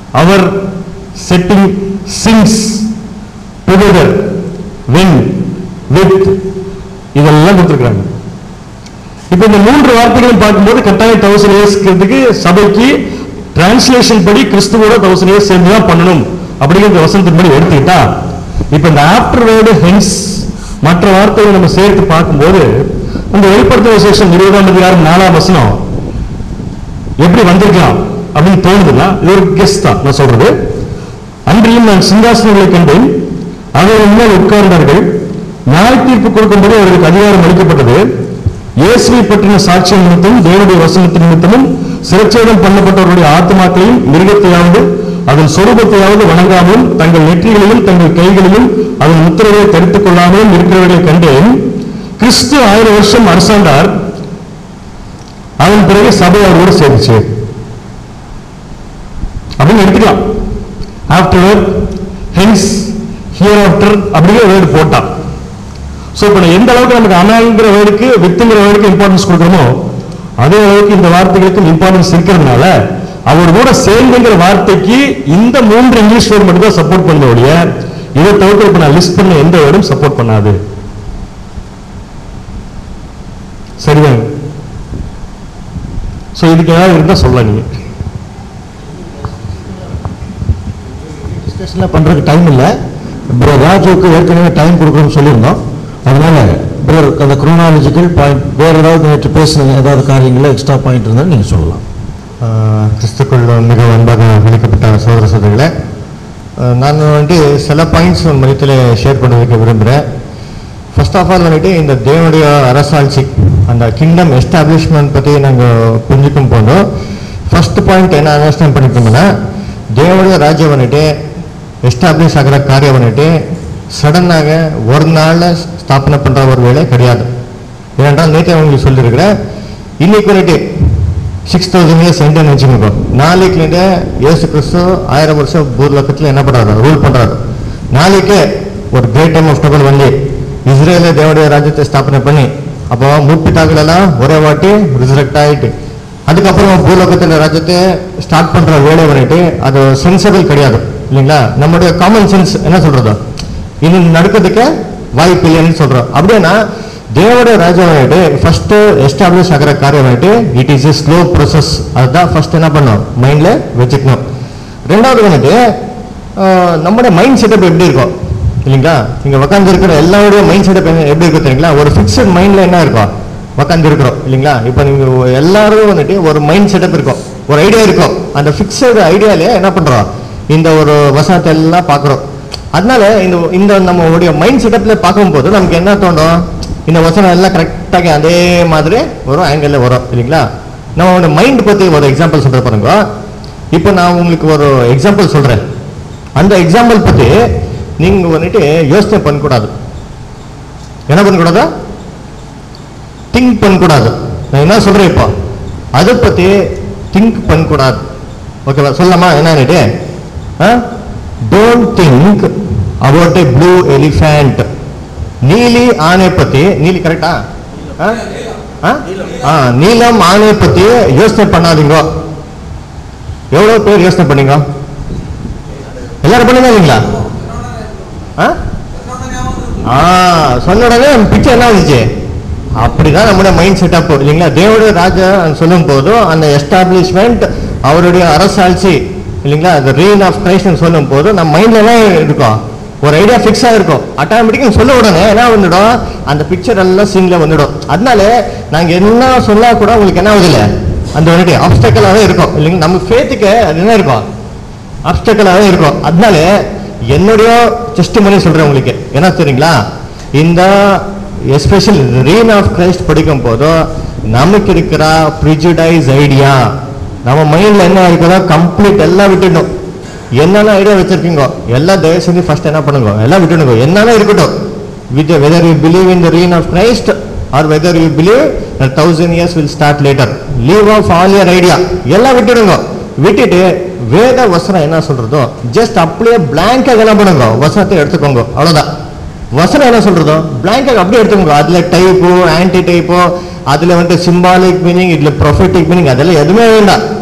Our setting things together when with இதெல்லாம் கொடுத்துருக்காங்க இப்ப இந்த மூன்று வார்த்தைகளையும் பார்க்கும்போது கட்டாயம் தௌசண்ட் இயர்ஸ்க்கு சபைக்கு டிரான்ஸ்லேஷன் படி கிறிஸ்துவோட தௌசண்ட் இயர்ஸ் சேர்ந்து தான் பண்ணணும் அப்படிங்கிற வசனத்தின் படி எடுத்துக்கிட்டா இப்ப இந்த ஆஃப்டர் வேர்டு ஹென்ஸ் மற்ற வார்த்தைகளை நம்ம சேர்த்து பார்க்கும்போது அந்த வெளிப்படுத்த விசேஷம் இருபதாம் அதிகாரம் நாலாம் வசனம் எப்படி வந்திருக்கலாம் அப்படின்னு தோணுதுன்னா இது ஒரு கெஸ் தான் நான் சொல்றது அன்றியும் நான் சிங்காசனங்களை கண்டேன் அவர்கள் மேல் உட்கார்ந்தார்கள் நியாய தீர்ப்பு கொடுக்கும்போது அவர்களுக்கு அதிகாரம் அளிக்கப்பட்டது இயேசுவை பற்றின சாட்சியம் நிமித்தமும் தேவனுடைய வசனத்தின் நிமித்தமும் சிரச்சேதம் பண்ணப்பட்டவர்களுடைய ஆத்மாக்களையும் மிருகத்தையாவது அதன் சொரூபத்தையாவது வணங்காமலும் தங்கள் நெற்றிகளிலும் தங்கள் கைகளிலும் அதன் முத்திரைகளை தரித்துக் கொள்ளாமலும் இருக்கிறவர்களை கண்டேன் கிறிஸ்து ஆயிரம் வருஷம் அரசாண்டார் அதன் பிறகு சபை அவரோடு சேர்ந்துச்சு அப்படின்னு எடுத்துக்கலாம் ஆஃப்டர் ஹென்ஸ் ஹியர் ஆஃப்டர் அப்படிங்கிற வேர்டு போட்டான் ஸோ இப்போ நான் எந்த அளவுக்கு நமக்கு அனாங்கிற வேர்டுக்கு வித்துங்கிற வேர்டுக்கு இம்பார்ட்டன்ஸ் கொடுக்குறோமோ அதே அளவுக்கு இந்த வார்த்தைகளுக்கு இம்பார்ட்டன்ஸ் இருக்கிறதுனால அவர் கூட சேர்ந்துங்கிற வார்த்தைக்கு இந்த மூன்று இங்கிலீஷ் வேர்டு மட்டும் தான் சப்போர்ட் பண்ண ஒழிய இதை தவிர்த்து இப்போ நான் லிஸ்ட் பண்ண எந்த வேர்டும் சப்போர்ட் பண்ணாது சரிதாங்க ஸோ இதுக்கு ஏதாவது இருந்தால் சொல்லலாம் நீங்க டிஸ்கஷன்லாம் பண்ணுறதுக்கு டைம் இல்லை ப்ரோ ராஜுவுக்கு ஏற்கனவே டைம் கொடுக்குறோம்னு சொல்லியிருந்தோம் அதனால ப்ரோ அந்த குரோனாலஜிக்கல் பாயிண்ட் வேறு ஏதாவது நேற்று பேசின ஏதாவது காரியங்களில் எக்ஸ்ட்ரா பாயிண்ட் இருந்தால் நீங்கள் சொல்லலாம் ஆஹ் கிறிஸ்துக்குள் மிக அன்பாக அழைக்கப்பட்ட சோதர சோதரிகளே ஆஹ் நான் வந்துட்டு சில பாயிண்ட்ஸ் மதியத்தில் ஷேர் பண்ண வைக்க விரும்புகிறேன் ஃபர்ஸ்ட் ஆஃப் ஆல் வந்துட்டு இந்த தேவனுடைய அரசாட்சி அந்த கிங்டம் எஸ்டாப்ளிஷ்மெண்ட் பற்றி நாங்கள் புரிஞ்சுக்கும் போதும் ஃபர்ஸ்ட் பாயிண்ட் என்ன அண்டர்ஸ்டாண்ட் பண்ணிக்கோங்கன்னா தேவனுடைய ராஜ்யம் வந்துட்டு எஸ்டாப்ளிஷ் ஆகிற காரியம் வந்துட்டு சடனாக ஒரு நாளில் ஸ்தாபனை பண்ணுற ஒரு வேலை கிடையாது ஏனென்றால் நேற்று உங்களுக்கு சொல்லியிருக்கிறேன் இன்னைக்கு வந்துட்டு சிக்ஸ் தௌசண்ட் இயர்ஸ் எண்டுன்னு வச்சுக்கோங்க நாளைக்குலேருந்து இயேசு கிறிஸ்து ஆயிரம் வருஷம் பூர்லோகத்தில் என்ன பண்ணுறாரு ரூல் பண்ணுறாரு நாளைக்கே ஒரு கிரேட் டைம் ஆஃப் டபுள் வந்து இஸ்ரேல தேவடைய ராஜ்யத்தை ஸ்தாபனை பண்ணி அப்போ முப்பிட்டாக்களெல்லாம் ஒரே வாட்டி ரிசரக்ட் ஆகிட்டு அதுக்கப்புறம் பூலோகத்தில் ராஜ்யத்தை ஸ்டார்ட் பண்ணுற வேலை வந்துட்டு அது சென்சபிள் கிடையாது இல்லைங்களா நம்முடைய காமன் சென்ஸ் என்ன சொல்றது இது நடக்கிறதுக்கு வாய்ப்பு இல்லைன்னு சொல்றோம் அப்படின்னா தேவடைய ராஜ்யம் வந்துட்டு ஃபர்ஸ்ட் எஸ்டாப்ளிஷ் ஆகிற காரியம் வந்துட்டு it is a slow process அதுதான் ஃபர்ஸ்ட் என்ன பண்ணணும் மைண்ட்ல வச்சுக்கணும் ரெண்டாவது வந்துட்டு ஆஹ், நம்முடைய மைண்ட் செட்டப் எப்படி இருக்கும் இல்லைங்களா இங்க உட்காந்து இருக்கிற எல்லாருடைய மைண்ட் செட்டப் எப்படி இருக்கும் தெரியுங்களா ஒரு ஃபிக்ஸட் மைண்ட்ல என்ன இருக்கும் உட்காந்து இருக்கிறோம் இல்லைங்களா இப்போ நீங்க எல்லாரும் வந்துட்டு ஒரு மைண்ட் செட்டப் இருக்கும் ஒரு ஐடியா இருக்கும் அந்த ஃபிக்ஸட் ஐடியாலே என்ன பண்றோம் இந்த ஒரு வசனத்தை எல்லாம் பார்க்குறோம் அதனால இந்த இந்த நம்மளுடைய மைண்ட் செட்டப்ல பார்க்கும்போது நமக்கு என்ன தோணும் இந்த வசனம் எல்லாம் கரெக்டாக அதே மாதிரி ஒரு ஆங்கிளில் வரும் இல்லைங்களா நம்மளோட மைண்ட் பற்றி ஒரு எக்ஸாம்பிள் சொல்ற பாருங்க இப்போ நான் உங்களுக்கு ஒரு எக்ஸாம்பிள் சொல்றேன் அந்த எக்ஸாம்பிள் பற்றி நீங்க வந்துட்டு யோசனை பண்ணக்கூடாது என்ன பண்ணக்கூடாது திங்க் பண்ணக்கூடாது நான் என்ன சொல்றேன் இப்போ அதை பற்றி திங்க் பண்ணக்கூடாது ஓகேவா சொல்லலாமா என்னன்னுட்டு don't think about a blue elephant நீலி ஆனை பத்தி நீலி கரெக்டா நீலம் ஆனை பத்தி யோசனை பண்ணாதீங்க எவ்வளவு பேர் யோசனை பண்ணீங்க எல்லாரும் பண்ணுங்க இல்லைங்களா ஆ? ஆ சொன்ன உடனே பிக்சர் என்ன வந்துச்சு அப்படிதான் நம்முடைய மைண்ட் செட்டப் இல்லைங்களா தேவடைய ராஜா சொல்லும் போதும் அந்த எஸ்டாப்ளிஷ்மெண்ட் அவருடைய அரசாட்சி இல்லைங்களா அந்த ரீன் ஆஃப் கிரைஸ்ட் சொல்லும் போது நம்ம மைண்ட்ல என்ன இருக்கும் ஒரு ஐடியா ஃபிக்ஸ் ஆகிருக்கும் ஆட்டோமேட்டிக்காக சொல்ல உடனே என்ன வந்துடும் அந்த பிக்சர் எல்லாம் சீன்ல வந்துடும் அதனால நாங்க என்ன சொன்னா கூட உங்களுக்கு என்ன ஆகுது அந்த வந்துட்டு ஆப்ஸ்டக்கலாகவே இருக்கும் இல்லைங்களா நம்ம ஃபேத்துக்கு அது என்ன இருக்கும் அப்டக்கலாகவே இருக்கும் அதனால என்னுடைய டெஸ்ட் மணி சொல்றேன் உங்களுக்கு என்ன தெரியுங்களா இந்த எஸ்பெஷல் ரீன் ஆஃப் கிரைஸ்ட் படிக்கும் போதோ நமக்கு இருக்கிற ப்ரிஜுடைஸ் ஐடியா நம்ம மைண்ட்ல என்ன இருக்குதோ கம்ப்ளீட் எல்லாம் விட்டுடணும் என்னென்ன ஐடியா வச்சிருக்கீங்க எல்லாம் தயவு செஞ்சு ஃபர்ஸ்ட் என்ன பண்ணுங்க எல்லாம் விட்டுடுங்க என்னென்ன இருக்கட்டும் with whether you believe in the reign of Christ or whether you believe thousand years will start later leave off all your idea எல்லாம் விட்டுடுங்க விட்டுட்டு வேத வசனம் என்ன சொல்றதோ ஜஸ்ட் அப்படியே பிளாங்காக என்ன பண்ணுங்க வசனத்தை எடுத்துக்கோங்க அவ்வளவுதான் வசனம் என்ன சொல்றதோ பிளாங்காக அப்படியே எடுத்துக்கோங்க அதுல டைப்போ ஆன்டி டைப்போ அதுல வந்துட்டு சிம்பாலிக் மீனிங் இதுல ப்ரொஃபட்டிக் மீனிங் அதெல்லாம் எதுவுமே வேண்டாம்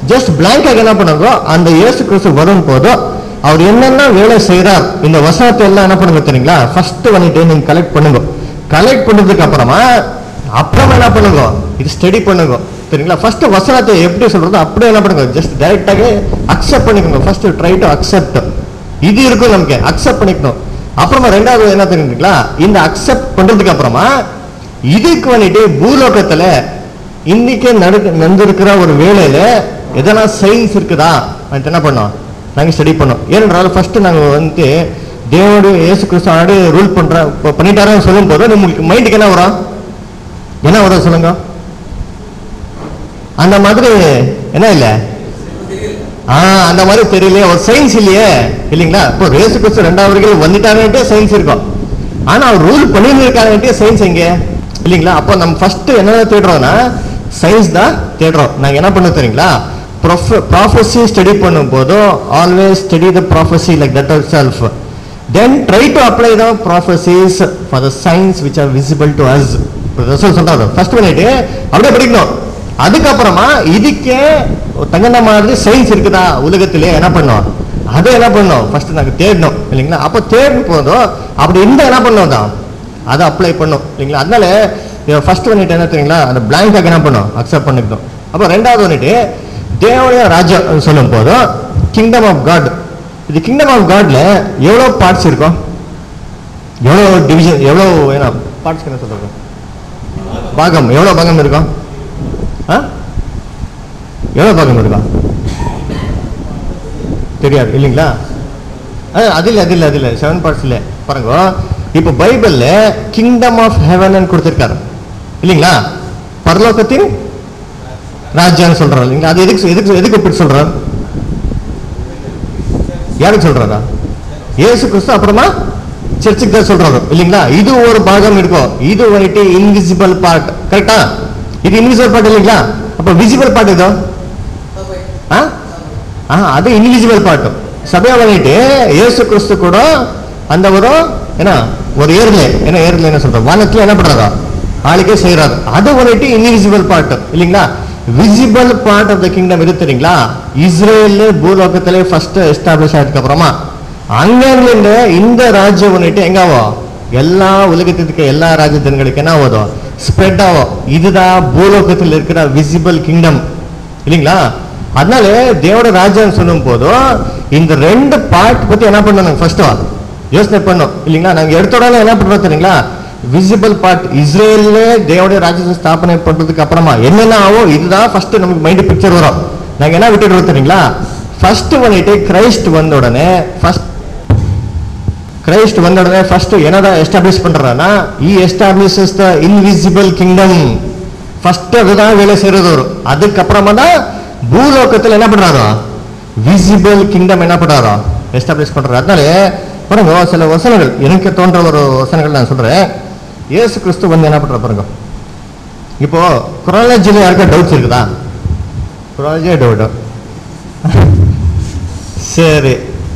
ஜஸ்ட் பிளாங்காக என்ன பண்ணுங்க அந்த இயேசு கிறிஸ்து வரும் போதோ அவர் என்னென்ன வேலை செய்றார் இந்த வசனத்தை எல்லாம் என்ன பண்ணுங்க தெரியுங்களா ஃபர்ஸ்ட் வந்துட்டு நீங்க கலெக்ட் பண்ணுங்க கலெக்ட் பண்ணதுக்கு அப்புறமா அப்புறமா என்ன பண்ணுங்க இது ஸ்டடி பண்ணுங்க சரிங்களா ஃபர்ஸ்ட் வசனத்தை எப்படி சொல்றது அப்படியே என்ன பண்ணுங்க ஜஸ்ட் டைரக்டாக அக்செப்ட் பண்ணிக்கோங்க ஃபர்ஸ்ட் ட்ரை டு அக்செப்ட் இது இருக்கும் நமக்கு அக்செப்ட் பண்ணிக்கணும் அப்புறமா ரெண்டாவது என்ன தெரியுங்களா இந்த அக்செப்ட் பண்றதுக்கு அப்புறமா இதுக்கு வந்துட்டு பூலோகத்துல இன்னைக்கு நடு நடந்திருக்கிற ஒரு வேலையில எதனா சயின்ஸ் இருக்குதா அது என்ன பண்ணோம் நாங்க ஸ்டடி பண்ணோம் ஏனென்றால் ஃபர்ஸ்ட் நாங்க வந்து தேவனுடைய இயேசு கிறிஸ்து ஆடு ரூல் பண்ற இப்ப பண்ணிட்டாருன்னு சொல்லும் போது உங்களுக்கு மைண்டுக்கு என்ன வரும் என்ன வரும் சொல்லுங்க அந்த மாதிரி என்ன இல்லை ஆ அந்த மாதிரி தெரியலையே ஒரு சயின்ஸ் இல்லையே இல்லைங்களா இப்போ ரேசு கிறிஸ்து ரெண்டாவது வந்துட்டாங்கன்ட்டு சயின்ஸ் இருக்கும் ஆனா அவர் ரூல் பண்ணிருக்காங்கன்ட்டு சயின்ஸ் எங்க இல்லைங்களா அப்போ நம்ம ஃபர்ஸ்ட் என்ன தேடுறோம்னா சயின்ஸ் தான் தேடுறோம் நாங்க என்ன பண்ண தெரியுங்களா ப்ராஃபஸி ஸ்டடி பண்ணும் போதும் always study the prophecy like that of self then try to apply the prophecies for the science which are visible to us சொல்றாரு ஃபர்ஸ்ட் பண்ணிட்டு அப்படியே படிக்கணும் அதுக்கப்புறமா இதுக்கே தகுந்த மாதிரி சயின்ஸ் இருக்குதா உலகத்திலே என்ன பண்ணோம் அதை என்ன பண்ணோம் ஃபர்ஸ்ட் நாங்கள் தேடணும் இல்லைங்களா அப்போ தேடும் போதும் அப்படி இருந்தால் என்ன பண்ணோம் தான் அதை அப்ளை பண்ணும் இல்லைங்களா அதனால ஃபர்ஸ்ட் வந்துட்டு என்ன தெரியுங்களா அந்த பிளாங்காக என்ன பண்ணும் அக்செப்ட் பண்ணிக்கணும் அப்போ ரெண்டாவது வந்துட்டு தேவனுடைய ராஜ்யம் சொல்லும் போதும் கிங்டம் ஆஃப் காட் இது கிங்டம் ஆஃப் காட்ல எவ்வளோ பார்ட்ஸ் இருக்கும் எவ்வளோ டிவிஷன் எவ்வளோ என்ன பார்ட்ஸ் என்ன சொல்றாங்க பாகம் எவ்வளோ பாகம் இருக்கும் ஆ எவ்வளோ பாகம் இருக்கா தெரியாது இல்லைங்களா அது அது இல்லை அது இல்லை அது இல்லை செவன் பார்ட்ஸ் இல்லை பாருங்க இப்போ பைபிள்ல கிங்டம் ஆஃப் ஹெவன் கொடுத்துருக்காரு இல்லைங்களா பரலோகத்தின் ராஜ்யான்னு சொல்றாரு இல்லைங்களா அது எதுக்கு எதுக்கு எதுக்கு இப்படி சொல்றாரு யாருக்கு சொல்றாரா இயேசு கிறிஸ்து அப்புறமா சர்ச்சுக்கு தான் சொல்றாரு இல்லைங்களா இது ஒரு பாகம் இருக்கும் இது வந்துட்டு இன்விசிபிள் பார்ட் கரெக்டா இது இன்விசிபிள் பார்ட் இல்லைங்களா அப்ப விசிபிள் பார்ட் இதோ ஆ ஆ அது இன்விசிபிள் பார்ட் சபையா வந்துட்டு இயேசு கிறிஸ்து கூட அந்த ஒரு என்ன ஒரு ஏர்ல என்ன ஏர்ல என்ன சொல்றோம் வானத்துல என்ன பண்றாரா ஆளுக்கே செய்யறாரு அது வந்துட்டு இன்விசிபிள் பார்ட் இல்லைங்களா visible part of the kingdom எது தெரியுங்களா இஸ்ரேல் பூலோகத்திலே ஃபர்ஸ்ட் எஸ்டாப்ளிஷ் ஆனதுக்கு அப்புறமா அங்கிருந்து இந்த ராஜ்யம் வந்துட்டு எங்க ஆகும் எல்லா உலகத்துக்கு எல்லா ராஜ்யத்தின்களுக்கு என்ன ஆகுதோ ஸ்ப்ரெட் ஆகும் இதுதான் பூலோகத்தில் இருக்கிற விசிபிள் கிங்டம் இல்லைங்களா அதனால தேவோட ராஜ்யம் சொல்லும் போதும் இந்த ரெண்டு பார்ட் பத்தி என்ன பண்ணணும் ஃபர்ஸ்ட் யோசனை பண்ணோம் இல்லைங்களா நாங்க எடுத்த உடனே என்ன பண்றோம் தெரியுங்களா விசிபிள் பார்ட் இஸ்ரேல்ல தேவோடைய ராஜ்யத்தை ஸ்தாபனை பண்றதுக்கு அப்புறமா என்னென்ன ஆகும் இதுதான் ஃபர்ஸ்ட் நமக்கு மைண்ட் பிக்சர் வரும் நாங்க என்ன விட்டுடுறோம் தெரியுங்களா ஃபர்ஸ்ட் வந்துட்டு கிரைஸ்ட் வந்த உடனே ஃபர்ஸ்ட் கிரைஸ்ட் வந்த உடனே ஃபர்ஸ்ட் என்னதான் எஸ்டாப்ளிஷ் பண்றானா he establishes the invisible kingdom first அதுதான் வேலை செய்யறது வரும் அதுக்கப்புறமா தான் பூலோகத்தில் என்ன பண்றாரோ விசிபிள் கிங்டம் என்ன பண்றாரோ எஸ்டாப்ளிஷ் பண்றாரு அதனால பாருங்க சில வசனங்கள் எனக்கு தோன்ற ஒரு வசனங்கள் நான் சொல்றேன் இயேசு கிறிஸ்து வந்து என்ன பண்ற பாருங்க இப்போ குராலஜில யாருக்கா டவுட்ஸ் இருக்குதா குராலஜியே டவுட் சரி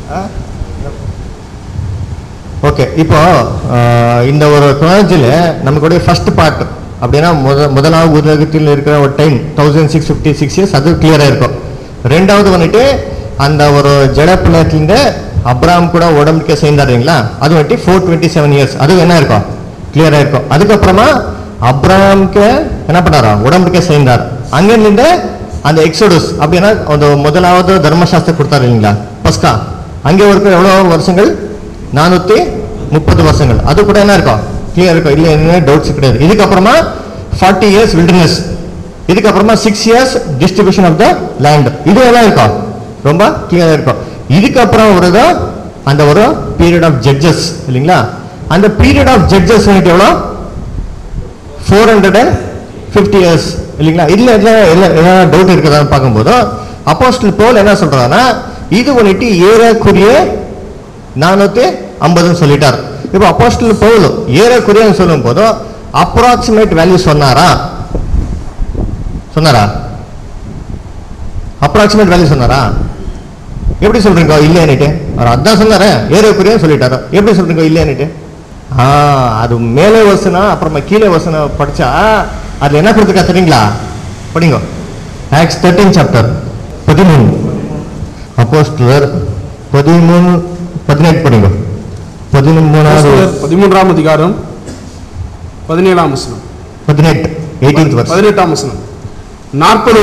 ஓகே இப்போ ஆஹ், இந்த ஒரு குராலஜில நமக்குடைய ஃபர்ஸ்ட் பார்ட் அப்படின்னா முத முதலாவது உலகத்தில் இருக்கிற ஒரு time thousand six fifty six years அது கிளியரா இருக்கும் ரெண்டாவது வந்துட்டு அந்த ஒரு ஜட பிள்ளைங்க அப்ராம் கூட உடம்புக்கு சேர்ந்தாருங்களா அது வந்துட்டு ஃபோர் டுவெண்ட்டி செவன் இயர்ஸ் அது என்ன இருக்கும் கிளியரா இருக்கும் அதுக்கப்புறமா அப்ராம்க்கு என்ன பண்ணாரா உடம்புக்கே சேர்ந்தார் அங்கிருந்து அந்த எக்ஸோடஸ் அப்படின்னா அந்த முதலாவது தர்மசாஸ்திரம் கொடுத்தாரு இல்லைங்களா பஸ்கா அங்கே இருக்கிற எவ்வளோ வருஷங்கள் நானூத்தி முப்பது வருஷங்கள் அது கூட என்ன இருக்கும் கிளியர் இருக்கும் இல்லை என்ன டவுட்ஸ் கிடையாது இதுக்கப்புறமா ஃபார்ட்டி இயர்ஸ் வில்டர்னஸ் இதுக்கப்புறமா six years distribution of the land இது எல்லாம் இருக்கும் ரொம்ப கிளியரா இருக்கும் இதுக்கப்புறம் ஒரு தான் அந்த ஒரு பீரியட் ஆஃப் ஜட்ஜஸ் இல்லைங்களா அந்த பீரியட் ஆஃப் ஜட்ஜஸ் வந்துட்டு எவ்வளோ four hundred and fifty years இல்லைங்களா இதுல என்ன என்ன என்ன டவுட் இருக்குதான்னு பார்க்கும்போது அப்போஸ்டல் போல் என்ன சொல்றாருன்னா இது வந்துட்டு ஏறக்குரிய நானூத்தி ஐம்பதுன்னு சொல்லிட்டார் இப்போ அப்போஸ்டல் பவுல் ஏறக்குறையன்னு சொல்லும் போது அப்ராக்சிமேட் வேல்யூ சொன்னாரா சொன்னாரா அப்ராக்சிமேட் வேல்யூ சொன்னாரா எப்படி சொல்றீங்க இல்லையானிட்டு அவர் அதான் சொன்னாரு ஏறக்குறைய சொல்லிட்டாரு எப்படி சொல்றீங்க இல்லையானிட்டு ஆ அது மேலே வசனம் அப்புறமா கீழே வசனம் படிச்சா அதுல என்ன கொடுத்துருக்கா தெரியுங்களா படிங்க ஆக்ஸ் தேர்ட்டீன் சாப்டர் பதிமூணு அப்போஸ்தலர் பதிமூணு பதினெட்டு படிங்க பதிமூணாவது அப்போஸ்தலர் பதிமூன்றாம் அதிகாரம் பதினேழாம் வசனம் பதினெட்டு எயிட்டீன்த் வருஷம் பதினெட்டாம் வசனம் நாற்பது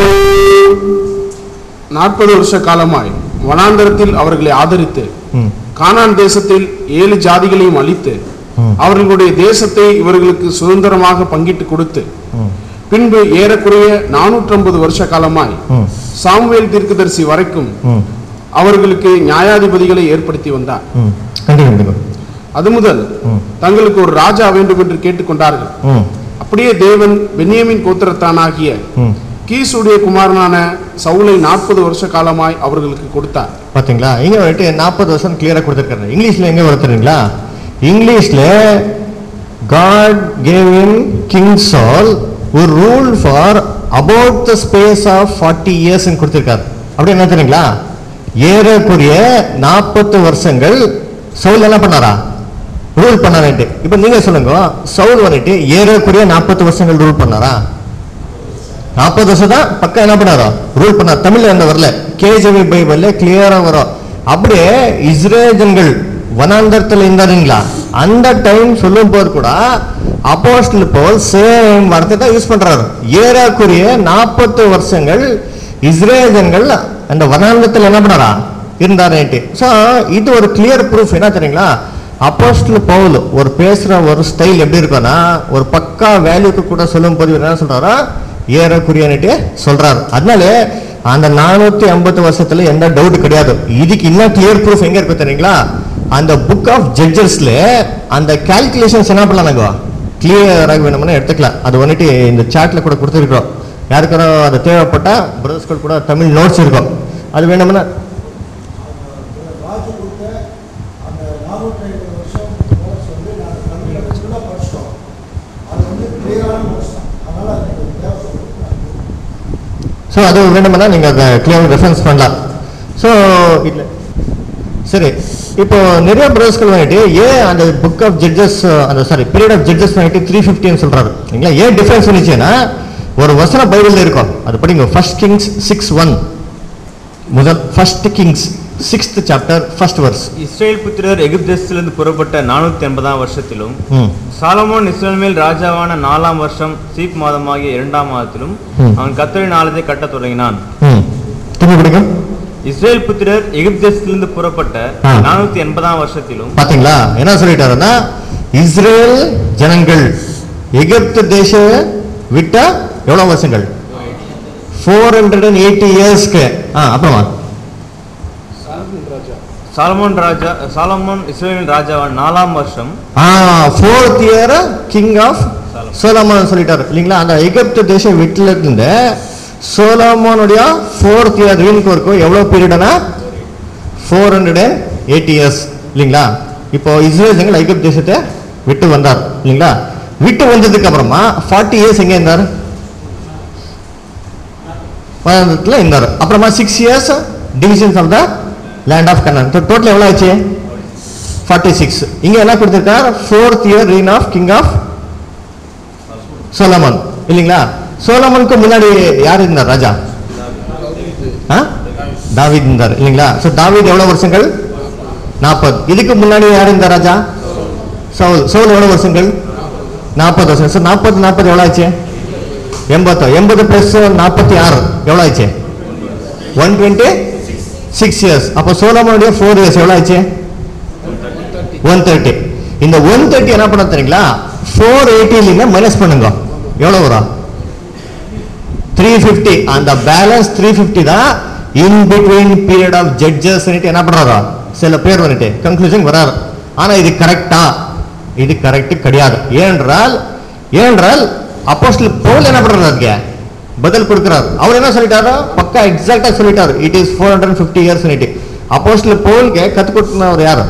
நாற்பது வருஷ காலமாய் வனாந்தரத்தில் அவர்களை ஆதரித்து ம் கானான் தேசத்தில் ஏழு ஜாதிகளையும் அழித்து ம். அவர்களுடைய தேசத்தை இவர்களுக்கு சுதந்திரமாக பங்கிட்டு கொடுத்து ம் பின்பு ஏறக்குறைய நானூற்றம்பது வருஷ காலமாய் ம் சாமுவேல் தீர்க்கதரிசி வரைக்கும் ம் அவர்களுக்கு நியாயாதிபதிகளை ஏற்படுத்தி வந்தார் ம் கண்டினியூ பண்ணுங்க அது முதல் ம் தங்களுக்கு ஒரு ராஜா வேண்டும் என்று கேட்டுக்கொண்டார்கள் ம் அப்படியே தேவன் பென்யமின் கோத்திரத்தானாகிய ம் கீசுடைய குமாரனான சவுலை நாற்பது வருஷ காலமாய் அவர்களுக்கு கொடுத்தார் பாத்தீங்களா இங்க வந்துட்டு நாற்பது வருஷம் கிளியரா கொடுத்துருக்காரு இங்கிலீஷ்ல எங்க வருத்துறீங்களா இங்கிலீஷ்ல காட் கேவ் இம் கிங் சால் ஒரு rule for about the space of forty years கொடுத்துருக்காரு அப்படி என்ன தெரியுங்களா ஏறக்குரிய நாற்பத்து வருஷங்கள் சவுல் என்ன பண்ணாரா ரூல் பண்ணாருன்ட்டு இப்போ நீங்க சொல்லுங்க சவுல் வந்துட்டு ஏறக்குரிய நாற்பது வருஷங்கள் ரூல் பண்ணாரா நாற்பது வருஷம் தான் பக்கா என்ன பண்ணாரோ ரூல் பண்ணார் தமிழ்ல என்ன வரல கேஜவி பைபிள்ல கிளியரா வரும் அப்படியே இஸ்ரேஜன்கள் வனாந்தரத்துல இருந்தாருங்களா அந்த டைம் சொல்லும் போது கூட அப்போஸ்டல் போல் சேம் வார்த்தை தான் யூஸ் பண்றாரு ஏறக்குரிய நாற்பத்து வருஷங்கள் இஸ்ரேஜன்கள் அந்த வனாந்தரத்துல என்ன பண்ணாரா இருந்தாருன்ட்டு ஸோ இது ஒரு கிளியர் ப்ரூஃப் என்ன தெரியுங்களா அப்போஸ்டல் பவுல் ஒரு பேசுற ஒரு ஸ்டைல் எப்படி இருக்கும்னா ஒரு பக்கா வேல்யூக்கு கூட சொல்லும் போது இவர் என்ன சொல்றாரா ஏறக்குரியன்னுட்டு சொல்றாரு அதனால அந்த நானூத்தி ஐம்பது வருஷத்துல எந்த டவுட் கிடையாது இதுக்கு இன்னும் கிளியர் ப்ரூஃப் எங்க இருக்கு தெரியுங்களா அந்த புக் ஆஃப் ஜட்ஜஸ்ல அந்த கால்குலேஷன்ஸ் என்ன பண்ணலாங்க கிளியராக வேணும்னா எடுத்துக்கலாம் அது வந்துட்டு இந்த சாட்ல கூட கொடுத்துருக்கோம் யாருக்காரோ அது தேவைப்பட்டா பிரதர்ஸ்கள் கூட தமிழ் நோட்ஸ் இருக்கும் அது வேணும்னா ராஜு கொடுத்த அந்த நானூற்றி ஐம்பது வருஷம் நோட்ஸ் வந்து நாங்கள் தமிழில் ஃபுல்லாக படிச்சிட்டோம் அது வந்து கிளியரான நோட்ஸ் தான் அதனால் அது எனக்கு தேவைப்படுது ஸோ அது வேணும்னா நீங்கள் அதை கிளியர் ரெஃபரன்ஸ் பண்ணலாம் ஸோ இல்லை சரி இப்போ நிறைய பிரதர்ஸ்கள் வந்துட்டு ஏன் அந்த புக் ஆஃப் ஜட்ஜஸ் அந்த சாரி பீரியட் ஆஃப் ஜட்ஜஸ் வந்துட்டு த்ரீ ஃபிஃப்டின்னு சொல்றாரு இல்லைங்களா ஏன் டிஃபரன்ஸ் வந்துச்சுன்னா ஒரு வசனம் பைபிளில் இருக்கும் அது படிங்க ஃபர்ஸ்ட் கிங்ஸ் சிக்ஸ் ஒன் முதல் first Kings sixth chapter first verse Israel புத்திரர் எகிப்தேசத்திலிருந்து புறப்பட்ட நானூத்தி எண்பதாம் வருஷத்திலும் ம் சாலமோன் இஸ்ரேல் மேல் ராஜாவான நாலாம் வருஷம் சீப் மாதமாகிய இரண்டாம் மாதத்திலும் ம். அவன் கத்தரின் ஆலயத்தை கட்டத் தொடங்கினான் ம் திரும்பி படிங்க இஸ்ரேல் புத்திரர் எகிப்தேசத்திலிருந்து புறப்பட்ட ஆ. நானூத்தி எண்பதாம் வருஷத்திலும் பாத்தீங்களா என்ன சொல்லிட்டாருன்னா இஸ்ரேல் ஜனங்கள் எகிப்து தேச விட்ட எவ்வளவு வருஷங்கள் ஃபோர் ஹண்ட்ரட் அண்ட் எயிட்டி இயர்ஸ்க்கு ஆ அப்புறமா சாலமோன் ராஜா சாலமோன் இஸ்ரேலின் ராஜாவான நாலாம் வருஷம் ah fourth year king of Solomon சொல்லிட்டாரு இல்லைங்களா அந்த எகிப்து தேசம் வீட்டில் இருந்து சோலமோனுடைய ஃபோர்த் இயர் ரீனுக்கு இருக்கும் எவ்வளோ பீரியட்னா four hundred and eighty years இல்லைங்களா இப்போ இஸ்ரேல் ஜனங்கள் எகிப்து தேசத்தை விட்டு வந்தார் இல்லைங்களா விட்டு வந்ததுக்கு அப்புறமா ஃபார்ட்டி இயர்ஸ் எங்கே இருந்தார் வனாந்தரத்தில் இருந்தார் அப்புறமா six years divisions of the land of Canaan total எவ்வளோ ஆச்சு ஃபார்ட்டி சிக்ஸ் இங்க என்ன கொடுத்திருக்கார் fourth year reign of king of Solomon இல்லைங்களா சோலமனுக்கு முன்னாடி யார் இருந்தார் ராஜா ஆ? தாவீத் இருந்தார் இல்லைங்களா ஸோ தாவீத் எவ்வளவு வருஷங்கள் நாற்பது இதுக்கு முன்னாடி யார் இருந்தார் ராஜா சவுல் சவுல் எவ்வளவு வருஷங்கள் நாற்பது வருஷம் ஸோ நாற்பது நாற்பது எவ்வளோ ஆச்சு எண்பத்தோ எண்பது ப்ளஸ் நாற்பத்தி ஆறு எவ்வளோ ஆச்சு ஒன் டுவெண்ட்டி சிக்ஸ் இயர்ஸ் அப்போ சோலமனுடைய ஃபோர் இயர்ஸ் எவ்வளோ ஆச்சு ஒன் தேர்ட்டி இந்த ஒன் தேர்ட்டி என்ன பண்ண தெரியுங்களா ஃபோர் எயிட்டிலிங்க மைனஸ் பண்ணுங்க எவ்வளோ வரும் த்ரீ ஃபிஃப்டி அந்த பேலன்ஸ் த்ரீ ஃபிஃப்டி தான் in between period of judges என்ன பண்றாரோ சில பேர் வந்துட்டு கன்க்ளூஷன் வராரு ஆனா இது கரெக்டா இது கரெக்ட் கிடையாது ஏனென்றால் ஏனென்றால் அப்போஸ்டல் பவுல் என்ன பண்றாரு அதுக்கு பதில் கொடுக்கிறார் அவர் என்ன சொல்லிட்டாரோ பக்கா எக்ஸாக்டா சொல்லிட்டாரு it is four hundred fifty years apostle பவுலுக்கு கற்றுக் கொடுத்தவர் யாரு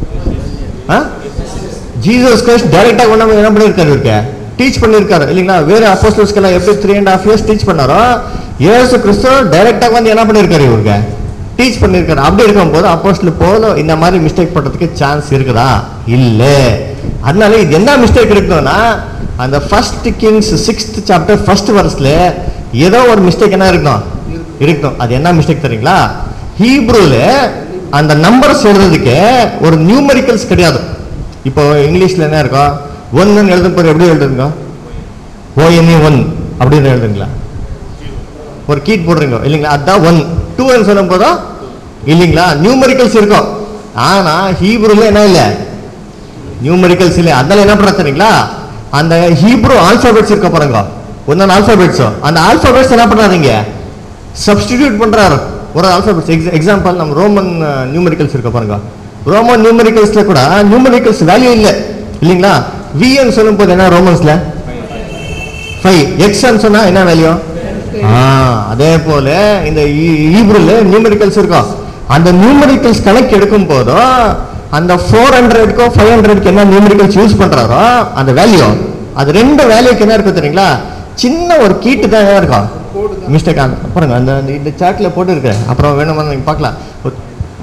ஜீசஸ் கிரைஸ்ட் டைரக்டா கொண்டு வந்து என்ன பண்ணிருக்காரு இவருக்கு டீச் பண்ணிருக்காரு இல்லைங்களா வேற அப்போஸ்டல்ஸ்க்கெல்லாம் எப்படி three and half years teach பண்ணாரோ இயேசு கிறிஸ்து டைரக்டா வந்து என்ன பண்ணிருக்காரு இவருக்கு டீச் பண்ணிருக்காரு அப்படி இருக்கும்போது அப்போஸ்டல் போல இந்த மாதிரி மிஸ்டேக் பண்றதுக்கு சான்ஸ் இருக்குதா இல்ல அதனால இது என்ன மிஸ்டேக் இருக்குன்னா அந்த first Kings sixth chapter first வர்ஸ்ல ஏதோ ஒரு மிஸ்டேக் என்ன இருக்கும் இருக்கணும் அது என்ன மிஸ்டேக் தெரியுங்களா ஹீப்ரூல அந்த நம்பர்ஸ் எழுதுறதுக்கு ஒரு நியூமரிக்கல்ஸ் கிடையாது இப்போ இங்கிலீஷ்ல என்ன இருக்கும் ஒன்னு எழுதும் போது எப்படி எழுதுங்க ஓஎன்ஏ ஒன் அப்படின்னு எழுதுங்களா ஒரு கீட் போடுறீங்க இல்லைங்களா அதான் ஒன் டூன்னு சொல்லும் போதோ இல்லைங்களா நியூமரிக்கல்ஸ் இருக்கும் ஆனா ஹீப்ரூல என்ன இல்லை நியூமரிக்கல்ஸ் இல்லை அதனால என்ன பண்ண தெரியுங்களா அந்த ஹீப்ரூ ஆல்பாபெட்ஸ் இருக்க பாருங்க ஒன்னு ஆல்பாபெட்ஸ் அந்த ஆல்பாபெட்ஸ் என்ன பண்ணாதீங்க சப்ஸ்டிடியூட் பண்றாரு ஒரு ஆல்பாபெட்ஸ் எக்ஸாம்பிள் நம்ம ரோமன் நியூமரிக்கல்ஸ் இருக்க பாருங்க ரோமன் நியூமரிக்கல்ஸ்ல கூட நியூமரிக்கல்ஸ் வேல்யூ இல்லை இல்லைங்களா வின்னு சொல்லும் போது என்ன ரோமன்ஸ்ல ஃபைவ் எக்ஸ்ன்னு சொன்னா என்ன வேல்யூ அதே போல இந்த ஈப்ரூல நியூமரிக்கல்ஸ் இருக்கும் அந்த நியூமரிக்கல்ஸ் கணக்கு எடுக்கும் போதும் அந்த ஃபோர் ஹண்ட்ரட்க்கும் ஃபைவ் ஹண்ட்ரட்க்கு என்ன நியூமரிக்கல்ஸ் யூஸ் பண்றாரோ அந்த வேல்யூ அது ரெண்டு வேல்யூக்கு என்ன இருக்கும் தெரியுங்களா சின்ன ஒரு கீட்டு தான் என்ன இருக்கும் மிஸ்டேக் பாருங்க அந்த அந்த இந்த சார்ட்ல போட்டு இருக்கு அப்புறம் வேணுமா நீங்க பார்க்கலாம் ஒரு-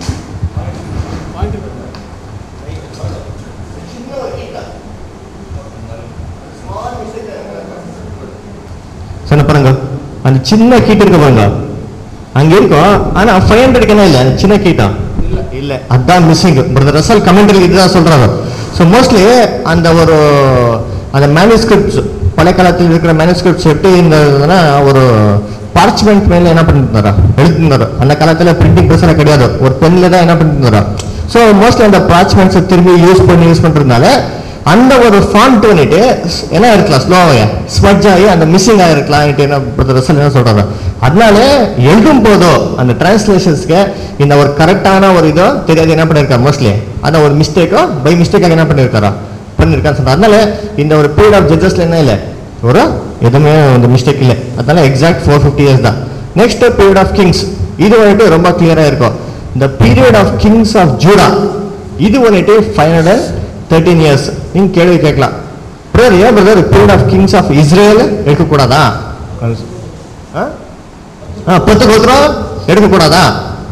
சொன்ன பாருங்க அந்த சின்ன கீட்டு இருக்கு பாருங்க அங்க இருக்கும் ஆனா ஃபைவ் ஹண்ட்ரட்க்கு என்ன இல்ல சின்ன கீட்டா இல்ல அதான் மிஸ்ஸிங் பிரதர் ரசல் கமெண்டரி இதுதான் சொல்றாரு ஸோ மோஸ்ட்லி அந்த ஒரு அந்த மேனுஸ்கிரிப்ட்ஸ் பழைய காலத்தில் இருக்கிற மேனுஸ்கிரிப்ட்ஸ் எப்படி இருந்ததுன்னா ஒரு பார்ச்மெண்ட் மேல என்ன பண்ணிருந்தாரா எழுதிருந்தாரு அந்த காலத்துல பிரிண்டிங் ப்ரெஸ் கிடையாது ஒரு பென்ல தான் என்ன பண்ணிருந்தாரா ஸோ மோஸ்ட்லி அந்த பார்ச்மெண்ட்ஸை திரும்பி யூஸ் பண்ணி யூஸ் பண்றதுனால அந்த ஒரு ஃபாண்ட் வந்துட்டு என்ன இருக்கலாம் ஸ்லோவாக ஸ்மட்ஜ் ஆகி அந்த மிஸ்ஸிங் ஆகிருக்கலாம் என்ன ரிசல்ட் என்ன சொல்றாங்க அதனால எழுதும் போதோ அந்த டிரான்ஸ்லேஷன்ஸ்க்கு இந்த ஒரு கரெக்டான ஒரு இதோ தெரியாது என்ன பண்ணிருக்காரு மோஸ்ட்லி அந்த ஒரு மிஸ்டேக்கோ பை மிஸ்டேக்காக என்ன பண்ணிருக்காரா பண்ணிருக்கான்னு சொல்றாரு அதனால இந்த ஒரு பீரியட் ஆஃப் ஜட்ஜஸ்ல என்ன இல்லை ஒரு எதுவுமே அந்த மிஸ்டேக் இல்லை அதனால எக்ஸாக்ட் ஃபோர் ஃபிஃப்டி இயர்ஸ் தான் நெக்ஸ்ட் பீரியட் ஆஃப் கிங்ஸ் இது வந்துட்டு ரொம்ப கிளியரா இருக்கும் இந்த period of kings of Judah இது வந்துட்டு ஃபைவ் ஹண்ட்ரட் தேர்ட்டீன் இயர்ஸ் நீங்க கேள்வி கேட்கலாம் பிரதர் ஏன் brother period of kings of Israel எடுக்கக்கூடாதா ஆ? ஆ, பத்து கோத்திரம் எடுக்கக்கூடாதா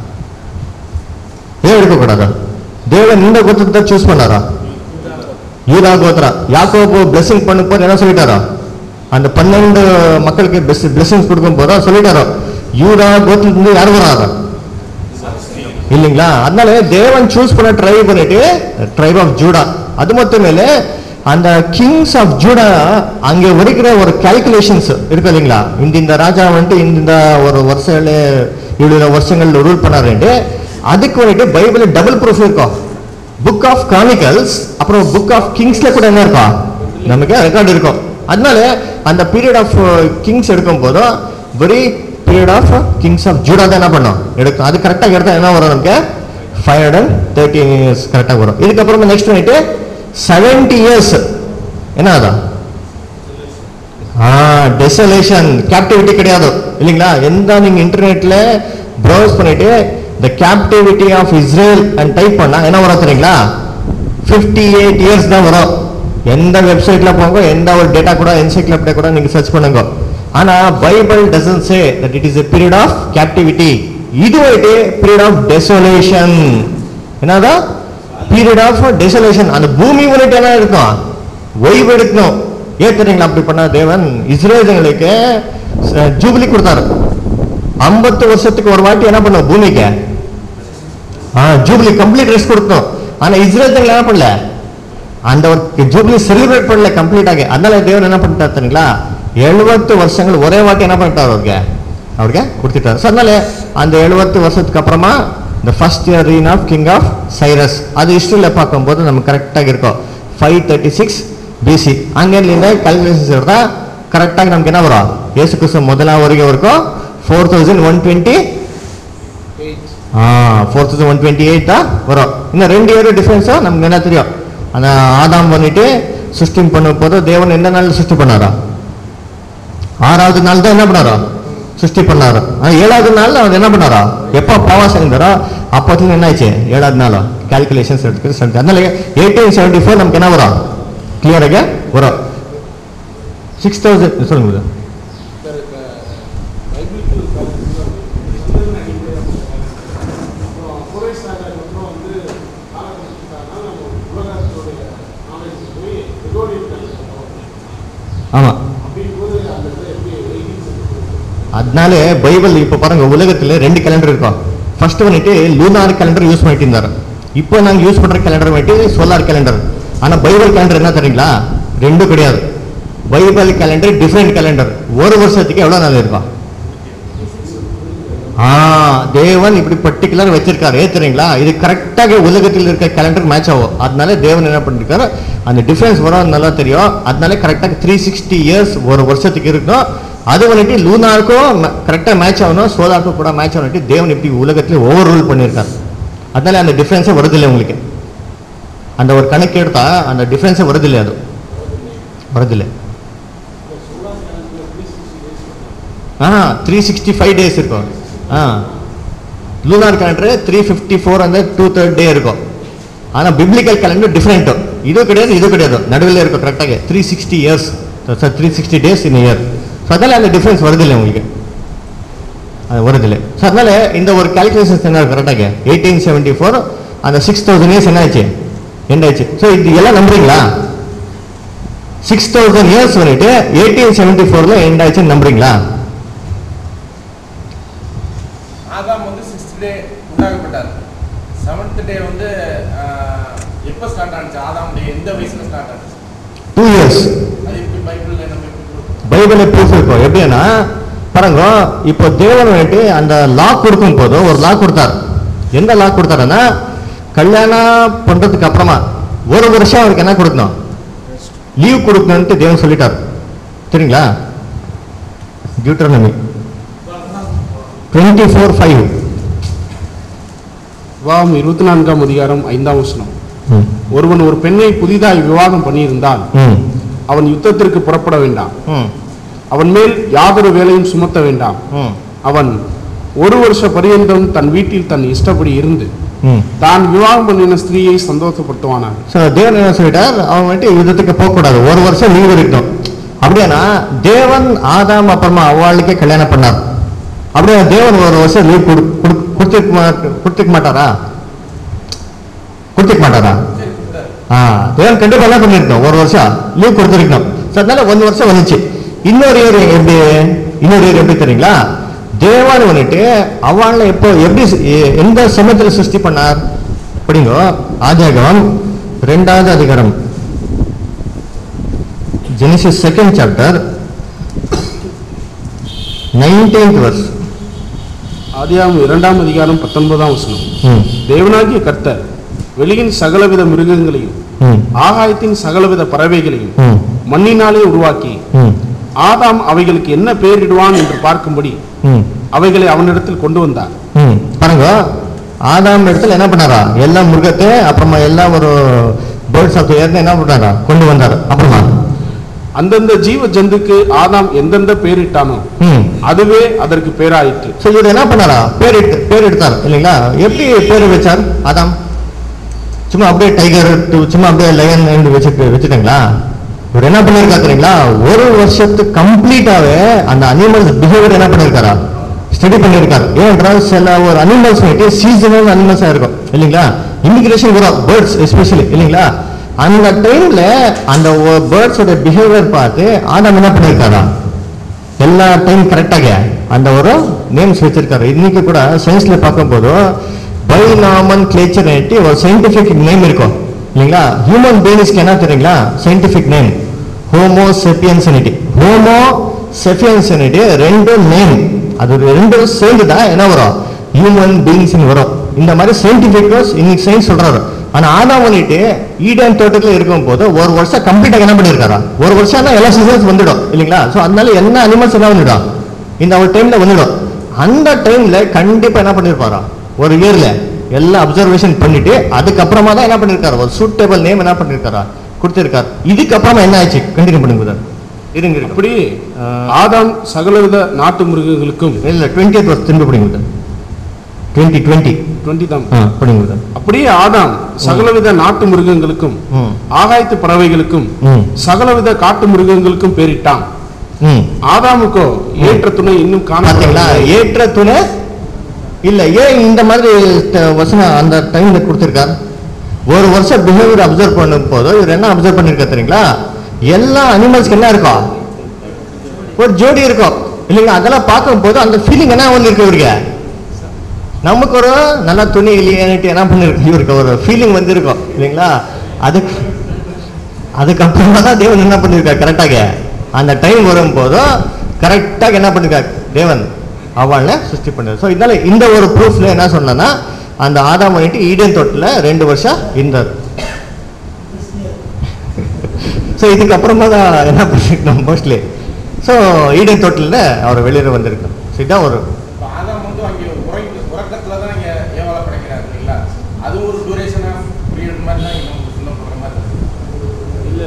ஏன் எடுக்கக்கூடாதா தேவன் இந்த கோத்திரத்தை சூஸ் பண்ணாரா யூதா கோத்திரா யாக்கோபு blessing பண்ணும் போது என்ன சொல்லிட்டாரோ அந்த பன்னெண்டு மக்களுக்கு பிளெஸிங்ஸ் கொடுக்கும் போது சொல்லிட்டாரோ யூதா கோத்திரத்துல யார் வராரா இல்லைங்களா அதனால தேவன் சூஸ் பண்ண ட்ரைப் பண்ணிட்டு ட்ரைப் ஆஃப் ஜூடா அது மட்டும் இல்ல அந்த கிங்ஸ் ஆஃப் ஜூடா அங்க வரைக்கிற ஒரு கால்குலேஷன்ஸ் இருக்கு இல்லைங்களா இந்த இந்த ராஜா வந்துட்டு இந்த இந்த ஒரு வருஷத்துல இவ்வளவு வருஷங்கள்ல ரூல் பண்ணாருன்ட்டு அதுக்கு வந்துட்டு பைபிள் டபுள் ப்ரூஃப் இருக்கும் புக் ஆஃப் கானிக்கல்ஸ் அப்புறம் புக் ஆஃப் கிங்ஸ்ல கூட என்ன இருக்கும் நமக்கு ரெக்கார்டு இருக்கும் அதனால அந்த பீரியட் ஆஃப் கிங்ஸ் எடுக்கும் போதும் very period of kings of Judah தான் என்ன பண்ணோம் எடுக்கும் அது கரெக்டாக எடுத்தா என்ன வரும் நமக்கு ஃபைவ் ஹண்ட்ரட் தேர்ட்டின் இயர்ஸ் கரெக்டாக வரும் இதுக்கப்புறம் நெக்ஸ்ட் வந்துட்டு செவன்டி இயர்ஸ் என்ன அதான் டெசலேஷன் கேப்டிவிட்டி கிடையாது இல்லைங்களா எந்த நீங்க இன்டர்நெட்ல ப்ரௌஸ் பண்ணிட்டு the captivity of Israel and type பண்ணா என்ன வரும் தெரியுங்களா 58 எயிட் இயர்ஸ் தான் வரும் எந்த வெப்சைட்ல போங்க எந்த ஒரு டேட்டா கூட என்சைக்ளோபீடியா கூட நீங்க சர்ச் பண்ணுங்க ஆனா Bible doesn't say that it is a period of captivity இது வந்துட்டு பீரியட் ஆஃப் டெசோலேஷன் என்னதான் பீரியட் ஆஃப் டெசோலேஷன் அந்த பூமி வந்துட்டு என்ன இருக்கும் ஓய்வு எடுக்கணும் ஏன் தெரியுங்களா அப்படி பண்ண தேவன் இஸ்ரேலுங்களுக்கு ஜூபிலி கொடுத்தாரு ஐம்பத்து வருஷத்துக்கு ஒரு வாட்டி என்ன பண்ணும் பூமிக்கு ஆ ஜூபிலி கம்ப்ளீட் ரெஸ்ட் கொடுத்தோம் ஆனா இஸ்ரேல் என்ன பண்ணல அந்த ஒரு ஜூபிலி செலிப்ரேட் பண்ணல கம்ப்ளீட் ஆகி அதனால தேவன் என்ன பண்ணிட்டார் தெரியுங்களா எழுபத்து வருஷங்கள் ஒரே வாட்டி என்ன பண்ணிட்டார் அவருக்கு அவருக்கு கொடுத்துட்டார் So, அதனால அந்த எழுபத்து வருஷத்துக்கு அப்புறமா இந்த first year reign of king of Cyrus அது ஹிஸ்டரியில் பார்க்கும்போது நமக்கு கரெக்டாக இருக்கும் ஃபைவ் தேர்ட்டி சிக்ஸ் பிசி அங்கேருந்து கல்குலேஷன்ஸ் எடுத்தால் கரெக்டாக நமக்கு என்ன வரும் இயேசு கிறிஸ்து முதலாம் வரைக்கும் இருக்கும் four thousand one twenty four thousand one twenty eight தான் வரும் இன்னும் ரெண்டு இயர் டிஃபரன்ஸாக நமக்கு என்ன தெரியும் அந்த ஆதாம் பண்ணிட்டு சிருஷ்டி பண்ணும் போது தேவன் எந்த நாள் சிருஷ்டி பண்ணாரா ஆறாவது நாள் தான் என்ன பண்ணாரா சிருஷ்டி பண்ணாரு ஆனா ஏழாவது நாள் அவர் என்ன பண்ணாரா எப்போ பாவம் செஞ்சாரோ அப்போத்துல என்ன ஆச்சு ஏழாவது நாள் கால்குலேஷன்ஸ் எடுத்து செஞ்சு அதனால எயிட்டீன் செவன்டி ஃபோர் நமக்கு என்ன வரும் கிளியராக வரும் சிக்ஸ் தௌசண்ட் சொல்லுங்க brother. ஆமா அதனால பைபிள் இப்போ பாருங்க உலகத்துல ரெண்டு கேலண்டர் இருக்கும் ஃபர்ஸ்ட் வந்துட்டு லூனார் கேலண்டர் யூஸ் பண்ணிட்டு இருந்தாரு இப்போ நாங்க யூஸ் பண்ற கேலண்டர் வந்துட்டு சோலார் கேலண்டர் ஆனா பைபிள் கேலண்டர் என்ன தெரியுங்களா ரெண்டும் கிடையாது பைபிள் கேலண்டர் டிஃப்ரெண்ட் கேலண்டர் ஒரு வருஷத்துக்கு எவ்வளவு நாள் இருக்கும் ஆ தேவன் இப்படி பர்டிகுலர் வச்சிருக்காரு தெரியுங்களா இது கரெக்டாக உலகத்தில் இருக்க கேலண்டர் மேட்ச் ஆகும் அதனால தேவன் என்ன பண்ணிருக்காரு அந்த டிஃபரன்ஸ் வரும் நல்லா தெரியும் அதனால கரெக்டாக த்ரீ சிக்ஸ்டி இயர்ஸ் ஒரு வருஷத்துக்கு இருக்கும் அது வந்துட்டு லூனாருக்கும் கரெக்டாக மேட்ச் ஆகணும் சோலாருக்கும் கூட மேட்ச் ஆகணும் தேவன் இப்படி உலகத்துல ஓவர் ரூல் பண்ணியிருக்காரு அதனால அந்த டிஃபரன்ஸே வருதில்லை உங்களுக்கு அந்த ஒரு கணக்கு எடுத்தா அந்த டிஃபரன்ஸே வருதில்லை அது வருதில்லை ஆ த்ரீ சிக்ஸ்டி ஃபைவ் டேஸ் இருக்கும் ஆ lunar calendar three fifty four அந்த டூ தேர்ட் டே இருக்கும் ஆனால் பிப்ளிக்கல் கேலண்டர் டிஃப்ரெண்ட்டு இது கிடையாது இது கிடையாது நடுவில் இருக்கும் கரெக்டாக three sixty years sir three sixty days in year so அதனால் அந்த டிஃப்ரென்ஸ் வருதில்லை உங்களுக்கு அது வருதில்லை ஸோ அதனால இந்த ஒரு கால்குலேஷன்ஸ் என்ன கரெக்டாக எயிட்டீன் செவன்ட்டி ஃபோர் அந்த சிக்ஸ் தௌசண்ட் இயர்ஸ் என்ன ஆச்சு எண்ட் ஆச்சு ஸோ இது எல்லாம் நம்புறீங்களா சிக்ஸ் தௌசண்ட் இயர்ஸ் வந்துட்டு எயிட்டீன் செவன்ட்டி ஃபோரில் எண்ட் ஆச்சுன்னு நம்புறீங்களா ஆதாம் வந்து சிக்ஸ்த் டே உண்டாக்கப்பட்டார் செவன்த் டே வந்து ஆஹ், எப்போ ஸ்டார்ட் ஆனிச்சு ஆதாம் டே எந்த வயசுல ஸ்டார்ட் ஆனிச்சு டூ இயர்ஸ் அது எப்படி பைபிள்ல நம்ம எப்படி கொடுக்கும் பைபிளை ப்ரூஃப் இருக்கும் எப்படின்னா பாருங்க இப்போ தேவன் வந்துட்டு அந்த லா கொடுக்கும் போது ஒரு லா கொடுத்தார் எந்த லா கொடுத்தாருன்னா கல்யாணம் பண்றதுக்கு அப்புறமா ஒரு வருஷம் அவருக்கு என்ன கொடுக்கணும் லீவ் கொடுக்கணும்ட்டு தேவன் சொல்லிட்டார் சரிங்களா டியூட்டர்னமி டுவெண்ட்டி ஃபோர் ஃபைவ் விவாகம் இருபத்தி நான்காம் அதிகாரம் ஐந்தாம் வசனம் ஒருவன் ஒரு பெண்ணை புதிதாய் விவாகம் பண்ணியிருந்தால் ம் அவன் யுத்தத்திற்கு புறப்பட வேண்டாம் ம் அவன் மேல் யாதொரு வேலையும் சுமத்த வேண்டாம் ம் அவன் ஒரு வருஷ பரியந்தம் தன் வீட்டில் தன் இஷ்டப்படி இருந்து ம் தான் விவாகம் பண்ணின ஸ்திரீயை சந்தோஷப்படுத்துவானாக ஸோ தேவன் என்ன சொல்லிட்டார் அவன் வந்துட்டு யுத்தத்துக்கு போகக்கூடாது ஒரு வருஷம் லீவ் இருக்கணும் அப்படியானா தேவன் ஆதாம் அப்புறமா அவளுக்கே கல்யாணம் பண்ணார் அப்படியே தேவன் ஒரு வருஷம் லீவ் கொடுத்துக்க மாட்ட கொடுத்துக்க மாட்டாரா கொடுத்துக்க மாட்டாரா ஆ தேவன் கண்டிப்பா என்ன பண்ணிருக்கணும் ஒரு வருஷம் லீவ் கொடுத்துருக்கணும் ஸோ அதனால ஒரு வருஷம் வந்துச்சு இன்னொரு இயர் எப்படி இன்னொரு இயர் எப்படி தெரியுங்களா தேவன் வந்துட்டு அவளை எப்போ எப்படி எ- எந்த சமயத்தில் சிருஷ்டி பண்ணார் படிங்க ஆதியாகமம் ரெண்டாவது அதிகாரம் Genesis second chapter nineteenth verse ஆதியாகமம் இரண்டாம் அதிகாரம் பத்தொன்பதாம் வசனம் ம் தேவனாகிய கர்த்தர் வெளியின் சகலவித மிருகங்களையும் ம் ஆகாயத்தின் சகலவித பறவைகளையும் ம் மண்ணினாலே உருவாக்கி ம் ஆதாம் அவைகளுக்கு என்ன பெயரிடுவான் என்று பார்க்கும்படி ம் அவைகளை அவனிடத்தில் கொண்டு வந்தார் ம் பாருங்க ஆதாம் இடத்துல என்ன பண்ணாரா எல்லா மிருகத்தை அப்புறமா எல்லா ஒரு பேர்ட்ஸ் ஆஃப் ஏர்னு என்ன பண்ணாரா கொண்டு வந்தாரு அப்புறமா அந்தந்த ஜீவ ஜந்துக்கு ஆதாம் எந்தெந்த பெயரிட்டானோ ம் அதுவே அதற்கு பேராயிற்று ஸோ இவர் என்ன பண்ணாரா பேர் எடுத்து பேர் எடுத்தார் இல்லைங்களா எப்படி பேர் வச்சார் ஆதாம் சும்மா அப்படியே டைகர் சும்மா அப்படியே லயன் என்று வச்சுட்டு வச்சுட்டாங்களா இவர் என்ன பண்ணிருக்காரு தெரியுங்களா ஒரு வருஷத்துக்கு கம்ப்ளீட்டாவே அந்த அனிமல்ஸ் பிஹேவியர் என்ன பண்ணிருக்காரா ஸ்டடி பண்ணிருக்காரு ஏனென்றால் சில ஒரு அனிமல்ஸ் வந்துட்டு சீசனல் அனிமல்ஸா இருக்கும் இல்லைங்களா இமிகிரேஷன் வரும் பேர்ட்ஸ் எஸ்பெஷலி இல்லைங்களா அந்த டைம்ல அந்த பேர்ட்ஸோட பிஹேவியர் பார்த்து ஆதாம் என்ன பண்ணிருக்காரா எல்லா டைம் கரெக்டாக அந்த ஒரு நேம்ஸ் வச்சிருக்காரு இன்னைக்கு கூட சயின்ஸ்ல பார்க்கும்போது பைநாமன் கிளேச்சர் ஒரு சயின்டிபிக் நேம் இருக்கும் இல்லைங்களா ஹியூமன் பீயிங்ஸ்க்கு என்ன தெரியுங்களா சயின்டிபிக் நேம் ஹோமோ செப்பியன்சனிட்டி ஹோமோ செப்பியன்சனிட்டி ரெண்டு நேம் அது ரெண்டும் சேர்ந்து தான் என்ன வரும் ஹியூமன் பீயிங்ஸ் வரும் இந்த மாதிரி சயின்டிபிக் இன்னைக்கு சயின்ஸ் சொல்றாரு ஆனா ஆதாம் பண்ணிட்டு ஈடன் தோட்டத்துல இருக்கும் போது ஒரு வருஷம் கம்ப்ளீட்டா என்ன பண்ணிருக்காரா ஒரு வருஷம் தான் எல்லா சீசன்ஸ் வந்துடும் இல்லைங்களா சோ அதனால என்ன அனிமல்ஸ் என்ன வந்துடும் இந்த ஒரு டைம்ல வந்துடும் அந்த டைம்ல கண்டிப்பா என்ன பண்ணிருப்பாரா ஒரு இயர்ல எல்லாம் அப்சர்வேஷன் பண்ணிட்டு அதுக்கப்புறமா தான் என்ன பண்ணிருக்காரு ஒரு சூட்டபிள் நேம் என்ன பண்ணிருக்காரா கொடுத்திருக்காரு இதுக்கப்புறமா என்ன ஆச்சு கண்டினியூ பண்ணுங்க brother. இருங்க இருங்க அப்படி ஆதாம் சகலவித நாட்டு மிருகங்களுக்கும் இல்ல டுவெண்ட்டி வருஷம் திரும்பி படிங்க டுவெண்ட்டி டுவெண்ட்டி டுவெண்ட்டி தான் ஆ படிங்க brother. அப்படியே ஆதாம் சகலவித நாட்டு மிருகங்களுக்கும் ம் ஆகாயத்து பறவைகளுக்கும் ம் சகலவித காட்டு மிருகங்களுக்கும் பேரிட்டான் ம் ஆதாமுக்கோ ஏற்ற துணை இன்னும் பாத்தீங்களா காணப்படவில்லை. ஏற்ற துணை இல்ல ஏன் இந்த மாதிரி த- வசனம் அந்த டைம்ல கொடுத்திருக்கார் ஒரு வருஷம் பிஹேவியர் அப்சர்வ் பண்ணும் போது இவர் என்ன அப்சர்வ் பண்ணிருக்காரு தெரியுங்களா எல்லா அனிமல்ஸ்க்கு என்ன இருக்கும் ஒரு ஜோடி இருக்கும் இல்லைங்க அதெல்லாம் பார்க்கும்போது அந்த ஃபீலிங் என்ன வந்து இருக்கு இவருக்கு நமக்கு ஒரு நல்லா துணி இல்லையேன்ட்டு என்ன பண்ணிருக்கு இவருக்கு ஒரு ஃபீலிங் வந்து இருக்கும் இல்லைங்களா அதுக்கு அதுக்கப்புறமா தான் தேவன் என்ன பண்ணியிருக்காரு கரெக்டாக அந்த டைம் வரும்போதும் கரெக்டாக என்ன பண்ணிருக்காரு தேவன் அவளை சிருஷ்டி பண்ணார் ஸோ இதனால இந்த ஒரு ப்ரூஃப்ல என்ன சொன்னேன்னா அந்த ஆதாம் பண்ணிட்டு ஈடன் தொட்டில் ரெண்டு வருஷம் இருந்தார் ஸோ இதுக்கப்புறமா தான் என்ன பண்ணிருக்கோம் மோஸ்ட்லி ஸோ ஈடன் தொட்டிலில் அவர் வெளியில் வந்திருக்கோம் ஸோ இதுதான் ஒரு இப்ப ஆதாம் வந்து அங்கே உறங்க உறக்கத்துல தான் இங்க ஏவாளை படைக்கிறாரு இல்லைங்களா அது ஒரு டூரேஷன் ஆஃப் பீரியட் மாதிரி தான் இங்க நமக்கு சொல்லப்படுற மாதிரி இருக்கு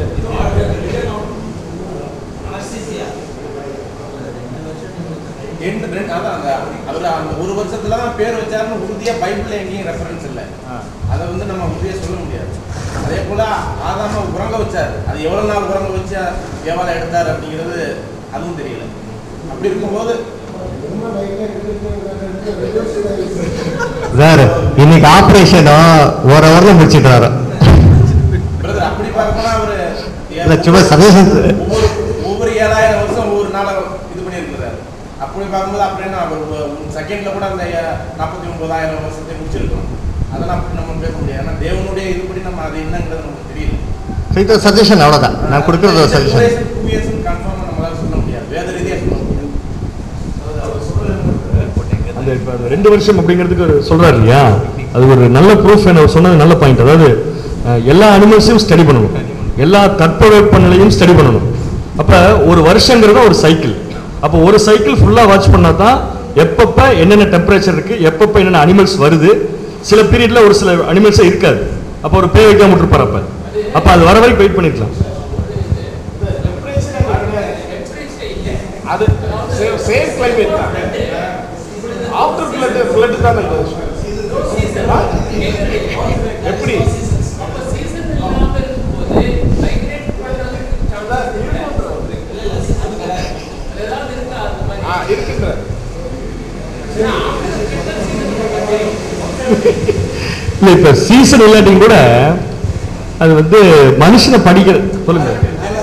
ரெண்டு ரெண்டு அதான் அந்த அவர் அந்த ஒரு வருஷத்துல தான் பேர் வச்சாருன்னு உறுதியா பைபிள்ல எங்கேயும் ரெஃபரன்ஸ் இல்லை அதை வந்து நம்ம உறுதியா சொல்ல முடியாது அதே போல ஆதாம உறங்க வச்சாரு அது எவ்வளவு நாள் உறங்க வச்சு எவ்வளவு எடுத்தாரு அப்படிங்கிறது அதுவும் தெரியல அப்படி இருக்கும்போது வேறு இன்னைக்கு ஆப்ரேஷனும் ஒரு ஹவரில் முடிச்சிட்டாரு பிரதர் அப்படி பார்க்கணும்னா அவரு இல்ல, சும்மா சஜஷன் ஒவ்வொரு ஒவ்வொரு ஏழாயிரம் வருஷம் ஒவ்வொரு நாளை இது பண்ணியிருக்கிறாரு அப்படி பார்க்கும்போது அப்படின்னா அவர் செகண்ட்ல கூட அந்த நாற்பத்தி ஒன்பதாயிரம் வருஷத்தை முடிச்சிருக்கோம் அதெல்லாம் அப்படி நம்ம பேச முடியாது ஏன்னா தேவனுடைய இதுபடி நம்ம அது என்னங்கிறது நமக்கு தெரியல இது சஜஷன் அவ்வளோதான் நான் கொடுக்குறது ஒரு சஜஷன் டூ இயர்ஸ் கன்ஃபார்மாக நம்மளால சொல்ல முடியாது வேத ரீதியா சொல்ல முடியாது அந்த இப்ப அந்த ரெண்டு வருஷம் அப்படிங்கிறதுக்கு ஒரு சொல்றாரு இல்லையா அது ஒரு நல்ல ப்ரூஃப் அவர் சொன்னது நல்ல பாயிண்ட் அதாவது அஹ், எல்லா அனிமல்ஸையும் ஸ்டடி பண்ணணும் எல்லா தட்பவெப்ப நிலையும் ஸ்டடி பண்ணணும் அப்ப ஒரு வருஷங்கிறது ஒரு சைக்கிள் அப்போ ஒரு சைக்கிள் ஃபுல்லா வாட்ச் பண்ணா தான் எப்பப்ப என்னென்ன டெம்பரேச்சர் இருக்கு எப்பப்ப என்னென்ன அனிமல்ஸ் வருது சில பீரியட்ல ஒரு சில அனிமல்ஸே இருக்காது அப்போ ஒரு பே வைக்காம விட்டுருப்பாரு அப்ப அப்ப அது வர வரைக்கும் வெயிட் பண்ணிக்கலாம் அது சேம் கிளைமேட் தான் ஆஃப்டர் ஃப்ளட் ஃப்ளட் தான் இந்த வருஷம் எப்படி ஆ இருக்கின்ற இல்ல இப்ப சீசன் இல்லாட்டியும் கூட அது வந்து மனுஷனை படிக்கிற சொல்லுங்க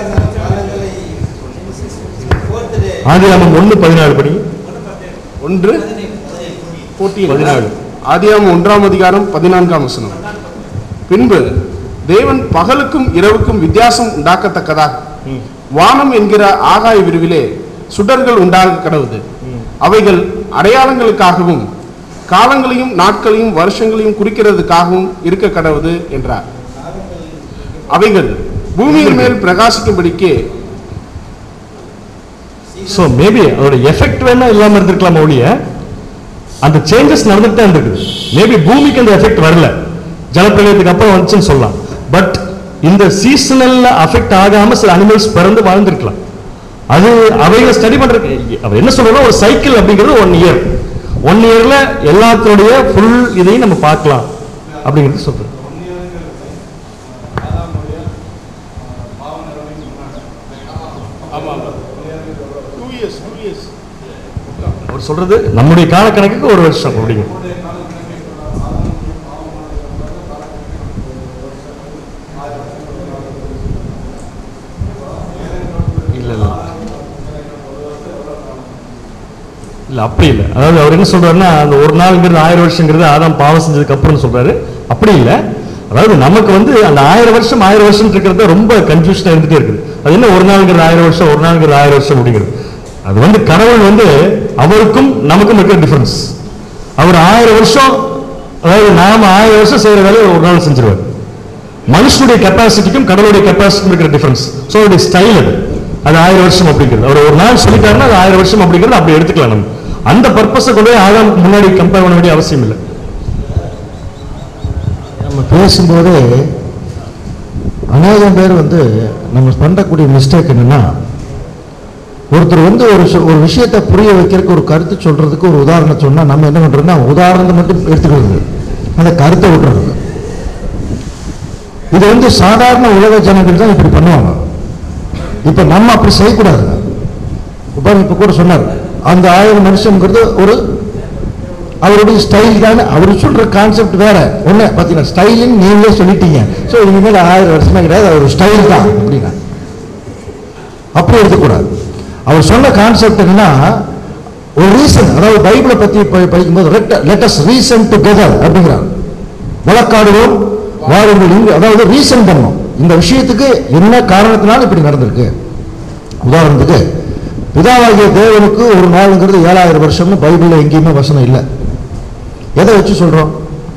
ஆதியாமம் ஒண்ணு பதினாலு படி ஒன்று பதினாலு ஆதியாமம் ஒன்றாம் அதிகாரம் பதினான்காம் வசனம் பின்பு தேவன் பகலுக்கும் இரவுக்கும் வித்தியாசம் உண்டாக்கத்தக்கதாக வானம் என்கிற ஆகாய விரிவிலே சுடர்கள் உண்டாக கடவுது அவைகள் அடையாளங்களுக்காகவும் காலங்களையும் நாட்களையும் வருஷங்களையும் குறிக்கிறதுக்காகவும் இருக்க கடவுது என்றார் அவைகள் பூமியின் மேல் பிரகாசிக்கும்படிக்கு ஸோ மேபி அதோட எஃபெக்ட் வேணா இல்லாம இருந்திருக்கலாம் ஒழிய அந்த சேஞ்சஸ் நடந்துட்டு தான் இருக்குது மேபி பூமிக்கு அந்த எஃபெக்ட் வரல ஜலப்பிரளயத்துக்கு அப்புறம் வந்துச்சுன்னு சொல்லலாம் பட் இந்த சீசனல்ல அஃபெக்ட் ஆகாம சில அனிமல்ஸ் பிறந்து வாழ்ந்திருக்கலாம் அது அவைகளை ஸ்டடி பண்றதுக்கு அவர் என்ன சொல்றோம்னா ஒரு சைக்கிள் அப்படிங்கிறது ஒன் இயர் ஒன் இயர்ல எல்லாத்தோடைய ஃபுல் இதையும் நம்ம பார்க்கலாம் அப்படிங்கிறது சொல்றேன் ஆமா ஆமா டூ இயர்ஸ் டூ இயர்ஸ் அவர் சொல்றது நம்முடைய காலக்கணக்குக்கு ஒரு வருஷம் அப்படிங்க இல்ல இல்ல இல்ல அப்படி இல்ல அதாவது அவர் என்ன சொல்றாருன்னா அந்த ஒரு நாள்ங்கிறது ஆயிரம் வருஷங்கிறது ஆதாம் பாவம் செஞ்சதுக்கு அப்புறம் சொல்றாரு அப்படி இல்ல அதாவது நமக்கு வந்து அந்த ஆயிரம் வருஷம் ஆயிரம் வருஷம் இருக்கிறது ரொம்ப கன்ஃபியூஷனா இருந்துட்டே இருக்குது அது என்ன ஒரு நாள்ங்கிறது ஆயிரம் வருஷம் ஒரு நாள்ங்கிறது ஆயிரம் வருஷம் அப்படிங்கிறது அது வந்து கடவுள் வந்து அவருக்கும் நமக்கும் இருக்கிற டிஃபரன்ஸ் அவர் ஆயிரம் வருஷம் அதாவது நாம ஆயிரம் வருஷம் செய்யற வேலையை ஒரு நாள் செஞ்சிருவார் மனுஷனுடைய கெப்பாசிட்டிக்கும் கடவுளுடைய கெப்பாசிட்டிக்கும் இருக்கிற டிஃபரன்ஸ் ஸோ அவருடைய ஸ்டைல் அது அது ஆயிரம் வருஷம் அப்படிங்கிறது அவர் ஒரு நாள் சொல்லிட்டாருன்னா அது ஆயிரம் வருஷம் அப்படிங்கிறது அப்படி எடுத்துக்கலாம் நம்ம அந்த பர்பஸை கொண்டு போய் ஆதாம் முன்னாடி கம்பேர் பண்ண வேண்டிய அவசியம் இல்லை நம்ம பேசும்போது அநேகம் பேர் வந்து நம்ம பண்ணக்கூடிய மிஸ்டேக் என்னன்னா ஒருத்தர் வந்து ஒரு சொ- ஒரு விஷயத்தை புரிய வைக்கிறதுக்கு ஒரு கருத்து சொல்றதுக்கு ஒரு உதாரணம் சொன்னா நம்ம என்ன பண்றோம்னா உதாரணத்தை மட்டும் எடுத்துக்கிறது அந்த கருத்தை விட்டுறது இது வந்து சாதாரண உலக ஜனங்கள் தான் இப்படி பண்ணுவாங்க இப்ப நம்ம அப்படி செய்யக்கூடாதுங்க இப்ப இப்ப கூட சொன்னார் அந்த ஆயிரம் மனுஷங்கிறது ஒரு அவருடைய ஸ்டைல் தான் அவர் சொல்ற கான்செப்ட் வேற ஒண்ணு பாத்தீங்கன்னா ஸ்டைலுன்னு நீங்களே சொல்லிட்டீங்க ஸோ இனிமேல் ஆயிரம் வருஷமா கிடையாது அவர் ஸ்டைல் தான் அப்படின்னா அப்படி எடுக்கக்கூடாது அவர் சொன்ன கான்செப்ட் என்னன்னா ஒரு ரீசன் அதாவது பைபிளை பத்தி ப- படிக்கும்போது லெட்டஸ் ரீசன் டுகெதர் அப்படிங்கிறார் வழக்காடுவோம் வாருங்கள் இங்கு அதாவது ரீசன் பண்ணோம் இந்த விஷயத்துக்கு என்ன காரணத்தினால இப்படி நடந்திருக்கு உதாரணத்துக்கு பிதாவாகிய தேவனுக்கு ஒரு நாளுங்கிறது ஏழாயிரம் வருஷம்னு பைபிள்ல எங்கேயுமே வசனம் இல்லை எதை வச்சு சொல்றோம்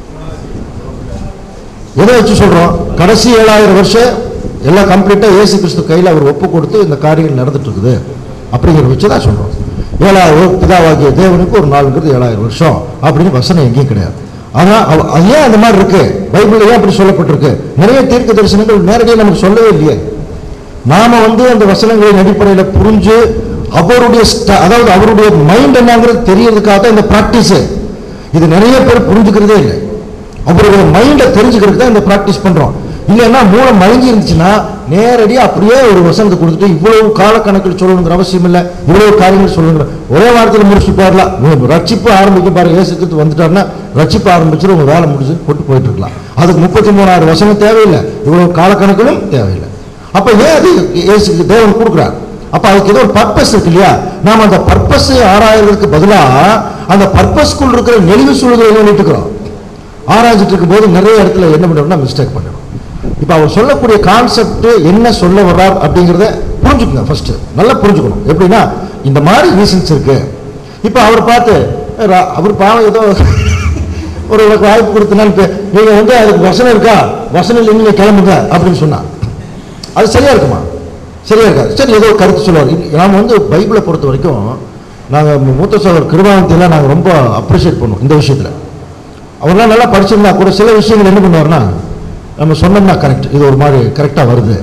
எதை வச்சு சொல்றோம் கடைசி ஏழாயிரம் வருஷம் எல்லாம் கம்ப்ளீட்டா இயேசு கிறிஸ்து கையில அவர் ஒப்பு கொடுத்து இந்த காரியங்கள் நடந்துட்டு இருக்குது அப்படிங்கிற வச்சு தான் சொல்றோம் ஏழாயிரம் பிதாவாகிய தேவனுக்கு ஒரு நாளுங்கிறது ஏழாயிரம் வருஷம் அப்படின்னு வசனம் எங்கேயும் கிடையாது ஆனா அவ- அது ஏன் அந்த மாதிரி இருக்கு பைபிள்ல ஏன் அப்படி சொல்லப்பட்டிருக்கு நிறைய தீர்க்க தரிசனங்கள் நேரடியாக நமக்கு சொல்லவே இல்லையே நாம வந்து அந்த வசனங்களின் அடிப்படையில புரிஞ்சு அவருடைய ஸ்ட- அதாவது அவருடைய மைண்ட் என்னங்கிறது தெரியறதுக்காக தான் இந்த பிராக்டிஸ் இது நிறைய பேர் புரிஞ்சுக்கிறதே இல்லை அவருடைய மைண்டை தெரிஞ்சுக்கிறதுக்கு தான் இந்த பிராக்டிஸ் பண்றோம் இல்லைன்னா மூளை மயங்கி இருந்துச்சுன்னா நேரடியாக அப்படியே ஒரு வசனத்தை கொடுத்துட்டு இவ்வளவு காலக்கணக்கில் சொல்லணுங்கிற அவசியம் இல்லை இவ்வளவு காரியங்கள் சொல்லணுங்கிற ஒரே வாரத்தில் முடிச்சுட்டு போயிடலாம் உங்க ரட்சிப்பு ஆரம்பிக்க பாருங்க இயேசு கிறிஸ்து வந்துட்டாருன்னா ரட்சிப்பு ஆரம்பிச்சுட்டு உங்க வேலை முடிஞ்சு போட்டு போயிட்டு இருக்கலாம் அதுக்கு முப்பத்தி மூணாயிரம் வசனம் தேவையில்லை இவ்வளவு காலக்கணக்கிலும் தேவையில்லை அப்ப ஏன் அது இயேசுக்கு தேவன் கொடுக்குறார் அப்ப அதுக்கு ஏதோ ஒரு பர்பஸ் இருக்கு இல்லையா நாம அந்த பர்பஸ் ஆராயறதுக்கு பதிலா அந்த பர்பஸ்க்குள் இருக்கிற நெளிவு சூழ்நிலை பண்ணிட்டு இருக்கிறோம் ஆராய்ச்சிட்டு இருக்கும்போது நிறைய இடத்துல என்ன பண்ணுறோம்னா மிஸ்டேக் பண்ணுறோம் இப்போ அவர் சொல்லக்கூடிய கான்செப்ட் என்ன சொல்ல வர்றார் அப்படிங்கிறத புரிஞ்சுக்கங்க ஃபர்ஸ்ட் நல்லா புரிஞ்சுக்கணும் எப்படின்னா இந்த மாதிரி ரீசன்ஸ் இருக்கு இப்போ அவர் பார்த்து ர- அவர் பாவம் ஏதோ ஒரு உனக்கு வாய்ப்பு கொடுத்தனால இப்ப நீங்க வந்து அதுக்கு வசனம் இருக்கா வசனம் இல்லை நீங்க கிளம்புங்க அப்படின்னு சொன்னா அது சரியா இருக்குமா சரியா இருக்காது சரி ஏதோ ஒரு கருத்து சொல்லுவார் நாம வந்து பைபிளை பொறுத்த வரைக்கும் நாங்கள் மூத்த சோதர் கிருபாவந்தியெல்லாம் நாங்கள் ரொம்ப அப்ரிஷியேட் பண்ணுவோம் இந்த விஷயத்தில் அவர்லாம் நல்லா படிச்சிருந்தா கூட சில விஷயங்கள் என்ன பண்ணுவார்னா நம்ம சொன்னோம்னா கரெக்ட் இது ஒரு மாதிரி கரெக்டாக வருது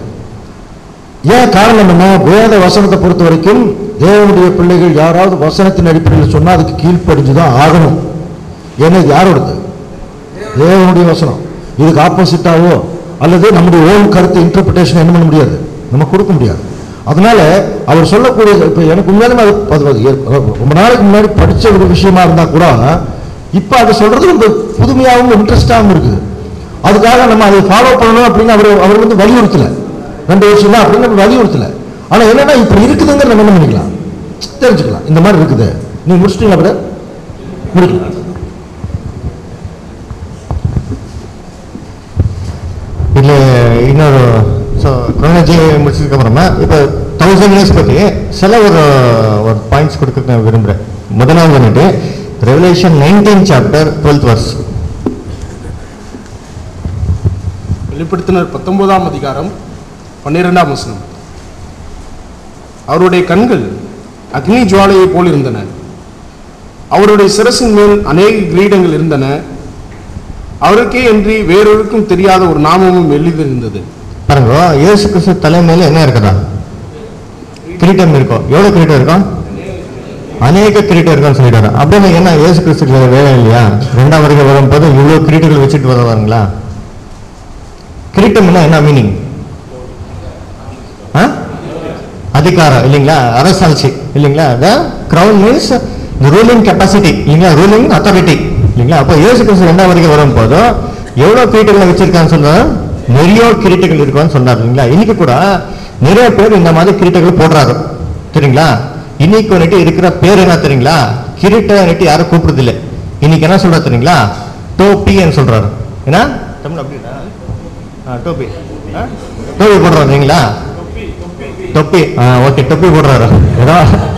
ஏன் காரணம் என்ன வேத வசனத்தை பொறுத்த வரைக்கும் தேவனுடைய பிள்ளைகள் யாராவது வசனத்தின் அடிப்படையில் சொன்னா அதுக்கு கீழ்ப்படிஞ்சு தான் ஆகணும் ஏன்னா இது யாரோடது தேவனுடைய வசனம் இதுக்கு ஆப்போசிட்டாவோ அல்லது நம்முடைய ஓன் கருத்து இன்டர்பிரிட்டேஷன் என்ன பண்ண முடியாது நம்ம கொடுக்க முடியாது அதனால அவர் சொல்லக்கூடிய இப்போ எனக்கு உண்மையாலுமே அது அது- அது ஏ- ரொம்ப நாளைக்கு முன்னாடி படிச்ச ஒரு விஷயமா இருந்தா கூட இப்போ அதை சொல்றது ரொம்ப புதுமையாகவும் இன்ட்ரெஸ்டாகவும் இருக்குது அதுக்காக நம்ம அதை ஃபாலோ பண்ணணும் அப்படின்னு அவர் அவர் வந்து வலியுறுத்தல ரெண்டு வருஷம் தான் அப்படின்னு நம்ம வலியுறுத்தல ஆனா என்னன்னா இப்ப இருக்குதுங்க நம்ம என்ன பண்ணிக்கலாம் தெரிஞ்சுக்கலாம் இந்த மாதிரி இருக்குது நீங்க முடிச்சிட்டீங்களா பிரதர் முடிக்கலாம் இதுல இன்னொரு ஸோ குரோனாலஜி முடிச்சதுக்கு அப்புறமா இப்போ தௌசண்ட் இயர்ஸ் பற்றி சில ஒரு ஒரு பாயிண்ட்ஸ் கொடுக்க நான் விரும்புகிறேன் முதலாவது வந்துட்டு Revelation nineteen chapter twelfth verse வெளிப்படுத்தினர் பத்தொன்பதாம் அதிகாரம் பன்னிரெண்டாம் வசனம் அவருடைய கண்கள் அக்னி ஜுவாலையைப் போல் இருந்தன அவருடைய சிரசின் மேல் அநேக கிரீடங்கள் இருந்தன அவருக்கே அன்றி வேறொருக்கும் தெரியாத ஒரு நாமமும் எழுதியிருந்தது பாருங்க இயேசு கிறிஸ்து தலை மேல என்ன இருக்குதா கிரீட்டம் இருக்கும் எவ்வளவு கிரீட்டம் இருக்கும் அநேக கிரீட்டம் இருக்கும்னு சொல்லிட்டாரு அப்படின்னு என்ன இயேசு கிறிஸ்துக்கு வேற வேலை இல்லையா ரெண்டாம் வரைக்கும் வரும்போது இவ்வளவு கிரீட்டுகள் வச்சுட்டு வருவாங்களா கிரீட்டம்னா என்ன மீனிங் அதிகாரம் இல்லைங்களா அரசாட்சி இல்லைங்களா the crown means ruling capacity இல்லைங்களா ரூலிங் அத்தாரிட்டி இல்லைங்களா அப்போ இயேசு கிறிஸ்து ரெண்டாம் வரைக்கும் வரும்போது எவ்வளவு கிரீட்டுகள் வச்சிருக்கான்னு சொன்னார் நிறைய கிரீட்டுகள் இருக்குன்னு சொன்னார் இல்லைங்களா இன்னைக்கு கூட நிறைய பேர் இந்த மாதிரி கிரீட்டுகள் போடுறாரு சரிங்களா இன்னைக்கு வந்துட்டு இருக்கிற பேர் என்ன தெரியுங்களா கிரீட்டை யாரும் கூப்பிடுறது இல்லை இன்னைக்கு என்ன சொல்றா தெரியுங்களா டோப்பின்னு சொல்றாரு ஏன்னா தமிழ் அப்படின்னா ஆ, டோப்பி ஆ? டோப்பி போடுறாரு இல்லைங்களா தொப்பி ஆ ஓகே தொப்பி போடுறாரு ஏதோ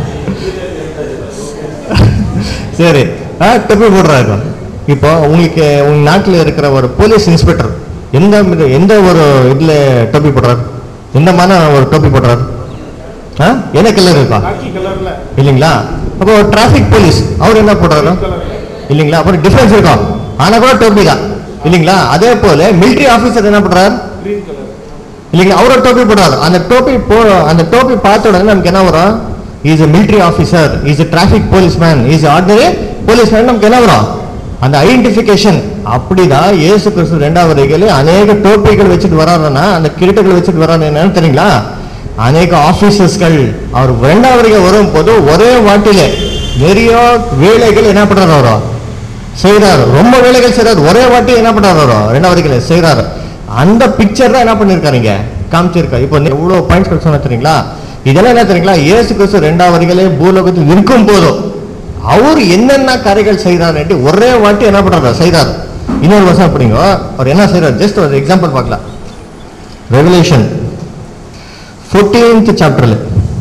சரி ஆ தொப்பி போடுறாரு இப்போ உங்களுக்கு உங்க நாட்டில் இருக்கிற ஒரு போலீஸ் இன்ஸ்பெக்டர் எந்த மித- எந்த ஒரு இதுல டோப்பி போடுறாரு எந்த மாதிரி ஒரு டோப்பி போடுறாரு ஆ என்ன கலர் இருக்கும் இல்லைங்களா அப்போ டிராஃபிக் போலீஸ் அவர் என்ன போடுறாரு இல்லைங்களா அப்புறம் டிஃபரன்ஸ் இருக்கும் ஆனா கூட டோப்பி தான் இல்லைங்களா அதே போல மிலிட்டரி ஆபீசர் என்ன பண்றாரு இல்லைங்களா அவரோட டோப்பி போடுறாரு அந்த டோப்பி போ அந்த டோப்பி பார்த்த உடனே நமக்கு என்ன வரும் is a military officer is a traffic policeman is ordinary policeman நமக்கு என்ன வரும் அந்த ஐடென்டிஃபிகேஷன் அப்படிதான் இயேசு கிறிஸ்து ரெண்டாவது வரைகளை அநேக டோப்பிகள் வச்சுட்டு வராருன்னா அந்த கிரீட்டுகள் வச்சுட்டு வராரு என்னன்னு தெரியுங்களா அநேக ஆபீசர்ஸ்கள் அவர் ரெண்டாவது வரைக்கும் வரும் போது ஒரே வாட்டிலே நிறைய வேலைகள் என்ன பண்றாரு அவரோ செய்றாரு ரொம்ப வேலைகள் செய்றாரு ஒரே வாட்டி என்ன பண்றாரு அவரோ ரெண்டாவது வரைக்கும் செய்றாரு அந்த பிக்சர் தான் என்ன பண்ணிருக்காருங்க காமிச்சிருக்காரு இப்போ எவ்வளவு பாயிண்ட்ஸ் சொன்ன தெரியுங்களா இதெல்லாம் என்ன தெரியுங்களா இயேசு கிறிஸ்து ரெண்டாவது வரிகளே பூலோகத்தில் இருக்கும் போதும் அவர் என்னென்ன காரியங்கள் செய்யறாரு ஒரே வாட்டி என்ன பண்றாரு செய்றாரு இன்னொரு வருஷம் அப்படிங்க அவர் என்ன செய்யறாரு ஜஸ்ட் ஒரு எக்ஸாம்பிள் பார்க்கலாம் ரெவலேஷன் ஃபோர்டீன்த் சாப்டர்ல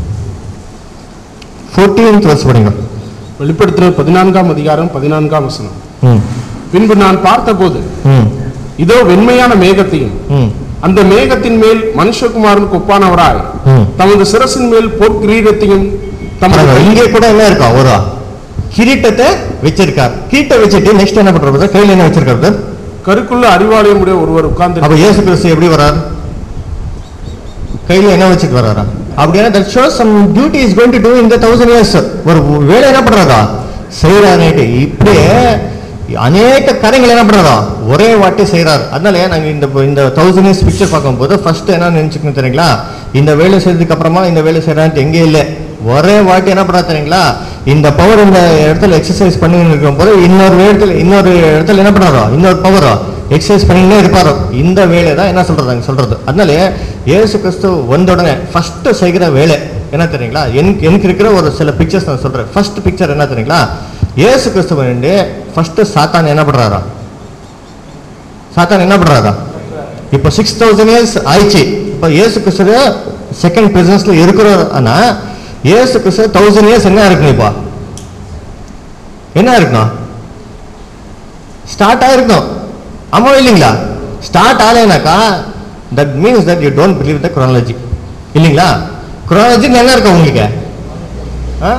ஃபோர்டீன்த் வருஷம் படிங்க வெளிப்படுத்துற பதினான்காம் அதிகாரம் பதினான்காம் வசனம் ம் பின்பு நான் பார்த்தபோது ம் இதோ வெண்மையான மேகத்தையும் ம் அந்த மேகத்தின் மேல் மனுஷகுமாரனுக்கு ஒப்பானவராய் ம். தமது சிரசின் மேல் பொற்கிரீடத்தையும் தமது பாருங்க, கையில் இங்கே கூட என்ன இருக்கா ஒரு கிரீட்டத்தை வச்சிருக்கார் கிரீட்டை வச்சுட்டு நெக்ஸ்ட் என்ன பண்றது கையில என்ன வச்சிருக்காரு brother? கருக்குள்ள அறிவாலயம் உடைய ஒருவர் உட்கார்ந்து அப்ப இயேசு கிறிஸ்து எப்படி வரார் கையில என்ன வச்சுட்டு வராரா அப்படின்னா that shows some duty is going to do இந்த தௌசண்ட் இயர்ஸ் ஒரு வேலை என்ன பண்றதா செய்யறாரு இப்படியே அநேக காரியங்கள் என்ன பண்றதா ஒரே வாட்டி செய்யறாரு அதனால நாங்க இந்த இந்த தௌசண்ட் இயர்ஸ் பிக்சர் பார்க்கும்போது ஃபர்ஸ்ட் என்ன நினைச்சுக்கணும் தெரியுங்களா இந்த வேலை செய்ததுக்கு அப்புறமா இந்த வேலை செய்யறான்ட்டு எங்கே இல்லை ஒரே வாட்டி என்ன பண்ணா தெரியுங்களா இந்த பவர் இந்த இடத்துல எக்ஸசைஸ் பண்ணி இருக்கும் போது இன்னொரு இடத்துல இன்னொரு இடத்துல என்ன பண்றாரோ இன்னொரு பவரோ எக்ஸசைஸ் பண்ணினே இருப்பாரோ இந்த வேலை தான் என்ன சொல்றது அங்க சொல்றது அதனால இயேசு கிறிஸ்து வந்த உடனே ஃபர்ஸ்ட் செய்கிற வேலை என்ன தெரியுங்களா எனக்கு எனக்கு இருக்கிற ஒரு சில பிக்சர்ஸ் நான் சொல்றேன் ஃபர்ஸ்ட் பிக்சர் என்ன தெரியுங்களா இயேசு கிறிஸ்து வந்து ஃபர்ஸ்ட் சாத்தான் என்ன பண்றாரா சாத்தான் என்ன பண்றாரா இப்போ சிக்ஸ் தௌசண்ட் இயர்ஸ் ஆயிடுச்சு இப்போ இயேசு கிறிஸ்து செகண்ட் பிரசன்ஸ்ல இருக்கிறோம் ஆனா இயேசு கிறிஸ்து தௌசண்ட் இயர்ஸ் என்ன இருக்கணும் இப்போ என்ன இருக்கணும் ஸ்டார்ட் ஆயிருக்கும் ஆமா இல்லைங்களா ஸ்டார்ட் ஆகலைனாக்கா that means that you don't believe the குராலஜி இல்லைங்களா குராலஜி என்ன இருக்கும் உங்களுக்கு ஆ?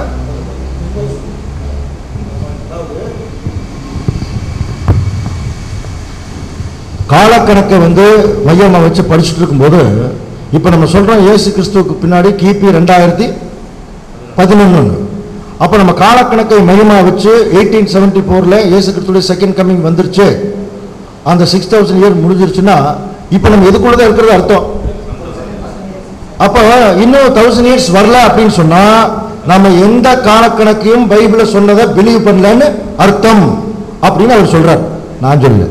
காலக்கணக்கை வந்து மையமாக வச்சு படிச்சுட்டு இருக்கும்போது இப்போ நம்ம சொல்றோம் இயேசு கிறிஸ்துவுக்கு பின்னாடி கிபி ரெண்டாயிரத்தி பதினொன்று அப்போ நம்ம காலக்கணக்கை மையமாக வச்சு எயிட்டீன் செவன்டி ஃபோரில் இயேசு கிறிஸ்துடைய செகண்ட் கம்மிங் வந்துருச்சு அந்த சிக்ஸ் தௌசண்ட் இயர் முடிஞ்சிருச்சுன்னா இப்போ நம்ம எதுக்குள்ள தான் இருக்கிறது அர்த்தம் அப்போ இன்னும் தௌசண்ட் இயர்ஸ் வரல அப்படின்னு சொன்னா நம்ம எந்த காலக்கணக்கையும் பைபிள சொன்னதை பிலீவ் பண்ணலன்னு அர்த்தம் அப்படின்னு அவர் சொல்றார் நான் சொல்லல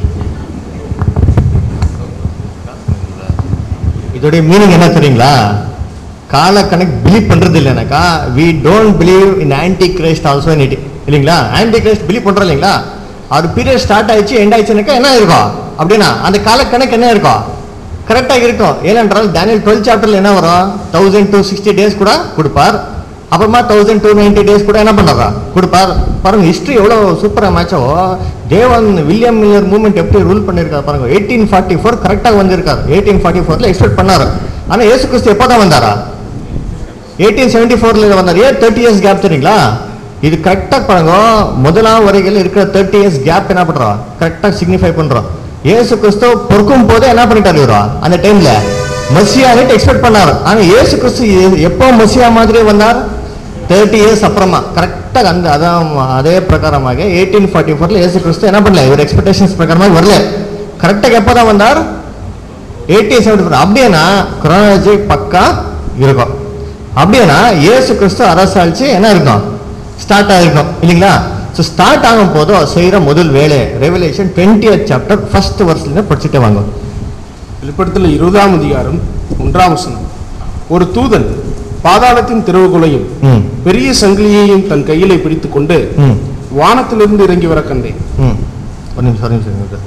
இதோடைய மீனிங் என்ன தெரியுங்களா காலக்கணக்கு பிலீவ் பண்றது இல்லைனாக்கா we don't believe in Antichrist also in it இல்லைங்களா ஆன்டி கிரைஸ்ட் பிலீவ் பண்றோம் இல்லைங்களா அவர் பீரியட் ஸ்டார்ட் ஆயிடுச்சு எண்ட் ஆயிடுச்சுனாக்கா என்ன இருக்கும் அப்படின்னா அந்த காலக்கணக்கு என்ன இருக்கும் கரெக்டாக இருக்கும் ஏனென்றால் டேனியல் டுவெல் சாப்டர்ல என்ன வரும் தௌசண்ட் டூ சிக்ஸ்டி டேஸ் கூட கொடுப்பார் அப்புறமா தௌசண்ட் டூ நைன்டி டேஸ் கூட என்ன பண்ணுறா கொடுப்பார் பாருங்க ஹிஸ்ட்ரி எவ்வளோ சூப்பராக மேட்சோ தேவன் வில்லியம் மில்லர் மூவ்மெண்ட் எப்படி ரூல் பண்ணியிருக்காரு பாருங்க எயிட்டீன் ஃபார்ட்டி ஃபோர் கரெக்டாக வந்திருக்காரு எயிட்டீன் ஃபார்ட்டி ஃபோரில் எக்ஸ்பெக்ட் பண்ணாரு ஆனால் இயேசு கிறிஸ்து எப்போ தான் வந்தாரா எயிட்டீன் செவன்டி ஃபோரில் வந்தார் ஏன் தேர்ட்டி இயர்ஸ் கேப் தெரியுங்களா இது கரெக்டாக பாருங்க முதலாம் வரைகள் இருக்கிற தேர்ட்டி இயர்ஸ் கேப் என்ன பண்ணுறோம் கரெக்டாக சிக்னிஃபை பண்ணுறோம் இயேசு கிறிஸ்து பொறுக்கும் போதே என்ன பண்ணிட்டாரு இவரா அந்த டைம்ல மசியானிட்டு எக்ஸ்பெக்ட் பண்ணார் ஆனா இயேசு கிறிஸ்து எ- எப்போ மசியா மாதிரி வந்தார் தேர்ட்டி இயர்ஸ் அப்புறமா கரெக்டாக அந்த அதான் அதே பிரகாரமாக எயிட்டீன் ஃபார்ட்டி ஃபோரில் இயேசு கிறிஸ்து என்ன பண்ணல இவர் எக்ஸ்பெக்டேஷன்ஸ் பிரகாரமாக வரல கரெக்டாக எப்போ தான் வந்தார் எயிட்டீன் செவன்டி ஃபோர் அப்படின்னா குரோனாலஜி பக்கா இருக்கும் அப்படின்னா இயேசு கிறிஸ்து அரசாட்சி என்ன இருக்கும் ஸ்டார்ட் ஆகிருக்கும் இல்லைங்களா ஸோ ஸ்டார்ட் ஆகும் போது செய்கிற முதல் வேலை ரெவலேஷன் டுவெண்ட்டி சாப்டர் ஃபர்ஸ்ட் வருஷத்துல படிச்சுட்டு வாங்க வெளிப்படுத்தல இருபதாம் அதிகாரம் ஒன்றாம் வசனம் ஒரு தூதன் பாதாளத்தின் திறவுகோலையும் ம் பெரிய சங்கிலியையும் தன் கையிலே பிடித்துக் கொண்டு ம் வானத்திலிருந்து இறங்கி வர கண்டேன் ம் ஒரு நிமிஷம் ஒரு நிமிஷம் இருங்க.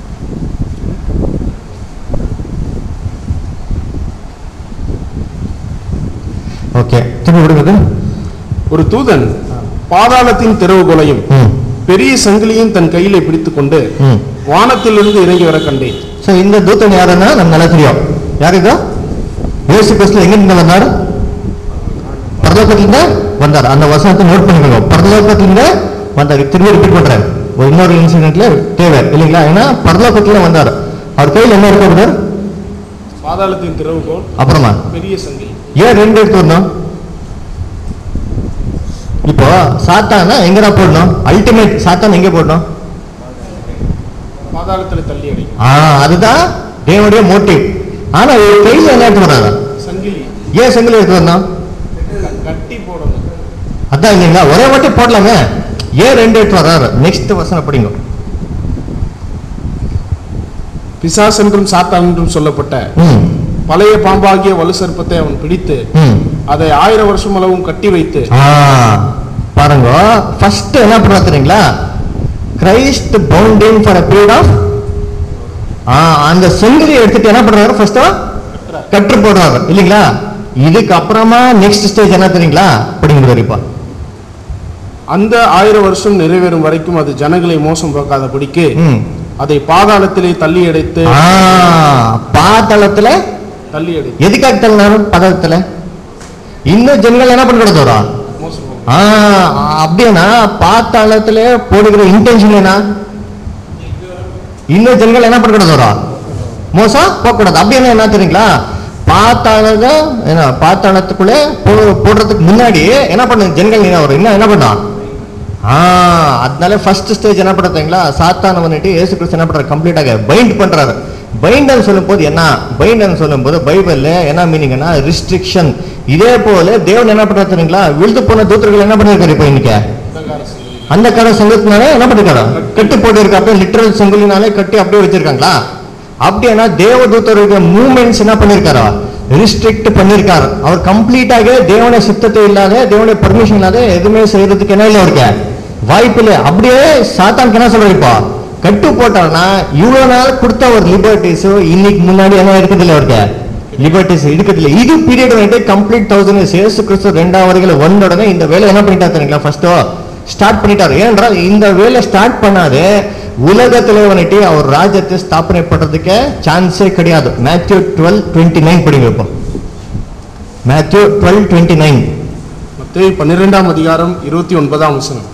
ஓகே திரும்ப விடுங்க ஒரு தூதன் பாதாளத்தின் திறவுகோலையும் ம் பெரிய சங்கிலியும் தன் கையிலே பிடித்துக் கொண்டு ம் வானத்திலிருந்து இறங்கி வர கண்டேன் ஸோ இந்த தூத்தன் யாருன்னா நம்ம நல்லா தெரியும் யார் இது இயேசு கிறிஸ்து எங்கிருந்து வந்தார் பரலோகத்திலிருந்து வந்தார் அந்த வசனத்தை நோட் பண்ணிக்கோங்க பரலோகத்திலிருந்து வந்தார் திரும்பி ரிப்பீட் பண்றேன் ஒரு இன்னொரு இன்சிடென்ட்ல தேவை இல்லைங்களா ஏன்னா பரலோகத்துல வந்தார் அவர் கையில் என்ன இருக்க brother? பாதாளத்தின் திறவுகோல் அப்புறமா பெரிய சங்கிலி ஏன் ரெண்டு எடுத்து வரணும் இப்போ சாத்தானா எங்கடா போடணும் அல்டிமேட் சாத்தான் எங்க போடணும் பாதாளத்தில் தள்ளி அடி ஆ அதுதான் தேவனுடைய மோட்டிவ் ஆனா ஒரு கையில் என்ன எடுத்து வர்றாரு சங்கிலி ஏன் செங்கல் எடுத்து வரணும் க- கட்டி போடணும் அதான் இல்லைங்களா ஒரே வாட்டி போடலாமே ஏன் ரெண்டு எடுத்து வர்றாரு நெக்ஸ்ட் வசனம் படிங்க பிசாஸ் என்றும் சாத்தான் என்றும் சொல்லப்பட்ட ம் பழைய பாம்பாகிய வலு சர்ப்பத்தை அவன் பிடித்து ம் அதை ஆயிரம் வருஷம் அளவும் கட்டி வைத்து ஆ, பாருங்க ஃபர்ஸ்ட் என்ன பண்றா தெரியுங்களா Christ bounding for a period of அந்த செங்கலை எடுத்துட்டு என்ன பண்றாரு ஃபர்ஸ்ட் கற்று போடுறாரு இல்லைங்களா இதுக்கு அப்புறமா நெக்ஸ்ட் ஸ்டேஜ் என்ன தெரியுங்களா படிங்க இப்போ அந்த ஆயிரம் வருஷம் நிறைவேறும் வரைக்கும் அது ஜனங்களை மோசம் போக்காதபடிக்கு ம் அதை பாதாளத்திலே தள்ளி அடைத்து ஆ, பாதாளத்துல தள்ளி அடைத்து எதுக்காக தள்ளினாரு பாதாளத்துல இன்னும் ஜனங்கள் என்ன பண்ண வரோம் மோசம் போக்கு. ஆ, அப்படின்னா பாத்தாளத்துல போடுகிற இன்டென்ஷன் என்ன இன்னும் ஜனங்கள் என்ன பண்ணக்கூடாது வரும் மோசம் போகக்கூடாது அப்படின்னா என்ன தெரியுங்களா பாத்தாளத என்ன பாத்தாளத்துக்குள்ளே போ- போடுறதுக்கு முன்னாடி என்ன பண்ணு ஜனங்கள் என்ன வரும் இன்னும் என்ன பண்ணா ஆ அதனால ஃபர்ஸ்ட் ஸ்டேஜ் என்ன பண்ணுறீங்களா சாத்தான வந்துட்டு ஏசு கிறிஸ்து என்ன பண்றாரு கம்ப்ளீட்டாக பைண்ட் பண்றாரு பைண்டன்னு சொல்லும்போது என்ன பைண்டன்னு சொல்லும்போது பைபிள்ல என்ன மீனிங்னா ரிஸ்ட்ரிக்ஷன் இதே போல தேவன் என்ன பண்றாரு தெரியுங்களா விழுந்து போன தூத்தர்கள் என்ன பண்ணிருக்காரு இப்போ இன்னைக்கு அந்த கடை சங்கத்தினாலே என்ன பண்ணிருக்காரு கட்டி போட்டு அப்படியே லிட்டரல் செங்கலினாலே கட்டி அப்படியே வச்சிருக்காங்களா அப்படின்னா தேவதூத்தருடைய மூமெண்ட்ஸ் என்ன பண்ணிருக்காரா ரிஸ்ட்ரிக்ட் பண்ணிருக்காரு அவர் கம்ப்ளீட்டாக தேவனுடைய சித்தத்தை இல்லாத தேவனுடைய பர்மிஷன் இல்லாத எதுவுமே செய்யறதுக்கு என்ன இல்லை அவருக்கு வாய்ப்பு இல்லை அப்படியே சாத்தானுக்கு என்ன சொல்றாரு இப்போ கட்டு போட்டாருன்னா இவ்வளவு நாள் கொடுத்த ஒரு லிபர்ட்டிஸ் இன்னைக்கு முன்னாடி என்ன இருக்குது இல்லை அவருக்கு லிபர்ட்டிஸ் இருக்குது இல்லை இது பீரியட் வந்துட்டு கம்ப்ளீட் தௌசண்ட் இயேசு கிறிஸ்து ரெண்டாம் வரைகள் வந்த உடனே இந்த வேலை என்ன பண்ணிட்டாரு தெரியுங்களா ஃபர்ஸ்டோ ஸ்டார்ட் பண்ணிட்டாரு ஏனென்றால் இந்த வேலை ஸ்டார்ட் பண்ணாது உலகத்துல வந்துட்டு அவர் ராஜ்யத்தை ஸ்தாபனை பண்றதுக்கு சான்ஸே கிடையாது மேத்யூ டுவெல் டுவெண்ட்டி நைன் படிங்க இப்போ மேத்யூ டுவெல் டுவெண்ட்டி நைன் மத்தேயு பன்னிரெண்டாம் அதிகாரம் இருபத்தி ஒன்பதாம் வசனம்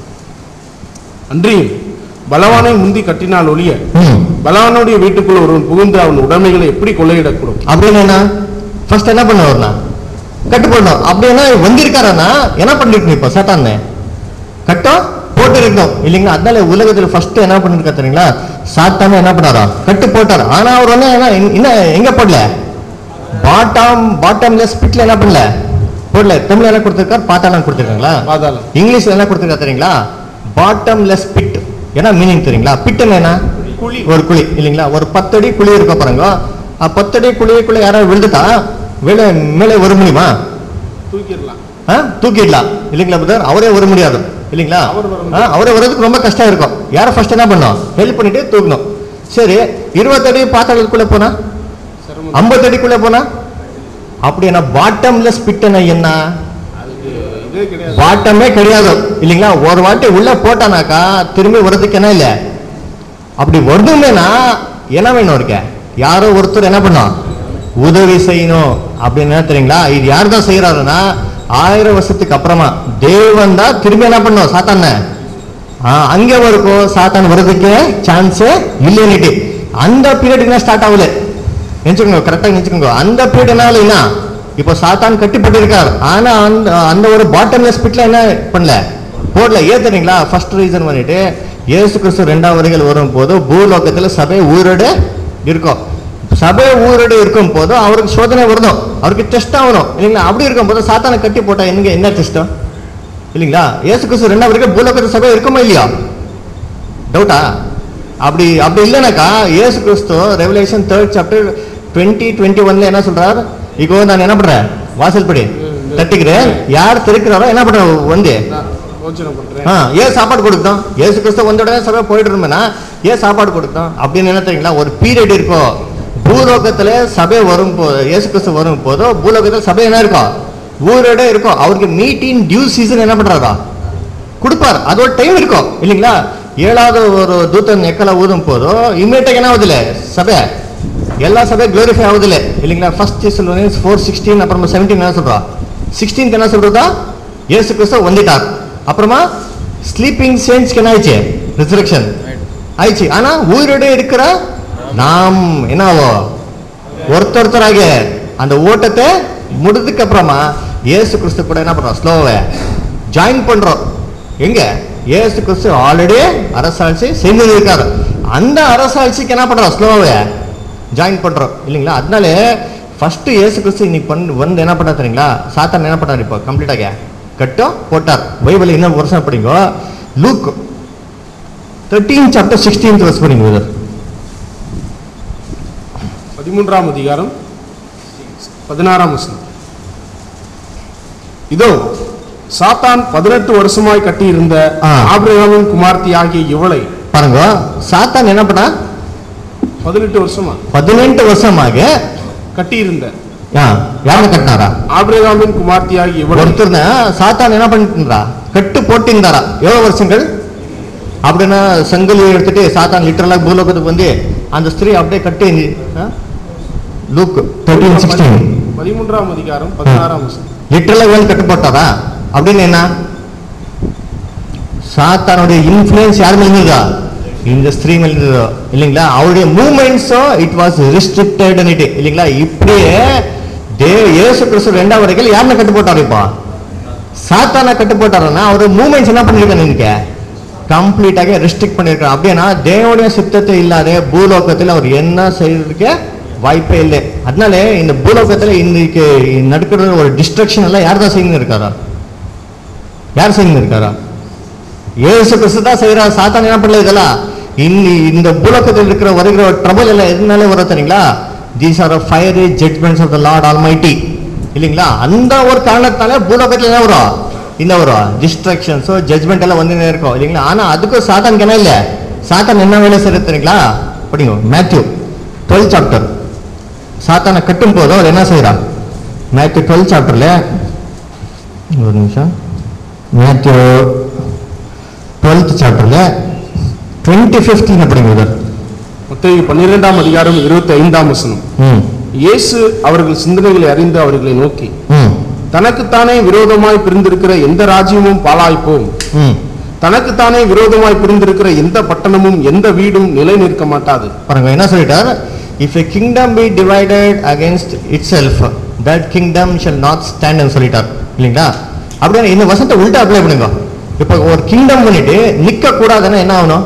அன்றியும் பலவானை முந்தி கட்டினால் ஒழிய பலவானுடைய வீட்டுக்குள் ஒருவன் புகுந்து அவன் உடைமைகளை எப்படி கொள்ளையிடக்கூடும் அப்படின்னு என்ன ஃபர்ஸ்ட் என்ன பண்ணுவார்னா கட்டு போடணும் அப்படின்னா வந்திருக்காரனா என்ன பண்ணிருக்கணும் இப்போ சட்டான்னு கட்டம் போட்டு இருக்கணும் இல்லைங்களா அதனால உலகத்துல ஃபர்ஸ்ட் என்ன பண்ணிருக்கா தெரியுங்களா சாத்தான என்ன பண்ணாரா கட்டு போட்டார் ஆனா அவர் வந்து என்ன இன்னும் எங்க போடல பாட்டம் பாட்டம்ல ஸ்பிட்ல என்ன பண்ணல போடல தமிழ்ல என்ன கொடுத்திருக்கார் பாட்டாளம் கொடுத்திருக்காங்களா பாதாளம் இங்கிலீஷ்ல என்ன கொடுத்திருக்கா தெரியுங்களா பாட்டம்லெஸ் பிட் என்ன மீனிங் தெரியுங்களா பிட்டுன்னு என்ன குழி. ஒரு குழி இல்லைங்களா ஒரு பத்தடி குழி இருக்க பாருங்க அஹ் பத்தடி குழிக்குள்ள யாராவது விழுந்துட்டா மேலே மேலே வர முடியுமா தூக்கிடலாம் ஆ? தூக்கிடலாம் இல்லைங்களா பிரதர் அவரே வர முடியாது இல்லைங்களா அவர் வர ஆ, அவரே வர்றதுக்கு ரொம்ப கஷ்டம் இருக்கும் யாரை ஃபர்ஸ்ட் என்ன பண்ணோம் ஹெல்ப் பண்ணிட்டு தூக்கணும் சரி இருபத்தடி பாத்தாளத்துக்குள்ள போனா சிரமம் ஐம்பது அடிக்குள்ள போனா அப்படி என்ன பாட்டம்லெஸ் பிட்டுன்னா என்ன அதுக்கு இதே கிடையாது வாட்டமே கிடையாது இல்லைங்களா ஒரு வாட்டி உள்ள போட்டானாக்கா திரும்பி வர்றதுக்கு என்ன இல்லை அப்படி வரணுமேனா என்ன வேணும் இருக்க யாரோ ஒருத்தர் என்ன பண்ணும் உதவி செய்யணும் அப்படின்னு என்ன தெரியுங்களா இது யார் தான் செய்யறாருன்னா ஆயிரம் வருஷத்துக்கு அப்புறமா தேவன் தான் திரும்பி என்ன பண்ணும் சாத்தான அங்கே வரைக்கும் சாத்தான் வர்றதுக்கு சான்ஸே இல்லைன்னுட்டு அந்த பீரியட் என்ன ஸ்டார்ட் ஆகல நினைச்சுக்கோங்க கரெக்டாக நினைச்சுக்கோங்க அந்த பீரியட் என்ன ஆகலைன்னா இப்போ சாத்தான் கட்டி போட்டிருக்கார் ஆனா அந்த அந்த ஒரு பாட்டம்லெஸ் பிட்ல என்ன பண்ணல போடல ஏன் தெரியுங்களா ஃபர்ஸ்ட் ரீசன் பண்ணிட்டு இயேசு கிறிஸ்து ரெண்டாம் வரைகள் வரும் போது பூலோகத்துல சபை ஊரோடு இருக்கும் சபை ஊரோடு இருக்கும் போது அவருக்கு சோதனை வரணும் அவருக்கு டெஸ்ட் ஆகணும் இல்லைங்களா அப்படி இருக்கும் போது சாத்தானை கட்டி போட்டா என்னங்க என்ன டெஸ்ட்டும் இல்லைங்களா இயேசு கிறிஸ்து ரெண்டாம் வரைக்கும் பூலோகத்து சபை இருக்குமா இல்லையா டவுட்டா அப்படி அப்படி இல்லைனாக்கா இயேசு கிறிஸ்து Revelation third chapter twenty twenty ஒன்ல என்ன சொல்றார் இப்போ நான் என்ன பண்றேன் வாசல் படி தட்டிக்கிறேன் யார் திறக்கிறாரோ என்ன பண்ற வந்து நான் யோசனை பண்றேன் ஆ ஏன் சாப்பாடு கொடுத்தோம் இயேசு கிறிஸ்து வந்த உடனே சபை போயிட்டு இருந்தோம்னா ஏன் சாப்பாடு கொடுத்தோம் அப்படின்னு என்ன தெரியுங்களா ஒரு பீரியட் இருக்கும் பூலோகத்துல சபை வரும் போது இயேசு கிறிஸ்து வரும் போதோ பூலோகத்துல சபை என்ன இருக்கும் ஊரோட இருக்கும் அவருக்கு மீட்டிங் டியூ சீசன் என்ன பண்றாரா கொடுப்பார் அது ஒரு டைம் இருக்கும் இல்லைங்களா ஏழாவது ஒரு தூத்தன் எக்கல ஊதும் போதோ இம்மீடியட்டாக என்ன ஆகுதுல சபை எல்லா சபையும் க்ளோரிஃபை ஆகுதுல இல்லைங்களா ஃபர்ஸ்ட் சொல்லுவாங்க ஃபோர் சிக்ஸ்டீன் அப்புறமா செவன்டீன் என்ன சொல்றா சிக்ஸ்டீன்த் என்ன சொல்றதா இயேசு கிறிஸ்து வந்துட்டார் அப்புறமா ஸ்லீப்பிங் சேஞ்ச்க்கு என்ன ஆயிடுச்சு ரிசரக்ஷன் ஆயிடுச்சு ஆனா உயிரோட இருக்கிற நாம் என்ன ஆகும் ஒருத்தர் ஒருத்தராக அந்த ஓட்டத்தை முடிஞ்சதுக்கு அப்புறமா இயேசு கிறிஸ்து கூட என்ன பண்றோம் ஸ்லோவை ஜாயின் பண்றோம் எங்க இயேசு கிறிஸ்து ஆல்ரெடி அரசாட்சி செஞ்சு இருக்காரு அந்த அரசாட்சிக்கு என்ன பண்றோம் ஸ்லோவை ஜாயின் பண்றோம் இல்லைங்களா அதனால ஃபர்ஸ்ட் இயேசு கிறிஸ்து இன்னைக்கு பண்ண வந்து என்ன பண்ணா தெரியுங்களா சாத்தான் என்ன பண்ணார் இப்போ கம்ப்ளீட்டாக கட்டோ போட்டார் பைபிள் என்ன வருஷம் படிங்க லூக் தேர்ட்டீன் சாப்டர் சிக்ஸ்டீன்த் வருஷம் படிங்க brother. பதிமூன்றாம் அதிகாரம் பதினாறாம் வசனம் இதோ சாத்தான் பதினெட்டு வருஷமாய் கட்டியிருந்த ஆ. ஆபிரகாமின் குமார்த்தி ஆகிய இவளை பாருங்க சாத்தான் என்ன பண்ணா பதினெட்டு வருஷமா பதினெட்டு வருஷமாக கட்டியிருந்த ஆ, யாருன்னு கட்டினாரா ஆபிரகாமின் குமார்த்தி ஆகிய இவளை ஒருத்தர் சாத்தான் என்ன பண்ணிட்டு கட்டு போட்டிருந்தாரா எவ்வளவு வருஷங்கள் அப்படின்னா சங்கிலி எடுத்துட்டு சாத்தான் லிட்டரலா பூலோகத்துக்கு வந்து அந்த ஸ்திரீ அப்படியே கட்டி லூக் தேர்ட்டீன் சிக்ஸ்டீன் பதிமூன்றாம் அதிகாரம் பதினாறாம் வருஷம் லிட்டரலா வந்து கட்டு போட்டாரா அப்படின்னு என்ன சாத்தானுடைய இன்ஃப்ளூயன்ஸ் யார் மேல இருந்ததா இந்த ஸ்திரீ மேல இருந்ததோ இல்லைங்களா அவருடைய மூமெண்ட்ஸோ இட் வாஸ் ரிஸ்ட்ரிக்டட் இல்லைங்களா இப்படியே தேவ இயேசு கிறிஸ்து ரெண்டாம் வரைக்கும் யாருன்னு கட்டு போட்டாரு இப்போ சாத்தான கட்டு போட்டாருன்னா அவரு மூமெண்ட்ஸ் என்ன பண்ணிருக்காரு நீங்க கம்ப்ளீட்டாக ரெஸ்ட்ரிக்ட் பண்ணிருக்காரு அப்படின்னா தேவனுடைய சித்தத்தை இல்லாத பூலோகத்தில் அவர் என்ன செய்யறதுக்கு வாய்ப்பே இல்லை அதனால இந்த பூலோகத்துல இன்னைக்கு நடக்கிற ஒரு டிஸ்ட்ரக்ஷன் எல்லாம் யார் தான் செய்யணும் இருக்காரா யார் செய்யணும் இருக்காரா இயேசு கிறிஸ்து தான் செய்யறா சாத்தான் என்ன பண்ணல இதெல்லாம் இன்னி இந்த பூலோகத்தில் இருக்கிற வருகிற ட்ரபிள் எல்லாம் எதுனால வர தெரியுங்களா these are fire judgments of the Lord Almighty இல்லைங்களா அந்த ஒரு காரணத்தால பூலோகத்தில் என்ன வரும் இந்த வரும் டிஸ்ட்ரக்ஷன்ஸோ ஜட்மெண்ட் எல்லாம் வந்துனே இருக்கும் இல்லைங்களா ஆனா அதுக்கும் சாத்தானுக்கு என்ன இல்லை சாத்தான் என்ன வேலை செய்யறது தெரியுங்களா படிங்க மேத்யூ டுவெல் சாப்டர் சாத்தானை கட்டும் போது அவர் என்ன செய்யறார் மேத்யூ டுவெல் சாப்டர்ல ஒரு நிமிஷம் மேத்யூ டுவெல்த் சாப்டர்ல டுவெண்ட்டி ஃபிஃப்டீன் அப்படிங்கிறது மத்தேயு பன்னிரெண்டாம் அதிகாரம் இருபத்தி ஐந்தாம் வசனம் ம் இயேசு அவர்கள் சிந்தனைகளை அறிந்து அவர்களை நோக்கி ம் தனக்குத்தானே விரோதமாய் பிரிந்திருக்கிற எந்த ராஜ்யமும் பாழாய்ப்போம் ம் தனக்குத்தானே விரோதமாய் பிரிந்திருக்கிற எந்த பட்டணமும் எந்த வீடும் நிலை நிற்க மாட்டாது பாருங்க என்ன சொல்லிட்டார் if a kingdom be divided against itself that kingdom shall not stand சொல்லிட்டார் இல்லைங்களா அப்படியே இந்த வசனத்தை உள்டா அப்ளை பண்ணுங்க இப்போ ஒரு கிங்டம் பண்ணிட்டு நிக்க கூடாதுன்னா என்ன ஆகணும்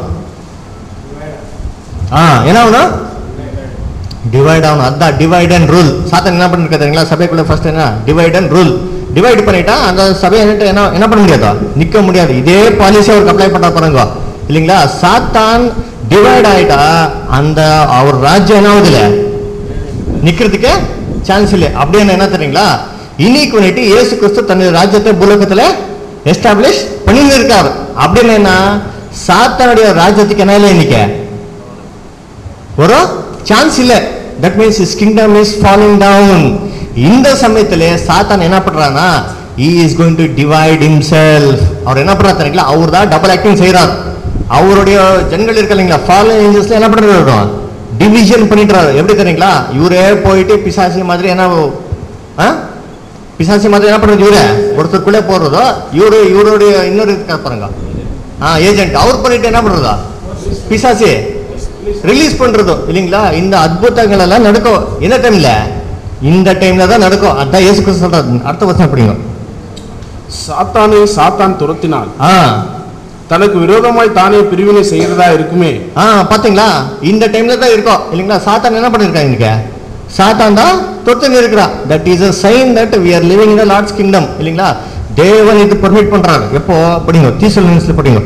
ஆ என்ன ஆகணும் டிவைட் ஆகணும் அதான் டிவைட் அண்ட் ரூல் சாத்தன் என்ன பண்ணிருக்க தெரியுங்களா சபைக்குள்ள ஃபர்ஸ்ட் என்ன டிவைட் அண்ட் ரூல் டிவைட் பண்ணிட்டா அந்த சபையை என்ன என்ன என்ன பண்ண முடியாதா நிக்க முடியாது இதே பாலிசி அவருக்கு அப்ளை பண்ண பாருங்க இல்லைங்களா சாத்தான் டிவைட் ஆயிட்டா அந்த அவர் ராஜ்யம் என்ன ஆகுதுல நிக்கிறதுக்கு சான்ஸ் இல்லை அப்படின்னு என்ன தெரியுங்களா இன்னைக்கு வந்துட்டு இயேசு கிறிஸ்து தன்னுடைய ராஜ்யத்தை பூலோகத்துல எஸ்டாப்ளிஷ் பண்ணி இருக்காரு அப்படின்னு என்ன சாத்தானுடைய ராஜ்யத்துக்கு என்ன இல்லை இன்னைக்கு ஒரு சான்ஸ் இல்ல that means is kingdom is falling down இந்த சமயத்துல சாத்தான் என்ன பண்றானா he is going to divide himself அவர் என்ன பண்றாரு தெரியுங்களா அவர் தான் டபுள் ஆக்டிங் செய்றார் அவருடைய ஜனங்கள் இருக்க இல்லைங்களா ஃபாலோ ஏஞ்சல்ஸ்ல என்ன பண்றாரு டிவிஷன் பண்ணிட்டுறாரு எப்படி தெரியுங்களா இவரே போயிட்டு பிசாசி மாதிரி என்ன ஆ? பிசாசி மாதிரி என்ன பண்றது இவரே ஒருத்தருக்குள்ளே போறதோ இவரு இவருடைய இன்னொரு இருக்கா பாருங்க ஆ ஏஜென்ட் அவர் பண்ணிட்டு என்ன பண்றதா பிசாசி ரிலீஸ் பண்றதோ இல்லைங்களா இந்த அற்புதங்கள் எல்லாம் நடக்கும் என்ன டைம்ல இந்த டைம்ல தான் நடக்கும் அதான் இயேசு கிறிஸ்து சொல்றாரு அடுத்த வருஷம் எப்படிங்க சாத்தானை சாத்தான் துரத்தினால் ஆ தனக்கு விரோதமாய் தானே பிரிவினை செய்கிறதா இருக்குமே ஆ பாத்தீங்களா இந்த டைம்ல தான் இருக்கும் இல்லைங்களா சாத்தான் என்ன பண்ணிருக்காங்க இன்னைக்கு சாத்தான் தான் தொட்டு இருக்கிறா that is a sign that we are living in Lord's kingdom இல்லைங்களா தேவன் இது பெர்மிட் பண்றாரு எப்போ படிங்க தீசல் நியூஸ்ல படிங்க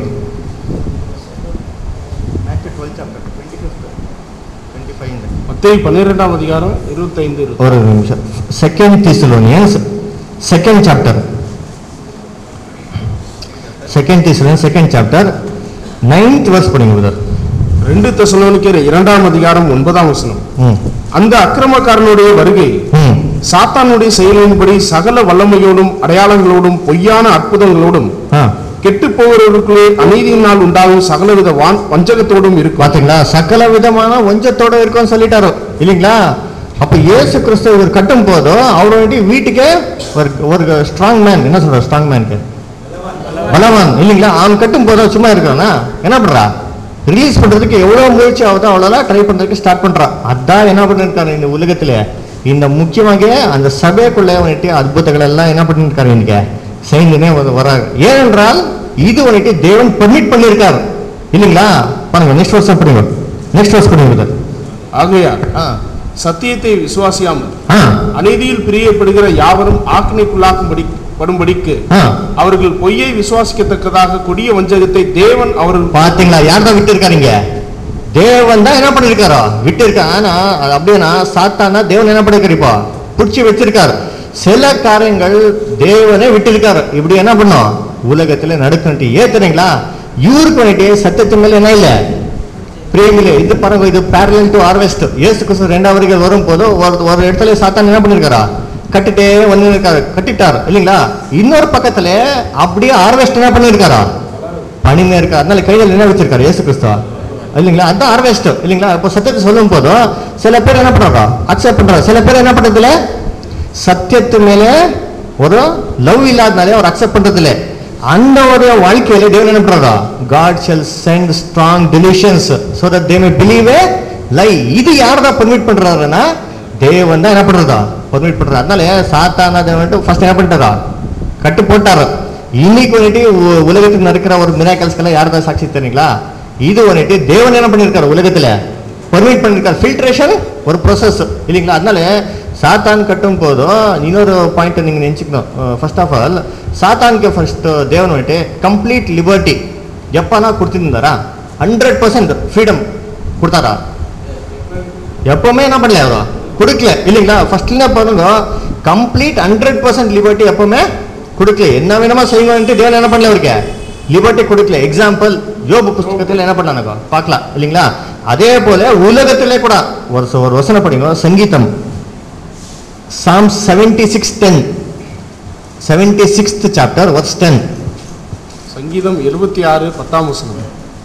மத்தேயு பன்னிரெண்டாம் அதிகாரம் இருபத்தைந்து இருக்கு. ஒரு நிமிஷம் second Thessalonians second chapter second Thessalonian second chapter ninth verse படிங்க பிரதர் ரெண்டு தெசலோனிக்கர் இரண்டாம் அதிகாரம் ஒன்பதாம் வசனம் ம் அந்த அக்கிரமக்காரனுடைய வருகை ம் சாத்தானுடைய செயலின்படி சகல வல்லமையோடும் அடையாளங்களோடும் பொய்யான அற்புதங்களோடும் ஆ கெட்டு போகிறவர்களுக்குள்ளே அநீதியினால் உண்டாகும் சகலவித வான் வஞ்சகத்தோடும் இருக்கும் பாத்தீங்களா சகல விதமான வஞ்சத்தோட இருக்கும்னு சொல்லிட்டாரு இல்லைங்களா அப்ப இயேசு கிறிஸ்து இவர் கட்டும் போதும் அவர் வேண்டி வீட்டுக்கே ஒரு ஒரு ஸ்ட்ராங் மேன் என்ன சொல்ற ஸ்ட்ராங் மேனுக்கு பலவான் இல்லைங்களா அவன் கட்டும் போதும் சும்மா இருக்கிறானா என்ன பண்றா ரிலீஸ் பண்றதுக்கு எவ்வளவு முயற்சி ஆகுதோ அவ்வளோ ட்ரை பண்றதுக்கு ஸ்டார்ட் பண்றான் அதான் என்ன பண்ணிருக்காரு இந்த உலகத்துல இந்த முக்கியமாக அந்த சபைக்குள்ள வந்துட்டு அற்புதங்கள் எல்லாம் என்ன பண்ணிருக்காரு இன்னைக்கு செய்துனே வராங்க ஏனென்றால் இது வந்துட்டு தேவன் பர்மிட் பண்ணியிருக்காரு இல்லைங்களா பாருங்க நெக்ஸ்ட் வருஷம் படிங்க நெக்ஸ்ட் வருஷம் படிங்க ஆகையால் ஆ சத்தியத்தை விசுவாசியாமல் ஆ அநீதியில் பிரியப்படுகிற யாவரும் ஆக்கினைக்குள்ளாக்கும்படி படும்படிக்கு ஆ அவர்கள் பொய்யை விசுவாசிக்கத்தக்கதாக கொடிய வஞ்சகத்தை தேவன் அவர்கள் பாத்தீங்களா யார் தான் விட்டு இருக்காருங்க தேவன் தான் என்ன பண்ணிருக்காரோ விட்டு இருக்கா ஆனா அது அப்படின்னா சாத்தானா தேவன் என்ன பண்ணிருக்காரு இப்போ பிடிச்சி வச்சிருக்காரு சில காரியங்கள் தேவனே விட்டிருக்காரு இப்படி என்ன பண்ணோம் உலகத்துல நடக்கணும் ஏன் தெரியுங்களா இவருக்கு வந்துட்டு சத்தியத்தின் மேல என்ன இல்லை பிரியங்களே இது பாருங்க இது பேரலல் டு ஹார்வெஸ்ட் இயேசு கிறிஸ்து ரெண்டாவது வருகை வரும்போது ஒரு ஒரு இடத்துல சாத்தான் என்ன பண்ணிருக்காரா கட்டிட்டே வந்து இருக்காரு கட்டிட்டாரு இல்லைங்களா இன்னொரு பக்கத்துல அப்படியே ஹார்வெஸ்ட் என்ன பண்ணிருக்காரா பணிங்க இருக்கா அதனால கையில் என்ன வச்சிருக்காரு இயேசு கிறிஸ்துவா இல்லைங்களா அதான் ஹார்வெஸ்ட் இல்லைங்களா இப்போ சத்தியத்தை சொல்லும் போதும் சில பேர் என்ன பண்றாங்க அக்செப்ட் பண்றாங்க சில பேர் என்ன பண்றதுல சத்தியத்து மேல ஒரு லவ் இல்லாதனாலே அவர் அக்செப்ட் பண்றதில்ல அந்த ஒரு வாழ்க்கையில தேவன் என்ன பண்றாரா God shall send strong delusions so that they may believe a lie இது யார் தான் பர்மிட் பண்றாருன்னா தேவன் தான் என்ன பண்றதா பர்மிட் பண்றாரு அதனால சாத்தான தேவன் ஃபர்ஸ்ட் என்ன பண்ணிட்டாரா கட்டு போட்டாரு இன்னைக்கு வந்துட்டு உ- உலகத்துக்கு நடக்கிற ஒரு மிராக்கல்ஸ்க்கெல்லாம் யார் தான் சாட்சி தெரியுங்களா இது வந்துட்டு தேவன் என்ன பண்ணிருக்காரு உலகத்துல பர்மிட் பண்ணிருக்காரு ஃபில்ட்ரேஷன் ஒரு ப்ரோசஸ் இல்லைங்களா அதனால சாத்தான் கட்டும் போதும் இன்னொரு பாயிண்ட் நீங்க நினைச்சுக்கணும் ஃபர்ஸ்ட் ஆஃப் ஆல் சாத்தானுக்கு ஃபர்ஸ்ட் தேவன் வந்துட்டு கம்ப்ளீட் லிபர்ட்டி எப்பனா கொடுத்துருந்தாரா ஹண்ட்ரட் பர்சன்ட் ஃப்ரீடம் கொடுத்தாரா எப்பவுமே என்ன பண்ணல அவரோ கொடுக்கல இல்லைங்களா ஃபர்ஸ்ட்ல பாருங்க கம்ப்ளீட் ஹண்ட்ரட் பர்சன்ட் லிபர்ட்டி எப்பவுமே கொடுக்கல என்ன வேணுமா செய்யுங்கன்ட்டு தேவன் என்ன பண்ணல அவருக்கு லிபர்ட்டி கொடுக்கல எக்ஸாம்பிள் யோபு புஸ்தகத்தில் என்ன பண்ணானுங்க பார்க்கலாம் இல்லைங்களா அதே போல உலகத்திலே கூட ஒரு ச- ஒரு வசனம் படிங்க சங்கீதம் Psalm seventy six ten seventy sixth chapter verse ten சங்கீதம் இருபத்தி ஆறு பத்தாம் வசனம்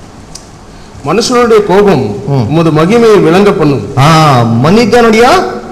மனுஷனுடைய கோபம் ம். உமது மகிமையை விளங்க பண்ணும் ஆ மனிதனுடைய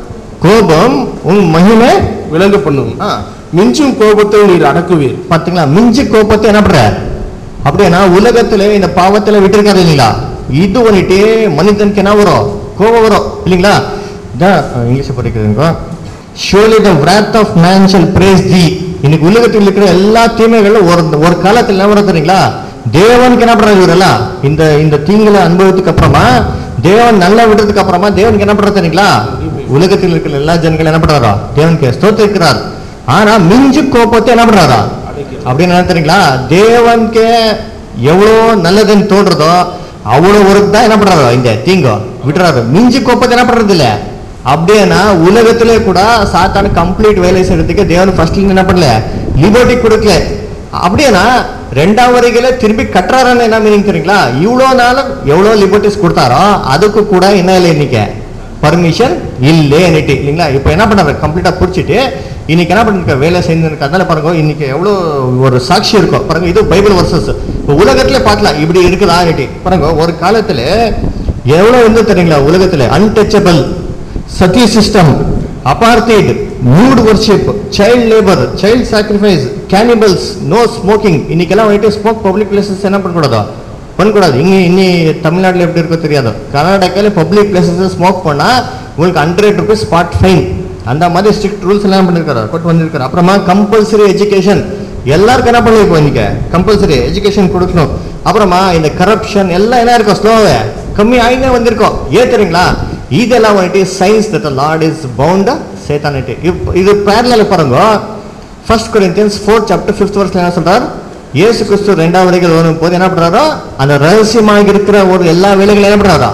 கோபம் உன் மகிமை விளங்க பண்ணும் ஆ மிஞ்சும் கோபத்தை நீர் அடக்குவீர் பாத்தீங்களா மிஞ்சி கோபத்தை என்ன பண்ற அப்படின்னா உலகத்துல இந்த பாவத்துல விட்டுருக்காரு இல்லைங்களா இது வந்துட்டு மனிதனுக்கு என்ன வரும் கோபம் வரும் இல்லைங்களா இதான் இங்கிலீஷ் படிக்கிறதுங்க surely the wrath of man shall praise thee இன்னைக்கு உலகத்தில் இருக்கிற எல்லா தீமைகளும் ஒரு ஒரு காலத்துல என்ன வரும் தெரியுங்களா தேவனுக்கு என்ன பண்றாரு இவரெல்லாம் இந்த இந்த தீங்களை அனுபவத்துக்கு அப்புறமா தேவன் நல்லா விடுறதுக்கு அப்புறமா தேவனுக்கு என்ன பண்றது தெரியுங்களா உலகத்தில் இருக்கிற எல்லா ஜனங்களும் என்ன பண்றாரா தேவனுக்கு ஸ்தோத்திருக்கிறார் ஆனா மிஞ்சு கோபத்தை என்ன பண்றாரா அப்படின்னு என்ன தெரியுங்களா தேவனுக்கு எவ்வளோ நல்லதுன்னு தோன்றதோ அவ்வளோ ஒரு தான் என்ன பண்றாரு இந்த தீங்கோ விட்டுறாரு மிஞ்சி கோப்பத்தை என்ன பண்றது இல்ல அப்படியேனா உலகத்திலே கூட சாத்தான கம்ப்ளீட் வேலை செய்யறதுக்கு தேவன் ஃபர்ஸ்ட்ல என்ன பண்ணல லிபர்ட்டி கொடுக்கல அப்படியேனா ரெண்டாம் வரையில திரும்பி கட்டுறாருன்னு என்ன மீனிங் தெரியுங்களா இவ்வளோ நாளும் எவ்வளோ லிபர்ட்டிஸ் கொடுத்தாரோ அதுக்கு கூட என்ன இல்லை இன்னைக்கு பர்மிஷன் இல்லைன்னுட்டு இல்லைங்களா இப்போ என்ன பண்ணாரு கம்ப்ளீட்டாக பிடிச்சிட்டு இன்னைக்கு என்ன பண்ணிருக்க வேலை செஞ்சிருக்க அதனால பாருங்க இன்னைக்கு எவ்வளோ ஒரு சாட்சி இருக்கும் பாருங்க இது பைபிள் வர்சஸ் இப்போ உலகத்துல பார்க்கலாம் இப்படி இருக்குதான்னுட்டு பாருங்க ஒரு காலத்துல எவ்வளோ வந்து தெரியுங்களா உலகத்துல அன்டச்சபிள் சதி சிஸ்டம் அபார்த்தைட் மூட் worship child labour child sacrifice cannibals no smoking இன்னைக்கெல்லாம் வந்துட்டு ஸ்மோக் பப்ளிக் பிளேசஸ் என்ன பண்ணக்கூடாதா பண்ணக்கூடாது இங்கே இன்னி தமிழ்நாட்டில் எப்படி இருக்கோ தெரியாது கர்நாடகாவில் பப்ளிக் பிளேசஸ் ஸ்மோக் பண்ணால் உங்களுக்கு ஹண்ட்ரட் ருபீஸ் ஸ்பாட் ஃபைன் அந்த மாதிரி ஸ்ட்ரிக்ட் ரூல்ஸ் எல்லாம் பண்ணிருக்காரு கொண்டு வந்திருக்காரு அப்புறமா கம்பல்சரி எஜுகேஷன் எல்லாருக்கும் என்ன பண்ணிருக்கோம் இன்னைக்கு கம்பல்சரி எஜுகேஷன் கொடுக்கணும் அப்புறமா இந்த கரப்ஷன் எல்லாம் என்ன இருக்கும் ஸ்லோவே கம்மி ஆகினே வந்திருக்கோம் ஏன் தெரியுங்களா இதெல்லாம் வந்துட்டு science that Lord is bound சேத்தானிட்டி இப்போ இது பேரலில் பாருங்க first Corinthians fourth chapter fifth வருஷம் என்ன சொல்றார் இயேசு கிறிஸ்து ரெண்டாவது வரைக்கும் வரும் போது என்ன பண்றாரோ அந்த ரகசியமாக இருக்கிற ஒரு எல்லா வேலைகளும் என்ன பண்றாரா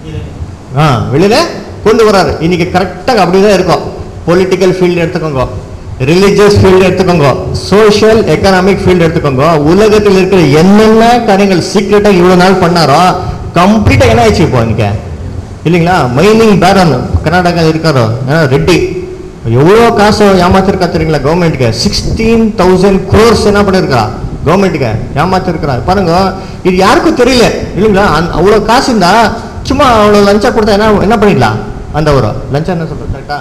ஆ வெளியில கொண்டு வராரு இன்னைக்கு கரெக்டாக அப்படிதான் இருக்கும் பொலிட்டிக்கல் ஃபீல்டு எடுத்துக்கோங்க ரிலீஜியஸ் ஃபீல்டு எடுத்துக்கோங்க சோஷியல் எக்கனாமிக் ஃபீல்டு எடுத்துக்கோங்க உலகத்தில் இருக்கிற என்னென்ன காரியங்கள் சீக்கிரட்டாக இவ்வளோ நாள் பண்ணாரோ கம்ப்ளீட்டாக என்ன ஆயிடுச்சு இப்போ இன்னைக்கு இல்லைங்களா மைனிங் பேரன் கர்நாடகா இருக்காரோ ஆ, ரெட்டி எவ்வளோ காசு ஏமாத்திருக்கா தெரியுங்களா கவர்மெண்ட்டுக்கு சிக்ஸ்டீன் தௌசண்ட் க்ரோர்ஸ் என்ன பண்ணிருக்கா கவர்மெண்ட்டுக்கு ஏமாத்திருக்கிறா பாருங்க இது யாருக்கும் தெரியல இல்லைங்களா அந்த- அவ்வளோ காசு இருந்தா சும்மா அவ்வளோ லஞ்சா கொடுத்தா என்ன என்ன பண்ணிடலாம் அந்த ஒரு லஞ்சம் என்ன சொல்றது கரெக்டா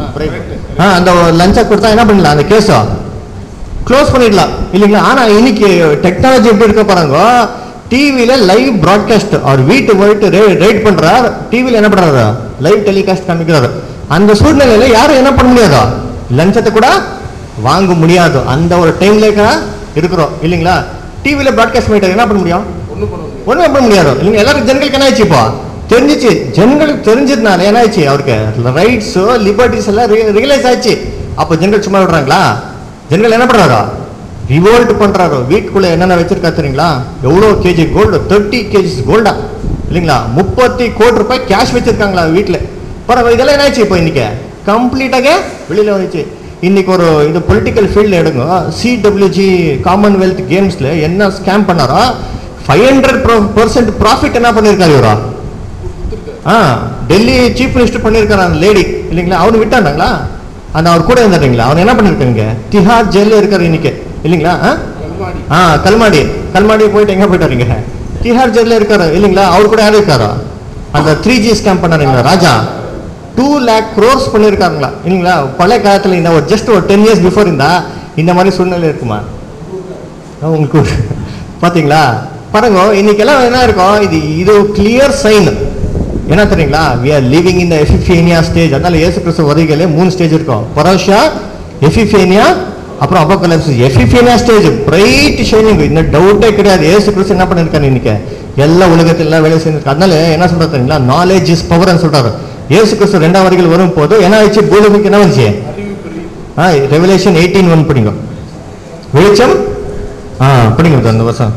ஆ அந்த லஞ்சா கொடுத்தா என்ன பண்ணிடலாம் அந்த கேஸோ க்ளோஸ் பண்ணிடலாம் இல்லைங்களா ஆனா இன்னைக்கு டெக்னாலஜி எப்படி இருக்க பாருங்க டிவியில லைவ் ப்ராட்காஸ்ட் அவர் வீட்டு போயிட்டு ரைட் பண்றார் டிவியில என்ன பண்றாரு லைவ் டெலிகாஸ்ட் காமிக்கிறாரு அந்த சூழ்நிலையில யாரும் என்ன பண்ண முடியாதோ லஞ்சத்தை கூட வாங்க முடியாது அந்த ஒரு டைம்ல இருக்கிறோம் இல்லைங்களா டிவியில ப்ராட்காஸ்ட் மீட்டர் என்ன பண்ண முடியும் ஒண்ணுமே பண்ண முடியாது இல்லைங்க எல்லாரும் ஜனங்களுக்கு என்ன ஆயிடுச்சு இப்போ தெரிஞ்சிச்சு ஜனங்களுக்கு தெரிஞ்சதுனால என்ன ஆயிடுச்சு அவருக்கு ரைட்ஸ் லிபர்ட்டிஸ் எல்லாம் ரியலைஸ் ஆயிடுச்சு அப்போ ஜனங்கள் சும்மா விடுறாங்களா ஜனங்கள் என்ன பண்றாரோ ரிவோல்ட் பண்றாரோ வீட்டுக்குள்ள என்னென்ன வச்சிருக்கா தெரியுங்களா எவ்வளோ கேஜி கோல்டு தேர்ட்டி கேஜிஸ் கோல்டா இல்லைங்களா முப்பத்தி கோடி ரூபாய் கேஷ் வச்சிருக்காங்களா வீட்டில் பரவாயில்ல இதெல்லாம் என்ன ஆயிடுச்சு இப்போ இன்னைக்கு கம்ப்ளீட்டாக வெளியில வந்துச்சு இன்னைக்கு ஒரு இது பொலிட்டிக்கல் ஃபீல்டில் எடுங்க சிடபிள்யூஜி காமன்வெல்த் கேம்ஸில் என்ன ஸ்கேம் பண்ணாரோ ஃபைவ் ஹண்ட்ரட் பர்சன்ட் ப்ராஃபிட் என்ன பண்ணியிருக்காரு இவரா ஆ டெல்லி சீஃப் மினிஸ்டர் பண்ணியிருக்காரு அந்த லேடி இல்லைங்களா அவனு விட்டாண்டாங்களா அந்த அவர் கூட இருந்தாருங்களா அவன் என்ன பண்ணிருக்காங்க திஹார் ஜெயிலில் இருக்காரு இன்னைக்கு இல்லைங்களா ஆ கல்வாடி ஆ கல்மாடி கல்மாடி போயிட்டு எங்க போயிட்டாருங்க திஹார் ஜெயில இருக்காரு இல்லைங்களா அவர் கூட யார் இருக்காரா அந்த த்ரீ ஜி ஸ்கேம் பண்ணாருங்களா ராஜா டூ லேக் க்ரோர்ஸ் பண்ணியிருக்காருங்களா இல்லைங்களா பழைய காலத்துல இந்த ஒரு ஜஸ்ட் ஒரு டென் இயர்ஸ் பிஃபோர் இருந்தா இந்த மாதிரி சூழ்நிலை இருக்குமா ஆ, உங்களுக்கு ஒரு- பாத்தீங்களா பாருங்க இன்னைக்கெல்லாம் என்ன இருக்கும் இது இது கிளியர் சைன் என்ன தெரியுங்களா we are living in epiphania stage அதனால இயேசு கிறிஸ்து வருகையிலே மூணு ஸ்டேஜ் இருக்கும் பரோஷா எஃபிஃபேனியா அப்புறம் apocalypse epiphania stage bright shining இந்த டவுட்டே கிடையாது இயேசு கிறிஸ்து என்ன பண்ணிருக்காரு இன்னைக்கு எல்லா உலகத்துல எல்லாம் வேலை செஞ்சிருக்காரு அதனால என்ன சொல்றாரு தெரியுங்களா நாலேஜ் இஸ் பவர்னு சொல்றாரு இயேசு கிறிஸ்து ரெண்டாம் வரைகள் வரும் போது என்ன ஆயிடுச்சு பூலோகத்துக்கு என்ன வந்துச்சு ஆ ரெவலேஷன் எயிட்டீன் ஒன் படிங்க வெளிச்சம் ஆ படிங்க brother, அந்த வருஷம்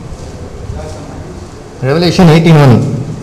ரெவலேஷன் எயிட்டீன் ஒன்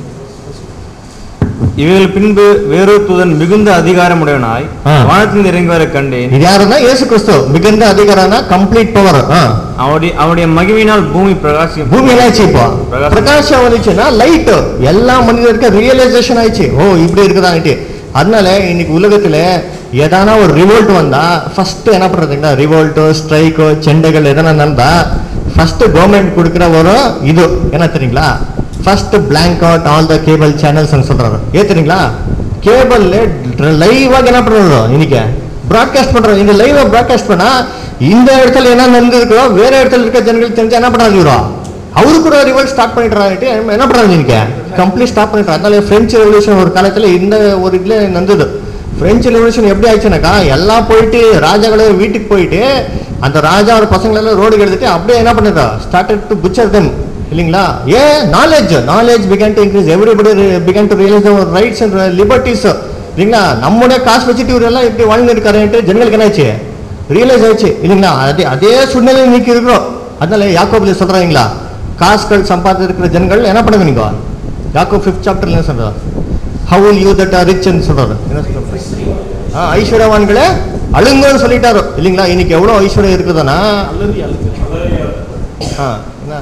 இவைகள் பின்பு வேறொரு தூதன் மிகுந்த அதிகாரமுடையவனாய் ஆ. வானத்திலிருந்து இறங்கி வர கண்டேன் இது யாருன்னா இயேசு கிறிஸ்து மிகுந்த அதிகாரம்னா கம்ப்ளீட் பவர் அவருடைய அவருடைய மகிமையினால் பூமி பிரகாசி பூமி என்னாச்சு இப்போ பிரகாசம். பிரகாசம் வந்துச்சுன்னா லைட் எல்லா மனிதருக்கு ரியலைசேஷன் ஆயிடுச்சு ஓ இப்படி இருக்குதான்ட்டு அதனால இன்னைக்கு உலகத்துல எதானா ஒரு ரிவோல்ட் வந்தா ஃபர்ஸ்ட் என்ன பண்றதுங்களா ரிவோல்ட்டோ ஸ்ட்ரைக்கோ செண்டைகள் எதனா நடந்தா ஃபர்ஸ்ட் கவர்மெண்ட் கொடுக்குற ஒரு இது என்ன தெரியுங்களா first blank out all the cable channels சொல்றாரு ஏத்துறீங்களா கேபிள்ல லைவாக என்ன பண்றாரு இன்னைக்கு பிராட்காஸ்ட் பண்றோம் இந்த லைவா பிராட்காஸ்ட் பண்ணா இந்த இடத்துல என்ன நடந்திருக்கோ வேற இடத்துல இருக்க ஜனங்களுக்கு தெரிஞ்சா என்ன பண்ணாது இவரோ அவரு கூட ரிவல் ஸ்டார்ட் பண்ணிடுறாரு என்ன பண்றாரு நீங்க கம்ப்ளீட் ஸ்டாப் பண்ணிடுறாரு அதனால பிரெஞ்சு ரெவல்யூஷன் ஒரு காலத்துல இந்த ஒரு இதுல நடந்தது பிரெஞ்சு ரெவல்யூஷன் எப்படி ஆயிடுச்சுனாக்கா எல்லாம் போயிட்டு ராஜாக்களும் வீட்டுக்கு போயிட்டு அந்த ராஜா ஒரு பசங்களெல்லாம் ரோடு எடுத்துட்டு அப்படியே என்ன பண்ணிடுறா ஸ்டார்டட் டு புச்சர் தெம் இல்லைங்களா ஏன் knowledge knowledge begin to increase everybody begin to realise our rights and liberties இல்லைங்களா நம்முடைய காசு வச்சுட்டு இவர் எல்லாம் இப்படி வாழ்ந்து இருக்காருன்ட்டு ஜனங்களுக்கு என்ன ஆச்சு ரியலைஸ் ஆயிடுச்சு இல்லைங்களா அதே அதே சூழ்நிலை இன்னைக்கு இருக்கிறோம் அதனால யாக்கோபில் சொல்றாங்களா காசுகள் சம்பாதித்து இருக்கிற ஜனங்கள் என்ன பண்ணுங்க நீங்க யாக்கோ ஃபிஃப்த் சாப்டர்ல என்ன சொல்றாரு how will you that are rich சொல்றாரு என்ன சொல்றாரு ஆ, ஐஸ்வர்யவான்களே அழுங்கன்னு சொல்லிட்டாரு இல்லைங்களா இன்னைக்கு எவ்வளவு ஐஸ்வர்யம் இருக்குதுன்னா அலறி அழுகு ஆ, என்ன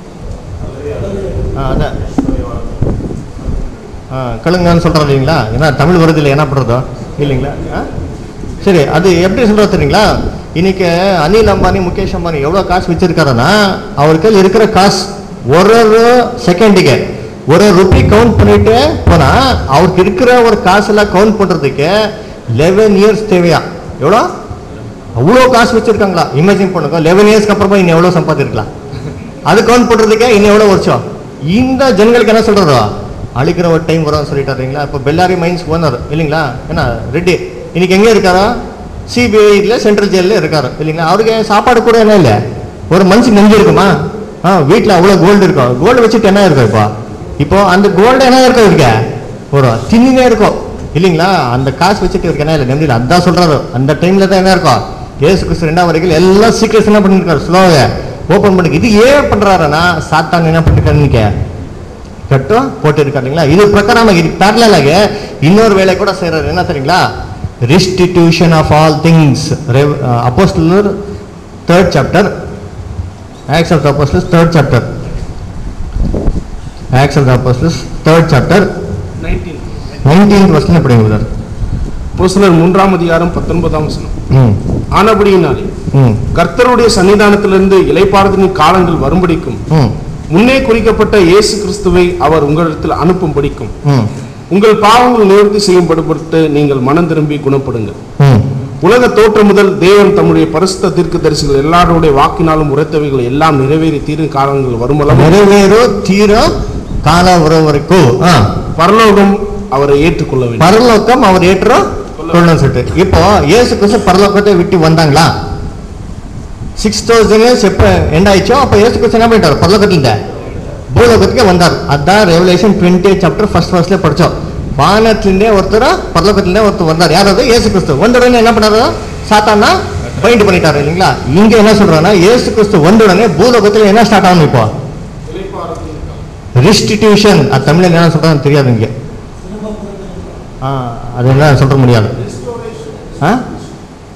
ஆ, அதான் ஆ, கழுங்கன்னு சொல்றோம் இல்லைங்களா ஏன்னா தமிழ் வருது இல்லை என்ன பண்றதோ இல்லைங்களா ஆ? சரி அது எப்படி சொல்றது தெரியுங்களா இன்னைக்கு அனில் அம்பானி முகேஷ் அம்பானி எவ்வளவு காசு வச்சிருக்காருன்னா அவருக்கு இருக்கிற காசு ஒரு ஒரு செகண்டுக்கு ஒரு ருபி கவுண்ட் பண்ணிட்டு போனா அவருக்கு இருக்கிற ஒரு காசெல்லாம் கவுண்ட் பண்றதுக்கு லெவன் இயர்ஸ் தேவையா எவ்வளோ அவ்வளோ காசு வச்சிருக்காங்களா இமேஜின் பண்ணுங்க லெவன் இயர்ஸ்க்கு அப்புறமா இன்னும் எவ்வளோ சம்பாதிருக்கலாம் அது கவுண்ட் பண்றதுக்கே இன்னும் எவ்வளோ வருஷம் இந்த ஜனங்களுக்கு என்ன சொல்றதோ அழிக்கிற ஒரு டைம் வரும் சொல்லிட்டாருங்களா இப்போ பெல்லாரி மைன்ஸ் ஓனர் இல்லைங்களா என்ன ரெட்டி இன்னைக்கு எங்கே இருக்காரா சிபிஐல சென்ட்ரல் ஜெயிலில் இருக்காரு இல்லைங்களா அவருக்கு சாப்பாடு கூட என்ன இல்லை ஒரு மனுஷன் நெஞ்சு இருக்குமா ஆ வீட்டில் அவ்வளோ கோல்டு இருக்கும் கோல்டு வச்சுட்டு என்ன இருக்கும் இப்போ இப்போ அந்த கோல்டு என்ன இருக்கும் இவருக்கு ஒரு தின்னினே இருக்கும் இல்லைங்களா அந்த காசு வச்சுட்டு இவருக்கு என்ன இல்லை நெம்மதியில் அதான் சொல்றாரு அந்த டைம்ல தான் என்ன இருக்கும் ஏசு கிறிஸ்து ரெண்டாம் வரைக்கும் எல்லாம் சீக்கிரம் என்ன பண்ணிருக்காரு ஸ்லோவை ஓப்பன் பண்ணி இது ஏன் பண்றாருன்னா சாத்தான் என்ன பண்ணிருக்காரு கட்டும் போட்டு இருக்காரு இல்லைங்களா இது பிரகாரமாக இது பேரலாக இன்னொரு வேலை கூட செய்யறாரு என்ன தெரியுங்களா restitution ஆஃப் ஆல் திங்ஸ் அப்போஸ்டலர் third chapter Acts of Apostles third chapter Acts of Apostles third chapter nineteen nineteen வருஷம் படிங்க சார் அப்போஸ்தலர் மூன்றாம் அதிகாரம் பத்தொன்பதாம் வசனம் ம் ஆனபடியினாலே ம் கர்த்தருடைய சன்னிதானத்திலிருந்து இலைப்பாறுதலின் காலங்கள் வரும்படிக்கும் ம் முன்னே குறிக்கப்பட்ட இயேசு கிறிஸ்துவை அவர் உங்களிடத்தில் அனுப்பும்படிக்கும் ம் உங்கள் பாவங்கள் நிவர்த்தி செய்யும்படுபட்டு நீங்கள் மனம் திரும்பி குணப்படுங்கள் ம் உலக தோற்றம் முதல் தேவன் தம்முடைய பரிசுத்த தீர்க்க தரிசிகள் எல்லாருடைய வாக்கினாலும் உரைத்தவைகள் எல்லாம் நிறைவேறி தீரும் காலங்கள் வருமளவும் நிறைவேறோ தீர கால வரும் வரைக்கும் ஆ பரலோகம் அவரை ஏற்றுக்கொள்ள வேண்டும் பரலோகம் அவர் ஏற்றோ கொள்ளணும் சொல்லிட்டு இப்போ இயேசு கிறிஸ்து பரலோகத்தை விட்டு வந்தாங்களா சிக்ஸ் தௌசண்ட் இயர்ஸ் எப்போ எண்ட் ஆயிடுச்சோ அப்போ இயேசு கிறிஸ்து என்ன பண்ணிட்டார் பரலோகத்துல பூலோகத்துக்கு வந்தார் அதான் ரெவலேஷன் டுவெண்ட்டி சாப்டர் ஃபர்ஸ்ட் ஃபர்ஸ்ட்ல படிச்சோம் வானத்திலே ஒருத்தர் பரலோகத்திலே ஒருத்தர் வந்தார் யார் அது இயேசு கிறிஸ்து வந்த உடனே என்ன பண்ணாரு சாத்தானா பைண்ட் பண்ணிட்டாரு இல்லைங்களா இங்க என்ன சொல்றாங்கன்னா இயேசு கிறிஸ்து வந்த உடனே பூலோகத்துல என்ன ஸ்டார்ட் ஆகணும் இப்போ ரெஸ்டிடியூஷன் அது தமிழ்ல என்ன சொல்றான்னு தெரியாது இங்க ஆ அது என்ன சொல்ற முடியாது ஆ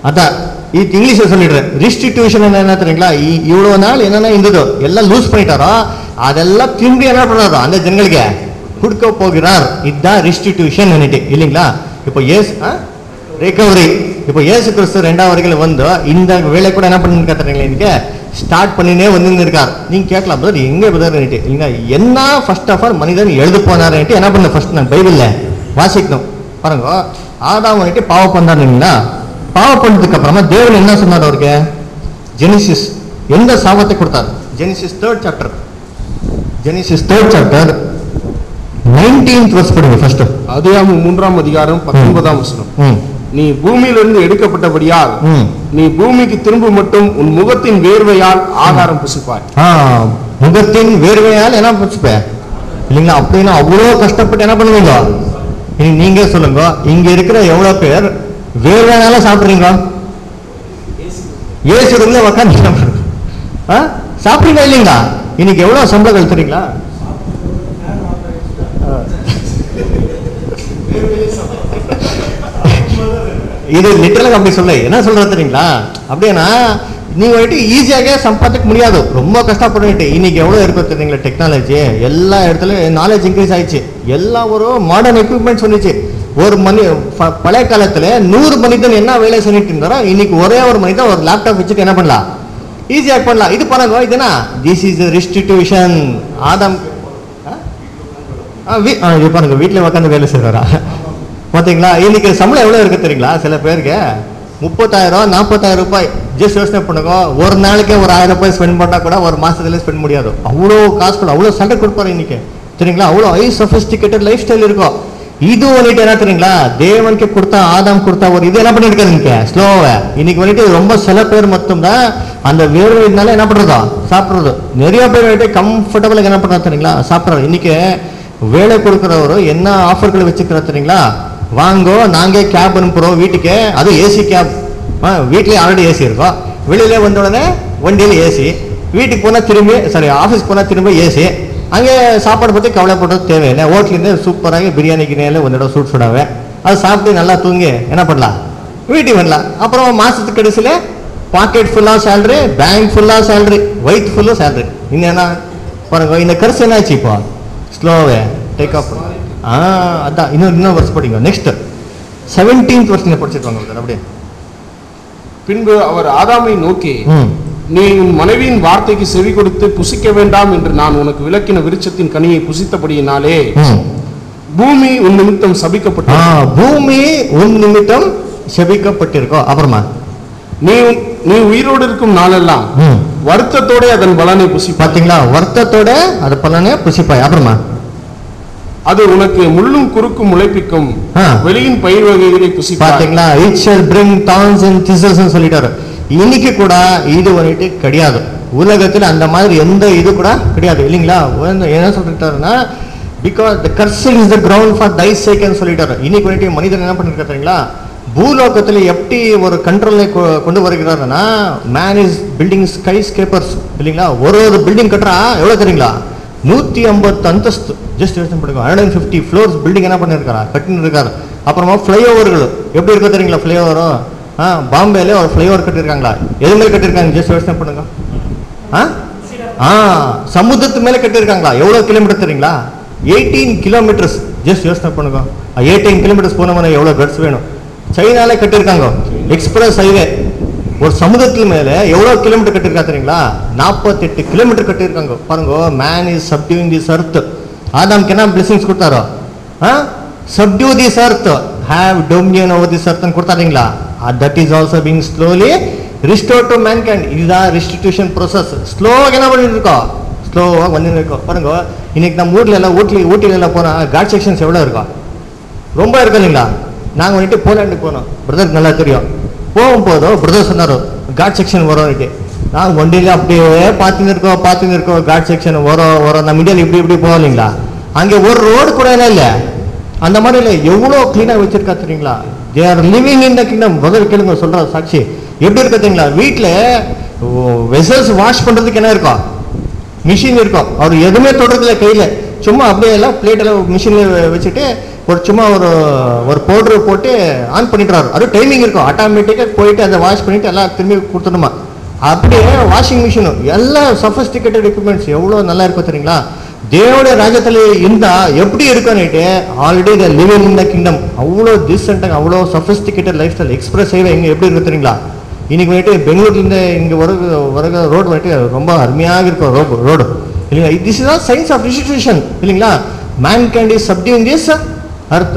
அதான் இது இங்கிலீஷ்ல சொல்லிடுறேன் ரிஸ்டிடியூஷன் என்ன தெரியுங்களா இ- இவ்வளவு நாள் என்னென்ன இருந்ததோ எல்லாம் லூஸ் பண்ணிட்டாரோ அதெல்லாம் திரும்பி என்ன பண்ணாரோ அந்த ஜனங்களுக்கு கொடுக்க போகிறார் இதுதான் ரிஸ்டிடியூஷன் இல்லைங்களா இப்போ ஏஸ் ரிகவரி இப்போ ஏசு கிறிஸ்து ரெண்டாவது வரைக்கும் வந்து இந்த வேலை கூட என்ன பண்ணி கத்துறீங்களா இன்னைக்கு ஸ்டார்ட் பண்ணினே வந்து இருக்கார் நீங்க கேட்கலாம் பிரதர் எங்க பிரதர் இல்லைங்க என்ன ஃபர்ஸ்ட் ஆஃப் ஆல் மனிதன் எழுது போனாருன்ட்டு என்ன பண்ண ஃபர்ஸ்ட் நான் பைபிள்ல வாசிக்கணும் பாருங்க ஆதாம் வந்துட்டு பாவம் பண்ணாருங்களா பாவம் பண்ணதுக்கு அப்புறமா தேவன் என்ன சொன்னார் அவருக்கு ஜெனிசிஸ் எந்த சாபத்தை கொடுத்தார் Genesis third chapter Genesis third chapter nineteenth வருஷம் படிங்க ஃபர்ஸ்ட் அதிகாரம் மூன்றாம் அதிகாரம் பத்தொன்பதாம் வசனம் ம் நீ பூமியிலிருந்து எடுக்கப்பட்டபடியால் ம் நீ பூமிக்கு திரும்ப மட்டும் உன் முகத்தின் வேர்வையால் ஆகாரம் புசிப்பாய் ஆ முகத்தின் வேர்வையால் என்ன வச்சுப்ப இல்லைங்களா அப்படின்னா அவ்வளோ கஷ்டப்பட்டு என்ன பண்ணுவீங்க இனி நீங்க சொல்லுங்க இங்க இருக்கிற எவ்வளவு பேர் வேர்வையால சாப்பிடுறீங்க ஏசு ரூம்ல உட்காந்து என்ன பண்றீங்க? ஆ சாப்பிடுறீங்க இல்லைங்களா இன்னைக்கு எவ்வளவு சம்பளம் கழுத்துறீங்களா இது லிட்டரலாக அப்படி சொல்ல என்ன சொல்றது தெரியுங்களா அப்படின்னா நீ வந்துட்டு ஈஸியாக சம்பாதிக்க முடியாது ரொம்ப கஷ்டப்பட்டு இன்னைக்கு எவ்வளோ இருக்கும் தெரியுங்களா டெக்னாலஜி எல்லா இடத்துலயும் நாலேஜ் இன்க்ரீஸ் ஆயிடுச்சு எல்லா ஒரு மாடர்ன் எக்யூப்மெண்ட்ஸ் வந்துச்சு ஒரு மணி ப- பழைய காலத்துல நூறு மனிதன் என்ன வேலை செஞ்சுட்டு இருந்தாரோ இன்னைக்கு ஒரே ஒரு மனிதன் ஒரு லேப்டாப் வச்சுட்டு என்ன பண்ணலாம் ஈஸியாக பண்ணலாம் இது பாருங்க இதுனா திஸ் இஸ் ரெஸ்டிடியூஷன் ஆதம் ஆ? ஆ, வீ- ஆ, இது பாருங்க வீட்டில் உட்காந்து வேலை செய்கிறாரா பார்த்தீங்களா இன்னைக்கு சம்பளம் எவ்வளோ இருக்கு தெரியுங்களா சில பேருக்கு முப்பத்தாயிரம் நாற்பத்தாயிரம் ரூபாய் ஜஸ்ட் யோசனை பண்ணுங்க ஒரு நாளைக்கே ஒரு ஆயிரம் ரூபாய் ஸ்பெண்ட் பண்ணால் கூட ஒரு மாசத்துல ஸ்பெண்ட் முடியாது அவ்வளோ காசு கூட அவ்வளோ சண்டை கொடுப்பாரு இன்னைக்கு சரிங்களா அவ்வளோ ஹை சொஃபிஸ்டிகேட்டட் லைஃப் ஸ்டைல் இருக்கும் இது வந்துட்டு என்ன தெரியுங்களா தேவனுக்கு கொடுத்தா ஆதாம் கொடுத்தா ஒரு இது என்ன பண்ணிருக்காரு இன்னைக்கு ஸ்லோவை இன்னைக்கு வந்துட்டு ரொம்ப சில பேர் மட்டும்தான் அந்த வேர்வையினால என்ன பண்றதா சாப்பிடுறது நிறைய பேர் வந்துட்டு கம்ஃபர்டபுளாக என்ன பண்றாங்க தெரியுங்களா சாப்பிட்றாரு இன்னைக்கு வேலை கொடுக்குறவரு என்ன ஆஃபர்கள் வச்சுக்கிறார் தெரியுங்களா வாங்கோ நாங்க கேப் அனுப்புறோம் வீட்டுக்கு அது ஏசி கேப் வீட்லயே ஆல்ரெடி ஏசி இருக்கும் வெளியில வந்த உடனே வண்டியில ஏசி வீட்டுக்கு போனா திரும்பி சாரி ஆஃபீஸ் போனா திரும்ப ஏசி அங்கே சாப்பாடு பற்றி கவலைப்படுறது தேவையில்லை ஹோட்டலேருந்து சூப்பராக பிரியாணி கிரியாணியில் ஒரு தடவை சூட் சூடாவே அது சாப்பிட்டு நல்லா தூங்கி என்ன பண்ணலாம் வீட்டுக்கு வரலாம் அப்புறம் மாசத்துக்கு கடைசியில் பாக்கெட் ஃபுல்லாக சேலரி பேங்க் ஃபுல்லாக சேலரி வயிற்று ஃபுல்லாக சேலரி இன்னும் என்ன பாருங்க இந்த கருசு என்னாச்சு இப்போ ஸ்லோவே டேக் ஆஃப் ஆ அதான் இன்னும் இன்னும் வருஷம் படிங்க நெக்ஸ்ட் செவன்டீன்த் வருஷம் படிச்சிருப்பாங்க brother, அப்படியே பின்பு அவர் ஆதாமை நோக்கி ம் நீ உன் மனைவியின் வார்த்தைக்கு செவி கொடுத்து புசிக்க வேண்டாம் என்று நான் உனக்கு விளக்கின விருட்சத்தின் கனியை புசித்தபடியினாலே ம் பூமி உன் நிமித்தம் ஆ சபிக்கப்பட்டது பூமி உன் நிமித்தம் செபிக்கப்பட்டிருக்கோம் அப்புறமா நீ நீ உயிரோடு இருக்கும் நாளெல்லாம் ம் வருத்தத்தோட அதன் பலனை புசிப்பாய் பாத்தீங்களா வருத்தத்தோட அது பலனே புசிப்பாய் அப்புறமா அது உனக்கு முள்ளும் குறுக்கும் முளைப்பிக்கும் ஆ. வெளியின் பயிர் வகைகளை புசிப்பாய் பாத்தீங்களா it shall bring thorns and thistles சொல்லிட்டாரு இன்னைக்கு கூட இது வந்துட்டு கிடையாது உலகத்துல அந்த மாதிரி எந்த இது கூட கிடையாது இல்லைங்களா வந்து என்ன சொல்லிட்டாருன்னா because the cursed is the ground for thy சேக்கன்னு சொல்லிட்டாரு இன்னைக்கு வந்துட்டு மனிதன் என்ன பண்ணிருக்காரு தெரியுங்களா பூலோகத்துல எப்படி ஒரு கண்ட்ரோலை கொண்டு வருகிறாருன்னா man is building skyscrapers இல்லைங்களா ஒரு ஒரு பில்டிங் கட்டுறா எவ்வளவு தெரியுங்களா நூத்தி ஐம்பத்து அந்தஸ்து ஜஸ்ட் யோசனை பண்ணுங்க hundred and fifty floors building என்ன பண்ணிருக்காரா கட்டின்னு இருக்காரு அப்புறமா ஃப்ளைஓவர்கள் எப்படி இருக்கு தெரியுங்களா ஃப்ளைஓவரும் ஆ பாம்பேல ஒரு ஃப்ளைஓவர் கட்டியிருக்காங்களா எது மேலே கட்டியிருக்காங்க ஜஸ்ட் யோசனை பண்ணுங்க ஆ ஆ சமுத்திரத்து மேலே கட்டியிருக்காங்களா எவ்வளோ கிலோமீட்டர் தெரியுங்களா எயிட்டீன் கிலோமீட்டர்ஸ் ஜஸ்ட் யோசனை பண்ணுங்க எயிட்டீன் கிலோமீட்டர்ஸ் போனவன எவ்வளோ கட்ஸ் வேணும் சைனாலே கட்டியிருக்காங்க எக்ஸ்பிரஸ் ஹைவே ஒரு சமுதிரத்துல மேல எவ்வளவு கிலோமீட்டர் கட்டிருக்கா தெரியுங்களா நாற்பத்தெட்டு கிலோமீட்டர் கட்டியிருக்காங்க பாருங்க மேன் இஸ் சப்டியூங் திஸ் அர்த் ஆதாம்க்கு என்ன பிளெஸிங்ஸ் கொடுத்தாரோ subdue this earth have dominion over this earth கொடுத்தாருங்களா that is also being slowly restore to man can இதுதான் ரெஸ்டிடியூஷன் ப்ரோசஸ் ஸ்லோவாக என்ன பண்ணிட்டு இருக்கோம் ஸ்லோவாக வந்து இருக்கோம் பாருங்க இன்னைக்கு நம்ம ஊர்ல எல்லாம் ஊட்டி ஊட்டில எல்லாம் போனா காட் செக்ஷன்ஸ் எவ்வளோ இருக்கும் ரொம்ப இருக்கு இல்லைங்களா நாங்கள் வந்துட்டு போலாண்டுக்கு போனோம் பிரதருக்கு நல்லா தெரியும் போகும்போதும் பிரதர் சொன்னார் காட் செக்ஷன் வரோம்னுட்டு நாங்கள் வண்டியில் அப்படியே பார்த்துன்னு இருக்கோம் பார்த்துன்னு இருக்கோம் காட் செக்ஷன் வரோம் வரோம் நம்ம இந்தியாவில் இப்படி இப்படி போவோம் இல்லைங்களா அங்கே ஒரு ரோடு கூட என்ன இல்லை அந்த மாதிரி இல்லை எவ்வளோ க்ளீனாக வச்சிருக்கா தெரியுங்களா they are living in the kingdom brother கேளுங்க சொல்கிற சாட்சி எப்படி இருக்கு தெரியுங்களா வீட்டில் வெசல்ஸ் வாஷ் பண்ணுறதுக்கு என்ன இருக்கும் மிஷின் இருக்கும் அவர் எதுவுமே தொடுறதில்ல கையில் சும்மா அப்படியே எல்லாம் பிளேட் எல்லாம் மிஷினில் வச்சுட்டு ஒரு சும்மா ஒரு ஒரு பவுடர் போட்டு ஆன் பண்ணிடுறாரு அது டைமிங் இருக்கும் ஆட்டோமேட்டிக்காக போயிட்டு அதை வாஷ் பண்ணிட்டு எல்லாம் திரும்பி கொடுத்துடுமா அப்படியே வாஷிங் மிஷினும் எல்லா சஃபஸ்டிகேட்டட் எக்யூப்மெண்ட்ஸ் எவ்வளோ நல்லா இருக்கும் தெரியுங்களா தேவனுடைய ராஜ்யத்தில் இருந்தா எப்படி இருக்கும்னுட்டு already the living in the kingdom அவ்வளோ டீசெண்டாக அவ்வளோ sophisticated lifestyle express highway இங்கே எப்படி இருக்கு தெரியுங்களா இன்னைக்கு வந்துட்டு பெங்களூர்லேருந்து இங்கே வர வர ரோடு வந்துட்டு ரொம்ப அருமையாக இருக்கும் ரோடு ரோடு இல்லைங்களா this is all science of restitution இல்லைங்களா man can is subduing this earth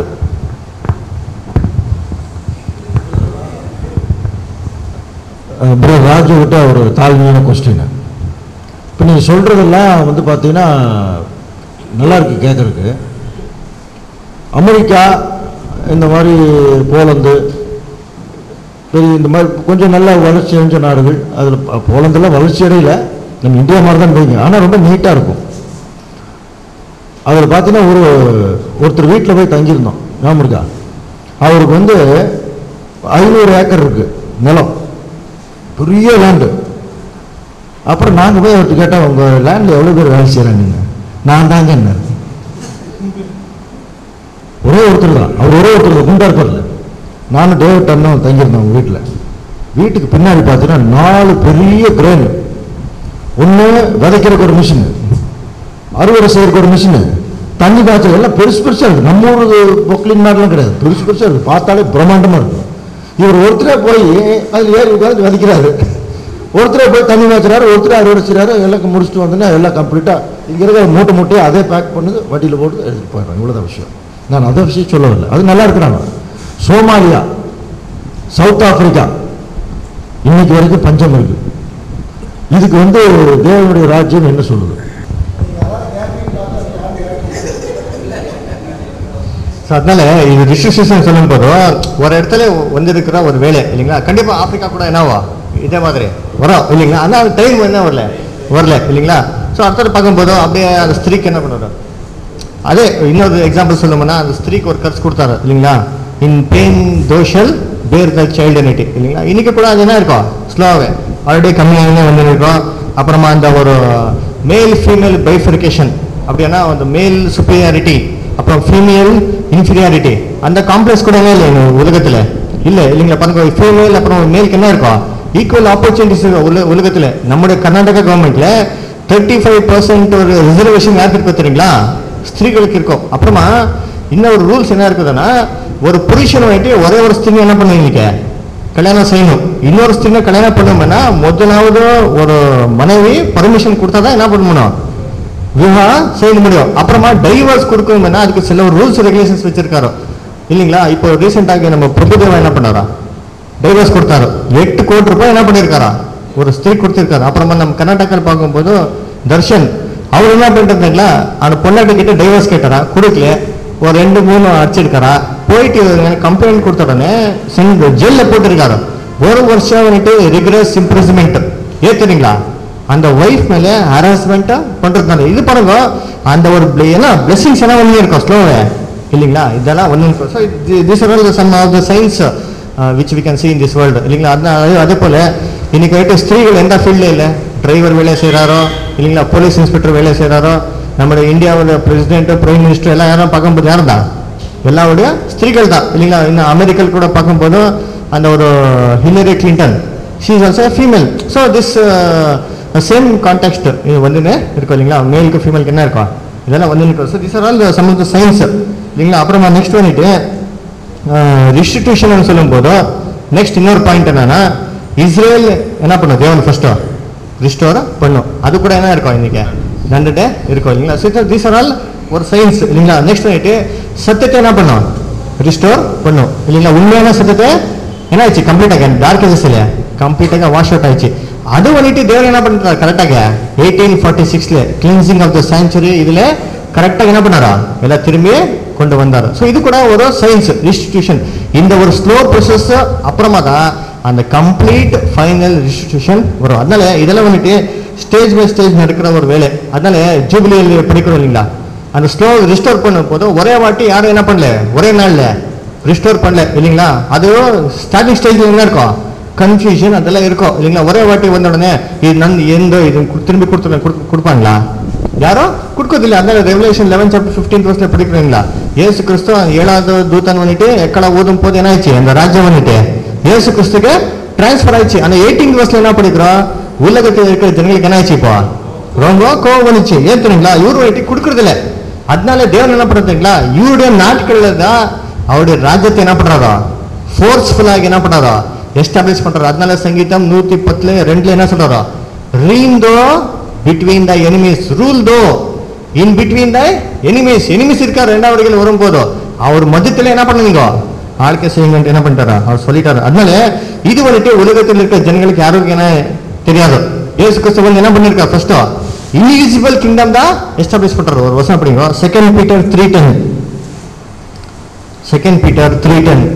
bro Raju கிட்ட ஒரு தாழ்மையான கொஸ்டின் இப்போ நீங்கள் சொல்கிறதெல்லாம் வந்து பார்த்தீங்கன்னா நல்லா இருக்கு கேட்குறதுக்கு அமெரிக்கா இந்த மாதிரி போலந்து பெரிய இந்த மாதிரி கொஞ்சம் நல்ல வளர்ச்சி அடைஞ்ச நாடுகள் அதில் போலந்தெல்லாம் வளர்ச்சி அடையல நம்ம இந்தியா மாதிரி தான் போய்ங்க ஆனால் ரொம்ப நீட்டாக இருக்கும் அதில் பார்த்தீங்கன்னா ஒரு ஒருத்தர் வீட்டில் போய் தங்கியிருந்தோம் ஞாபகம் இருக்கா அவருக்கு வந்து ஐநூறு ஏக்கர் இருக்கு நிலம் பெரிய லேண்டு அப்புறம் நாங்கள் போய் அவர்கிட்ட கேட்டோம் உங்கள் லேண்டில் எவ்வளோ பேர் வேலை செய்கிறாங்க நான் தாங்க என்ன ஒரே ஒருத்தர் தான் அவர் ஒரே ஒருத்தர் தான் குண்டா இருப்பார்ல நானும் டேவிட் அண்ணன் தங்கியிருந்தோம் அவங்க வீட்டில் வீட்டுக்கு பின்னாடி பார்த்தீங்கன்னா நாலு பெரிய கிரேன் ஒன்று விதைக்கிறதுக்கு ஒரு மிஷின் அறுவடை செய்யறதுக்கு ஒரு மிஷின் தண்ணி காய்ச்சல் எல்லாம் பெருசு பெருசாக இருக்குது நம்ம ஊர் பொக்லின் மாதிரிலாம் கிடையாது பெருசு பெருசாக இருக்குது பார்த்தாலே பிரம்மாண்டமாக இருக்கும் இவர் ஒருத்தரே போய் அதில் ஏறி உட்காந்து விதைக்கிறாரு ஒருத்தரே போய் தண்ணி காய்ச்சுறாரு ஒருத்தரே அறுவடை செய்கிறாரு எல்லாம் முடிச்சுட்டு வந்தோன்னா எல்லாம் கம்ப்ளீட்டாக இங்கே இருக்கிற மூட்டை மூட்டையை அதே பேக் பண்ணுது வண்டியில் போட்டு எடுத்துட்டு போயிடுறாங்க இவ்வளோதான் விஷயம் நான் அதை விஷயம் சொல்லவில்லை அது நல்லா இருக்கிறாங்க சோமாலியா சவுத் ஆப்பிரிக்கா இன்னைக்கு வரைக்கும் பஞ்சம் இருக்கு இதுக்கு வந்து தேவனுடைய ராஜ்யம் என்ன சொல்லுது ஸோ அதனால இது ரிஸ்ட்ரிக்ஷன் சொல்லும் போதும் ஒரு இடத்துல வந்திருக்கிற ஒரு வேலை இல்லைங்களா கண்டிப்பாக ஆப்பிரிக்கா கூட என்னவா இதே மாதிரி வரும் இல்லைங்களா ஆனால் அது டைம் என்ன வரல வரல இல்லைங்களா ஸோ அடுத்தது பார்க்கும்போதும் அப்படியே அந்த ஸ்திரீக்கு என்ன பண்ணுறாரு அதே இன்னொரு எக்ஸாம்பிள் சொல்லணும்னா அந்த ஸ்திரீக்கு ஒரு கர்ஸ் கொடுத்தாரு இல்லைங்களா இன் பெயின் தோஷல் பேர் த சைல்டு நெட்டி இல்லைங்களா இன்னைக்கு கூட அது என்ன இருக்கும் ஸ்லோவே ஆல்ரெடி கம்மியாக வந்து இருக்கும் அப்புறமா அந்த ஒரு மேல் ஃபீமேல் பைஃபரிகேஷன் அப்படின்னா அந்த மேல் சுப்பீரியாரிட்டி அப்புறம் ஃபீமேல் இன்ஃபீரியாரிட்டி அந்த காம்ப்ளெக்ஸ் கூட இல்லை எங்க உலகத்தில் இல்லை இல்லைங்களா பாருங்க ஃபீமேல் அப்புறம் மேலுக்கு என்ன இருக்கும் ஈக்குவல் ஆப்பர்ச்சுனிட்டிஸ் உல உலகத்தில் நம்முடைய கர்நாடகா கவர்மெண்ட்ல தேர்ட்டி ஃபைவ் பர்சன்ட் ஒரு ரிசர்வேஷன் யாருக்கு இருக்கு தெரியுங்களா ஸ்திரீகளுக்கு இருக்கும் அப்புறமா இன்னொரு ரூல்ஸ் என்ன இருக்குதுன்னா ஒரு புருஷன் வந்துட்டு ஒரே ஒரு ஸ்திரீ என்ன பண்ணுவீங்க கல்யாணம் செய்யணும் இன்னொரு ஸ்திரீனை கல்யாணம் பண்ணணும்னா முதலாவது ஒரு மனைவி பர்மிஷன் கொடுத்தா தான் என்ன பண்ணணும் விவாகம் செய்ய முடியும் அப்புறமா டைவர்ஸ் கொடுக்கணும்னா அதுக்கு சில ஒரு ரூல்ஸ் ரெகுலேஷன்ஸ் வச்சிருக்காரு இல்லைங்களா இப்போ ரீசெண்டாக நம்ம பிரபுதேவா என்ன பண்ணாரா டைவர்ஸ் கொடுத்தாரு எட்டு கோடி ரூபாய் என்ன பண்ணியிருக்காரா ஒரு ஸ்திரீ கொடுத்திருக்காரு அப்புறமா நம்ம கர்நாடகாவில் பார்க்கும்போது தர்ஷன் அவர் என்ன பண்ணிட்டு அந்த பொண்ணாட்டி கிட்ட டைவர்ஸ் கேட்டாரா கொடுக்கல ஒரு ரெண்டு மூணு அடிச்சிருக்காரா போயிட்டு கம்ப்ளைண்ட் கொடுத்த உடனே சென்று ஜெயில போட்டிருக்காரு ஒரு வருஷம் வந்துட்டு ரிகரஸ் இம்ப்ரெஸ்மெண்ட் ஏத்துறீங்களா அந்த ஒய்ஃப் மேல ஹராஸ்மெண்ட்டா பண்றதுனால இது பாருங்க அந்த ஒரு ble- என்ன பிளெஸிங்ஸ் எல்லாம் ஒண்ணு இருக்கும் ஸ்லோவே இல்லைங்களா இதெல்லாம் ஒண்ணு இருக்கும் so this are all some of the science which we can see in this world இல்லைங்களா அதனால அதே- அதே போல இன்னைக்கு வந்துட்டு ஸ்திரீகள் எந்த ஃபீல்டில் இல்லை டிரைவர் வேலை செய்கிறாரோ இல்லைங்களா போலீஸ் இன்ஸ்பெக்டர் வேலை செய்கிறாரோ நம்முடைய இந்தியாவோட பிரசிடென்ட் பிரைம் மினிஸ்டர் எல்லாம் யாரும் பார்க்கும்போது யார் தான் எல்லாருடைய ஸ்திரீகள் தான் இல்லைங்களா இன்னும் அமெரிக்கல் கூட பார்க்கும்போது அந்த ஒரு Hillary Clinton she is also female so this same context இது வந்துன்னு இருக்கும் இல்லைங்களா மேலுக்கு ஃபீமேலுக்கு என்ன இருக்கும் இதெல்லாம் வந்து இருக்கும் so this are all some of the science இல்லைங்களா அப்புறமா நெக்ஸ்ட் வந்துட்டு ரிஸ்டிடியூஷன் சொல்லும்போது நெக்ஸ்ட் இன்னொரு பாயிண்ட் என்னன்னா இஸ்ரேல் என்ன பண்ணும் தேவன் ஃபர்ஸ்ட் ரிஸ்டோர் பண்ணும் அது கூட என்ன இருக்கும் இன்னைக்கு நடந்துட்டே இருக்கும் இல்லைங்களா ஸோ தீஸ் ஆர் ஆல் ஒரு சயின்ஸ் இல்லைங்களா நெக்ஸ்ட் வந்துட்டு சத்தியத்தை என்ன பண்ணும் ரிஸ்டோர் பண்ணும் இல்லைங்களா உண்மையான சத்தியத்தை என்ன ஆச்சு கம்ப்ளீட்டாக டார்க் ஏஜஸ் இல்லையா கம்ப்ளீட்டாக வாஷ் அவுட் ஆயிடுச்சு அது வந்துட்டு தேவன் என்ன பண்ணிட்டார் கரெக்டாக எயிட்டீன் ஃபார்ட்டி சிக்ஸ்ல கிளீன்சிங் ஆஃப் த சாங்சுரி இதுல கரெக்டாக என்ன பண்ணாரா எல்லாம் திரும்பி கொண்டு வந்தார் ஸோ இது கூட ஒரு சயின்ஸ் ரிஸ்டிடியூஷன் இந்த ஒரு ஸ்லோ ப்ரொசஸ் அப்புறமா தான் அந்த கம்ப்ளீட் ஃபைனல் ரிஸ்டிடியூஷன் வரும் அதனால இதெல்லாம் வந்துட்டு ஸ்டேஜ் பை ஸ்டேஜ் நடக்கிற ஒரு வேலை அதனால ஜூபிலியில் படிக்கிறோம் இல்லைங்களா அந்த ஸ்லோ ரிஸ்டோர் பண்ணும் போது ஒரே வாட்டி யாரும் என்ன பண்ணல ஒரே நாள்ல ரிஸ்டோர் பண்ணல இல்லைங்களா அது ஸ்டார்டிங் ஸ்டேஜ்ல என்ன இருக்கும் கன்ஃபியூஷன் அதெல்லாம் இருக்கும் இல்லைங்களா ஒரே வாட்டி வந்த உடனே இது நன் எந்த இது கு- திரும்பி கொடுத்து கொடுப்பாங்களா யாரும் கொடுக்கறதில்ல அந்த ரெவலேஷன் லெவன் சாப்டர் ஃபிஃப்டீன் வருஷத்துல படிக்கிறீங்களா ஏசு கிறிஸ்து ஏழாவது தூதன் வந்துட்டு எக்கடா ஊதும் போது என்ன ஆயிடுச்சு அந்த ராஜ்யம் வந்துட்டு ஏசு கிறிஸ்துக்கு டிரான்ஸ்ஃபர் ஆயிடுச்சு அந்த எயிட்டீன் வருஷத்துல என்ன படிக்கிறோம் உலகத்தில் இருக்கிற ஜனங்களுக்கு என்ன ஆயிடுச்சு இப்போ ரொம்ப கோவம் வந்துச்சு ஏன் தெரியுங்களா இவரு வந்துட்டு கொடுக்கறதில்ல அதனால தேவன் என்ன பண்றதுங்களா இவருடைய நாட்கள்ல தான் அவருடைய ராஜ்யத்தை என்ன பண்றாரோ ஃபோர்ஸ்ஃபுல்லாக என்ன பண்றாரோ எஸ்டாப்ளிஷ் பண்றாரு அதனால சங்கீதம் நூத்தி பத்துல ரெண்டுல என்ன சொல்றாரோ ரீம் தோ between the enemies rule though in between the enemies enemies இருக்காரு ரெண்டாவது வரும்போதோ அவர் மதியத்துல என்ன பண்ணுவீங்க ஆழ்க்கை செய்யுங்கன்ட்டு என்ன பண்ணிட்டாரா அவர் சொல்லிட்டாரு அதனால இது வந்துட்டு உலகத்தில் இருக்கிற ஜனங்களுக்கு யாருக்கும் என்ன தெரியாது ஏசு கிறிஸ்து வந்து என்ன பண்ணிருக்கா ஃபர்ஸ்ட் இன்விசிபிள் கிங்டம் தான் எஸ்டாப்ளிஷ் பண்றாரு ஒரு வருஷம் அப்படிங்க second Peter three ten second Peter three ten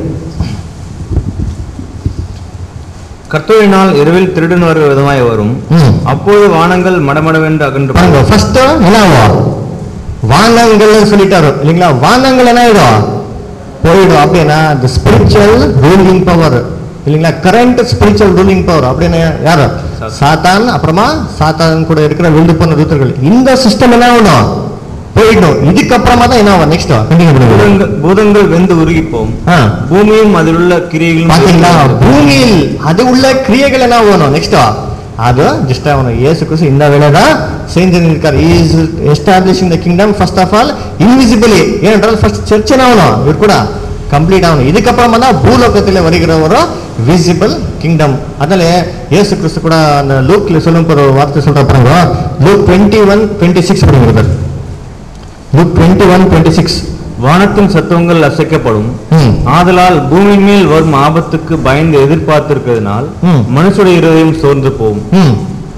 கர்த்தரினால் இரவில் திருடன் வருகிற விதமாய் வரும் ம். அப்போது வானங்கள் மடமடவென்று அகன்று பாருங்க போகும். ஃபர்ஸ்ட் என்ன ஆகும் வானங்கள் சொல்லிட்டாரு இல்லைங்களா வானங்கள் என்ன ஆயிடும் போயிடும் அப்படின்னா த ஸ்பிரிச்சுவல் ரூலிங் பவர் இல்லைங்களா கரண்ட் ஸ்பிரிச்சுவல் ரூலிங் பவர் அப்படின்னு யாரு சாத்தான். சாத்தான் அப்புறமா சாத்தான் கூட இருக்கிற விழுந்து போன தூத்தர்கள் இந்த சிஸ்டம் என்ன ஆகணும் போயிடும் இதுக்கப்புறமா தான் என்ன ஆகும் நெக்ஸ்ட் கண்டினியூ பண்ணுங்க பூதங்கள் பூதங்கள் வெந்து உருகிப்போம் ஆ பூமியும் அதில் உள்ள கிரியைகளும் பாத்தீங்களா பூமியில் அது உள்ள கிரியைகள் என்ன ஆகணும் நெக்ஸ்ட் அது ஜஸ்ட் அவனு இயேசு கிறிஸ்து இந்த வேலை தான் செஞ்சு இருக்கார் is establishing the kingdom first of all invisibly ஏனென்றால் ஃபர்ஸ்ட் சர்ச் என்ன ஆகணும் இவர் கூட கம்ப்ளீட் ஆகணும் இதுக்கப்புறமா தான் பூலோகத்தில் வருகிற ஒரு விசிபிள் கிங்டம் அதில் இயேசு கிறிஸ்து கூட அந்த லூக்ல சொல்லும் ஒரு வார்த்தை சொல்ற பாருங்க Luke twenty one twenty six அப்படிங்கிறது Luke twenty one twenty six வானத்தின் சத்துவங்கள் அசைக்கப்படும் ம் ஆதலால் பூமியின் மேல் வரும் ஆபத்துக்கு பயந்து எதிர்பார்த்திருக்கிறதுனால் ம். மனுஷுடைய இருதயம் சோர்ந்து போகும் ம்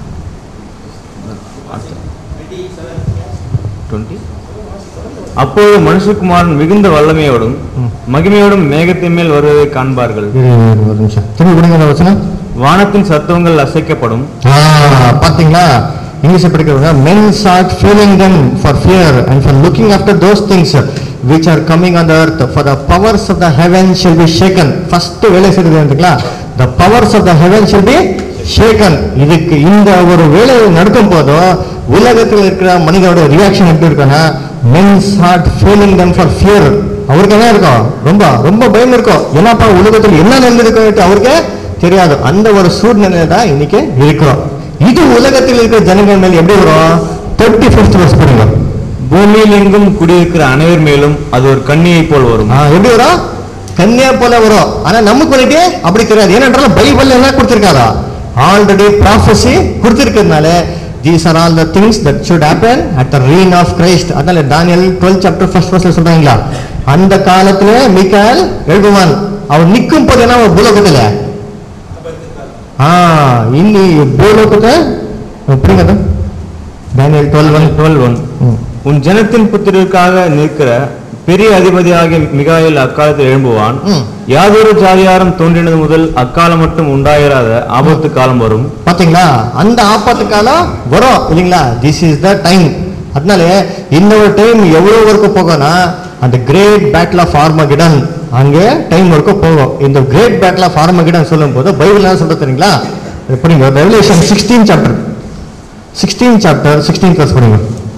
20. அப்போது மனுஷகுமாரன் மிகுந்த வல்லமையோடும் மகிமையோடும் மேகத்தின் மேல் வருவதை காண்பார்கள் இரு, இரு, ஒரு நிமிஷம் திரும்பி கொடுங்க அந்த வசனம் வானத்தின் சத்துவங்கள் அசைக்கப்படும் ஆ, பாத்தீங்களா இங்கிலீஷ் படிக்கிறவங்க men start feeling them for fear and for looking after those things which are coming on the earth for the powers of the heaven shall be shaken first வேலை செய்யுது வந்துங்களா the powers of the heaven shall be shaken இதுக்கு இந்த ஒரு வேலை நடக்கும் போதோ உலகத்தில் இருக்கிற மனிதனோட ரியாக்ஷன் எப்படி இருக்குன்னா men start feeling them for fear அவருக்கு என்ன இருக்கும் ரொம்ப ரொம்ப பயம் இருக்கும் என்னப்பா உலகத்தில் என்ன நடந்திருக்கு அவருக்கு தெரியாது அந்த ஒரு சூழ்நிலை தான் இன்னைக்கு இருக்கிறோம் இது உலகத்தில் இருக்கிற ஜனங்கள் மேல் எப்படி வரும் தேர்ட்டி ஃபிஃப்த் வருஷம் பண்ணுங்க பூமியில் எங்கும் குடியிருக்கிற அனைவர் மேலும் அது ஒரு கண்ணியை போல் வரும் ஆ, எப்படி வரும் கன்னியா போல வரும் ஆனா நமக்கு வந்துட்டு அப்படி தெரியாது ஏனென்றால் பைபிள் என்ன கொடுத்திருக்காரா ஆல்ரெடி ப்ராஃபஸி கொடுத்திருக்கிறதுனால these are all the things that should happen at the reign of Christ அதனால தானியல் டுவெல் சாப்டர் ஃபர்ஸ்ட் ஃபர்ஸ்ட்ல சொல்றாங்களா அந்த காலத்துல மிக்கால் எழுதுவான் அவன் நிற்கும் போது என்ன அவன் பூலோகத்துல ஆ இன்னி பூலோகத்தை எப்படிங்க தானியல் டுவெல் ஒன் டுவெல் ஒன் உன் ஜனத்தின் புத்திரருக்காக நிற்கிற பெரிய அதிபதியாகிய மிகாயில் அக்காலத்தில் எழும்புவான் ம். யாதொரு ஜாதியாரும் தோன்றினது முதல் அக்காலம் மட்டும் உண்டாயிராத ஆபத்து காலம் வரும் பாத்தீங்களா அந்த ஆபத்து காலம் வரும் இல்லைங்களா திஸ் இஸ் த டைம் அதனால இன்னொரு டைம் எவ்வளவு வரைக்கும் போகும்னா அந்த கிரேட் பேட்டில் ஆஃப் ஆர்மகிடன் அங்கே டைம் வரைக்கும் போகும் இந்த கிரேட் பேட்டில் ஆஃப் ஆர்மகிடன் சொல்லும் போது பைபிள் என்ன சொல்றது தெரியுங்களா படிங்க Revelation sixteen chapter sixteen chapter sixteen கிளாஸ் படிங்க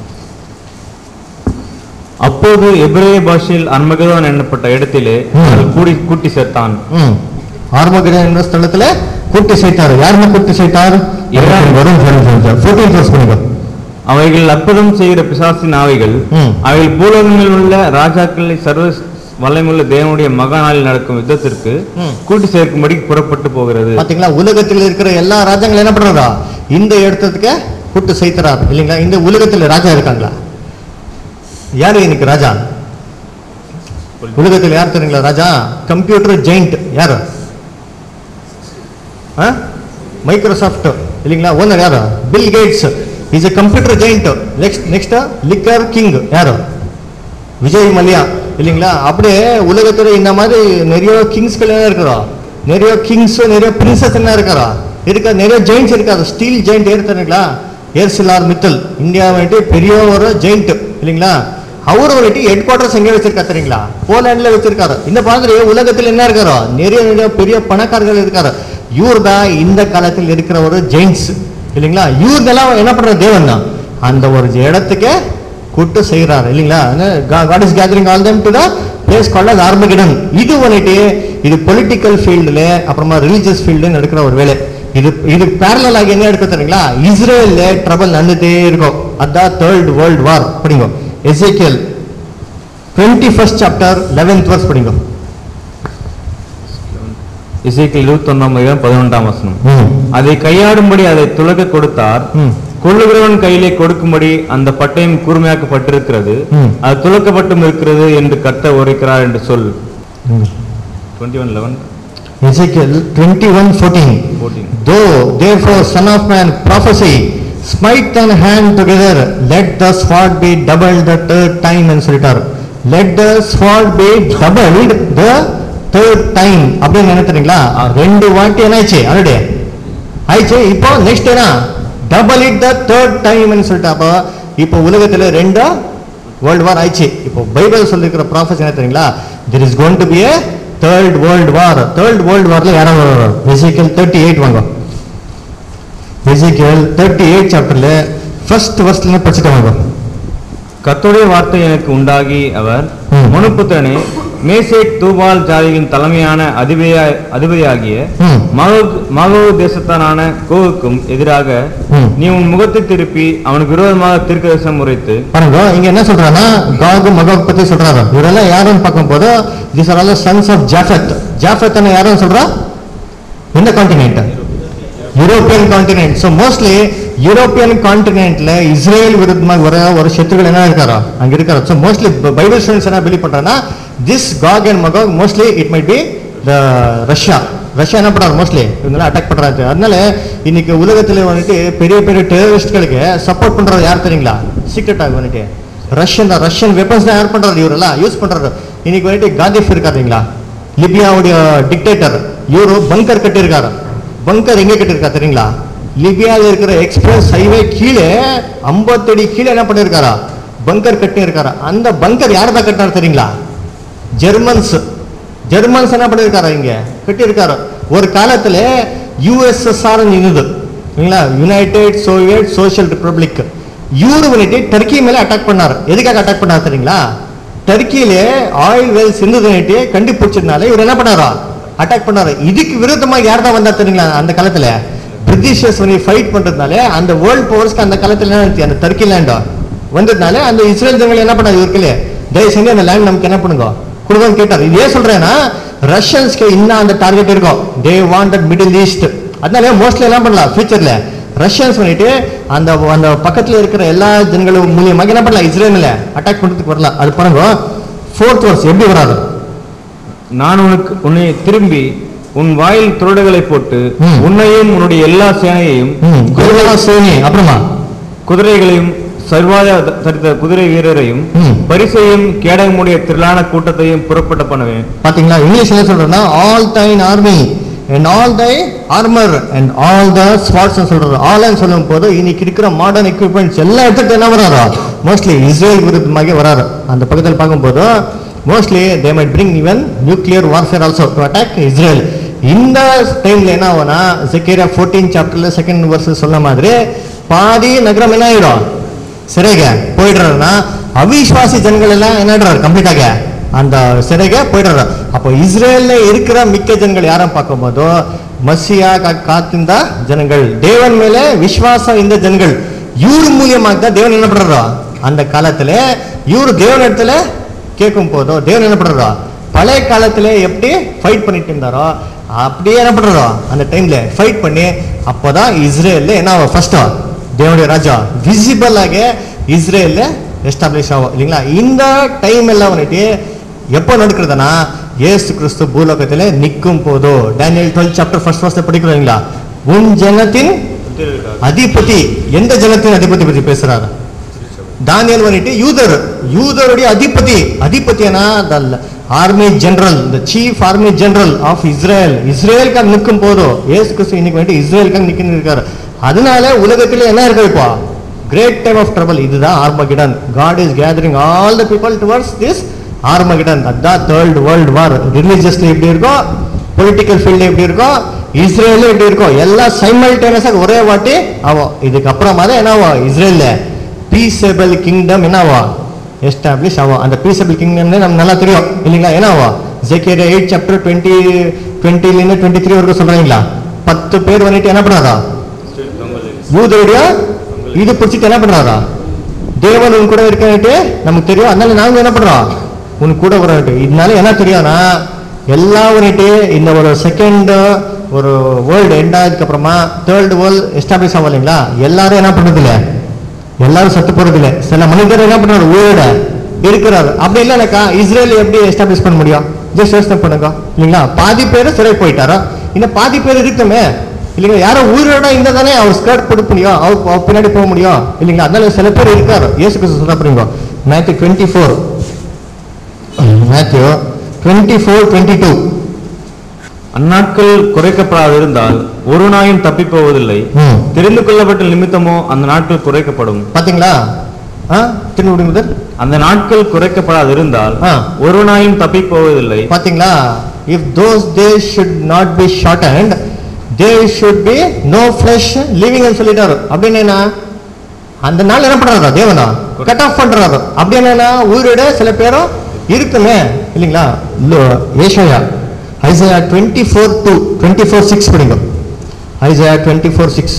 அப்போது எபிரேய பாஷையில் அன்மகதோன் எண்ணப்பட்ட இடத்திலே ம். அவர்கள் கூடி கூட்டி சேர்த்தான் ம் ஆர்மகிடன் என்ற ஸ்தலத்துல கூட்டி சேர்த்தாரு யாருமே கூட்டி சேர்த்தார் ஏழாம் வரும் ஃபோர்டீன் கிளாஸ் படிங்க அவைகள் அற்புதம் செய்கிற பிசாசின் ஆவைகள் ம். அவைகள் பூலோகங்களில் உள்ள ராஜாக்களை சர்வ வல்லமுள்ள தேவனுடைய மகாநாளில் நடக்கும் யுத்தத்திற்கு ம். கூட்டி சேர்க்கும்படி புறப்பட்டு போகிறது பாத்தீங்களா உலகத்தில் இருக்கிற எல்லா ராஜாங்களும் என்ன பண்றாரா இந்த இடத்துக்கு கூட்டு சேர்த்துறார் இல்லைங்களா இந்த உலகத்தில் ராஜா இருக்காங்களா யாரு இன்னைக்கு ராஜா உலகத்தில் யார் தெரியுங்களா ராஜா கம்ப்யூட்டர் ஜெயிண்ட் யாரு மைக்ரோசாஃப்ட் இல்லைங்களா ஓனர் யாரு Bill Gates is a computer giant next next liquor king யாரு விஜய் மல்யா இல்லைங்களா அப்படியே உலகத்துல இந்த மாதிரி நிறைய கிங்ஸ்கள் என்ன இருக்கிறோம் நிறைய கிங்ஸ் நிறைய பிரின்சஸ் என்ன இருக்கிறா இருக்க நிறைய ஜெயின்ஸ் இருக்காது ஸ்டீல் ஜெயிண்ட் ஏறுத்தானுங்களா ஏர்சிலார் மித்தல் இந்தியா வந்துட்டு பெரிய ஒரு ஜெயிண்ட் இல்லைங்களா அவர் வந்துட்டு ஹெட் குவார்டர்ஸ் எங்கே வச்சிருக்கா தெரியுங்களா போலாண்ட்ல வச்சிருக்காரு இந்த மாதிரி உலகத்தில் என்ன இருக்காரோ நிறைய நிறைய பெரிய பணக்காரர்கள் இருக்காரு இவர் தான் இந்த காலத்தில் இருக்கிற ஒரு ஜெயின்ஸ் இல்லைங்களா இவர்தெல்லாம் என்ன பண்ற தேவன் தான் அந்த ஒரு இடத்துக்கு கூட்டு செய்கிறார் இல்லைங்களா God is gathering all them to the place called as Armageddon இது வந்துட்டு இது பொலிட்டிக்கல் ஃபீல்டில் அப்புறமா ரிலீஜியஸ் ஃபீல்டு நடக்கிற ஒரு வேலை இது இது பேரலல் ஆகி என்ன எடுக்க தெரியுங்களா இஸ்ரேல்ல ட்ரபிள் நடந்துட்டே இருக்கும் அதான் தேர்ட் வேர்ல்ட் வார் படிங்க எசேக்கியல் twenty first chapter eleventh verse படிங்க இசைக்கில் இருபத்தொன்னாம் அதிகாரம் பதினொன்றாம் வசனம் அதை கையாடும்படி அதை துலக கொடுத்தார் ம். கொள்ளுகிறவன் கையிலே கொடுக்கும்படி அந்த பட்டயம் கூர்மையாக்கப்பட்டிருக்கிறது ம். அது துலக்கப்பட்டும் இருக்கிறது என்று கர்த்தர் உரைக்கிறார் என்று சொல் டுவெண்ட்டி ஒன் லெவன் எசேக்கியல் twenty one fourteen fourteen Though, therefore, son of man, prophesy, smite thine hand together, let the sword be doubled the third time and சொல்லிட்டார் let the sword be doubled the third time அப்படின்னு நினைக்கிறீங்களா ரெண்டு வாட்டி என்ன ஆயிடுச்சு already ஆயிடுச்சு இப்போ next என்ன double it the third time சொல்லிட்டு அப்போ இப்போ உலகத்துல ரெண்டா வேர்ல்டு வார் ஆயிடுச்சு இப்போ பைபிள் சொல்லிருக்கிற ப்ராஃபஸ் என்ன தெரியுங்களா there is going to be a third world war third world வார்ல யாரும் எசிக்கல் தேர்ட்டி எயிட் வாங்க எசிக்கல் தேர்ட்டி எயிட் சாப்டர்ல ஃபர்ஸ்ட் வர்ஸ்ல படிச்சுட்டு வாங்க கர்த்தருடைய வார்த்தை எனக்கு உண்டாகி அவர் ம். மனுப்புத்திரனே மேசேக் தூபால் ஜாதியின் தலைமையான அதிபதியா அதிபதியாகிய ம். மகோக் மகோ தேசத்தானான கோவுக்கும் எதிராக ம். நீ உன் முகத்தை திருப்பி அவனுக்கு விரோதமாக தீர்க்கதரிசனம் உரைத்து பாருங்க இங்க என்ன சொல்றாங்கன்னா காகு மகாக் பத்தி சொல்றாரு இவரெல்லாம் யாருன்னு பார்க்கும்போது this are all sons of Japheth Japheth யாருன்னு சொல்றா எந்த continent European continent so mostly European கான்டினென்ட்ல இஸ்ரேல் விருத்தமாக வர ஒரு சத்துருகள் என்ன இருக்காரா அங்க இருக்காரு ஸோ மோஸ்ட்லி பைபிள் ஸ்டூடெண்ட்ஸ் என்ன பிலீவ் பண்றாங்கன்னா this Gog and Magog mostly it might be the Russia Russia என்ன பண்றாரு மோஸ்ட்லி இவங்கெல்லாம் அட்டாக் பண்றாரு அதனால இன்னைக்கு உலகத்துல வந்துட்டு பெரிய பெரிய டெரரிஸ்ட்களுக்கு சப்போர்ட் பண்றது யார் தெரியுங்களா சீக்ரெட்டாக வந்துட்டு ரஷ்யன் தான் ரஷ்யன் வெப்பன்ஸ் தான் யார் பண்றாரு இவரெல்லாம் யூஸ் பண்றாரு இன்னைக்கு வந்துட்டு காந்திஃப் இருக்காருங்களா லிபியாவுடைய டிக்டேட்டர் இவரு பங்கர் கட்டியிருக்காரு பங்கர் எங்க கட்டியிருக்கா தெரியுங்களா லிபியாவில் இருக்கிற எக்ஸ்பிரஸ் ஹைவே கீழே ஐம்பத்தடி கீழே என்ன பண்ணியிருக்காரா பங்கர் கட்டி இருக்காரா அந்த பங்கர் யார் தான் கட்டினார் தெரியுங்களா ஜெர்மன்ஸ் ஜெர்மன்ஸ் என்ன பண்ணியிருக்காரா இங்க கட்டியிருக்காரு ஒரு காலத்துல யூஎஸ்எஸ்ஆர் இருந்தது இல்லைங்களா யுனைடெட் சோவியட் சோஷியல் ரிப்பப்ளிக் இவரு வந்துட்டு டர்க்கி மேல அட்டாக் பண்ணாரு எதுக்காக அட்டாக் பண்ணாரு தெரியுங்களா டர்க்கியில ஆயில் வெல்ஸ் இருந்ததுன்னுட்டு கண்டுபிடிச்சதுனால இவர் என்ன பண்ணாரா அட்டாக் பண்ணாரு இதுக்கு விரோதமா யார் தான் வந்தா தெரியுங்களா அந்த காலத்துல பிரிட்டிஷர்ஸ் வந்து ஃபைட் பண்றதுனால அந்த வேர்ல்ட் பவர்ஸ்க்கு அந்த காலத்துல என்ன இருந்துச்சு அந்த டர்க்கி லேண்டா வந்ததுனால அந்த இஸ்ரேல் ஜனங்கள் என்ன பண்ணாரு இவருக்குலே தயவு செஞ்சு அந்த லேண்ட் நமக்கு என்ன பண்ணுங்க கொடுங்கன்னு கேட்டார் இது ஏன் சொல்றேன்னா ரஷ்யன்ஸ்க்கு இன்னும் அந்த டார்கெட் இருக்கும் தே வாண்டட் மிடில் ஈஸ்ட் அதனால மோஸ்ட்லி என்ன பண்ணலாம் ஃபியூச்சர்ல ரஷ்யன்ஸ் பண்ணிட்டு அந்த அந்த பக்கத்துல இருக்கிற எல்லா ஜனங்களும் மூலியமாக என்ன பண்ணலாம் இஸ்ரேலில் அட்டாக் பண்றதுக்கு வரலாம் அது பாருங்க ஃபோர்த் வர்ஸ் எப்படி வராது நான் உனக்கு உன்னை திரும்பி உன் வாயில் துருடுகளை போட்டு ம். உன்னையும் உன்னுடைய எல்லா சேனையையும் ம், குதிரை சேனை அப்புறமா குதிரைகளையும் சர்வாத தரித்த குதிரை வீரரையும் ம். பரிசையும் கேடகமுடைய திரளான கூட்டத்தையும் புறப்பட்ட பண்ணுவேன் பாத்தீங்களா இங்கிலீஷ் என்ன சொல்றேன்னா all thine army and all thy armour and all the swords சொல்றாரு ஆல் சொல்லும் போது இன்னைக்கு இருக்கிற மாடர்ன் எக்யூப்மெண்ட்ஸ் எல்லாம் எடுத்துட்டு என்ன வராரா மோஸ்ட்லி இஸ்ரேல் விருத்தமாக வராரு அந்த பக்கத்தில் பார்க்கும்போது mostly they might bring even nuclear warfare also to attack Israel இந்த டைம்ல என்ன ஆகும்னா செக்கேரியா ஃபோர்டீன் சாப்டர்ல செகண்ட் வருஷ சொன்ன மாதிரி பாதி நகரம் என்ன ஆயிடும் சிறைங்க போயிடுறாருன்னா அவிஸ்வாசி ஜனங்கள் எல்லாம் என்னடுறாரு கம்ப்ளீட்டாக அந்த சிறைங்க போயிடுறாரு அப்போ இஸ்ரேல்ல இருக்கிற மிக்க ஜனங்கள் யாரும் பார்க்கும்போதோ மசியா கா- காத்திருந்த ஜனங்கள் தேவன் மேல விசுவாசம் இந்த ஜனங்கள் இவர் மூலியமாக தான் தேவன் என்ன பண்றாரோ அந்த காலத்துல இவர் தேவன் இடத்துல கேட்கும் போதோ தேவன் என்ன பண்றாரோ பழைய காலத்துல எப்படி ஃபைட் பண்ணிட்டு இருந்தாரோ அப்படியே என்ன பண்றாரோ அந்த டைம்ல ஃபைட் பண்ணி அப்போதான் இஸ்ரேல்ல என்ன ஃபர்ஸ்ட் தேவனுடைய ராஜா விசிபிள் ஆக இஸ்ரேல்ல எஸ்டாப்ளிஷ் ஆகும் இல்லைங்களா இந்த டைம் எல்லாம் வந்துட்டு எப்போ நடக்கிறதுனா ஏசு கிறிஸ்து பூலோகத்துல நிற்கும் போதோ Daniel twelve chapter first first படிக்கிறீங்களா உன் ஜனத்தின் அதிபதி எந்த ஜனத்தின் அதிபதி பத்தி பேசுறாரு தானியல் வந்துட்டு யூதர் யூதருடைய அதிபதி அதிபதினா the army general the chief army general of Israel இஸ்ரேலுக்காக நிற்கும் போதும் ஏசு கிறிஸ்து இன்னைக்கு வந்துட்டு இஸ்ரேலுக்காக நிற்கின்னு இருக்காரு அதனால உலகத்துல என்ன இருக்கு இப்போ கிரேட் டைம் ஆஃப் ட்ரபிள் இதுதான் Armageddon God is gathering all the people towards this Armageddon அதான் தேர்ட் வேர்ல்டு வார் ரிலீஜியஸ்ல எப்படி இருக்கும் பொலிட்டிக்கல் ஃபீல்டு எப்படி இருக்கும் இஸ்ரேலும் எப்படி இருக்கும் எல்லாம் சைமல்டேனியஸாக ஒரே வாட்டி ஆகும் இதுக்கப்புறமா தான் என்ன ஆகும் இஸ்ரேல்ல பீசபிள் கிங்டம் என்னவா எஸ்டாப்ளிஷ் ஆகும் அந்த பீசபிள் கிங்டம்னு நம்ம நல்லா தெரியும் இல்லைங்களா என்னவா ஜெகேர் எயிட் சாப்டர் டுவெண்ட்டி டுவெண்ட்டிலேருந்து டுவெண்ட்டி த்ரீ வரைக்கும் சொல்றாங்களா பத்து பேர் வந்துட்டு என்ன பண்ணாரா யூதருடைய இது பிடிச்சிட்டு என்ன பண்றாரா தேவன் உன் கூட இருக்கன்ட்டு நமக்கு தெரியும் அதனால நாங்க என்ன பண்றோம் உன் கூட வரட்டு இதனால என்ன தெரியும்னா எல்லாம் வந்துட்டு இந்த ஒரு செகண்ட் ஒரு வேர்ல்டு எண்ட் ஆனதுக்கு அப்புறமா தேர்ட் வேர்ல்டு எஸ்டாப்ளிஷ் ஆகும் இல்லைங்களா எல்லாரும் என்ன பண்றது இல்ல எல்லாரும் சத்து போறது இல்ல சில மனிதர் என்ன பண்றாரு உயிரோட இருக்கிறாரு அப்படி இல்லைனாக்கா இஸ்ரேல் எப்படி எஸ்டாப்ளிஷ் பண்ண முடியும் ஜஸ்ட் யோசனை பண்ணுங்க இல்லைங்களா பாதி பேர் சிறை போயிட்டாரோ இன்னும் பாதி பேர் இருக்குமே இல்லைங்களா யாரும் உயிரோட இருந்தா தானே அவர் ஸ்கர்ட் கொடுக்க முடியும் அவர் அவர் பின்னாடி போக முடியும் இல்லைங்களா அதனால சில பேர் இருக்காரு இயேசு கிறிஸ்து சொல்ல போறீங்க Matthew twenty four Matthew twenty four twenty two அந்நாட்கள் குறைக்கப்படாதிருந்தால் ஒரு நாயும் தப்பி போவதில்லை ம். தெரிந்து கொள்ளப்பட்ட நிமித்தமோ அந்த நாட்கள் குறைக்கப்படும் பாத்தீங்களா ஆ திரும்ப விடுங்க brother. அந்த நாட்கள் குறைக்கப்படாதிருந்தால் ஆ. ஒரு நாயும் தப்பி போவதில்லை பாத்தீங்களா if those days should not be short and they should be no flesh living சொல்லிட்டாரு அப்படின்னு என்ன அந்த நாள் என்ன பண்றாரு தேவனா கட் ஆஃப் பண்றாரு அப்படி என்னன்னா உயிரோட சில பேரும் இருக்குமே இல்லைங்களா லோ- ஏசாயா Isaiah twenty four two twenty four six படிங்க Isaiah twenty four six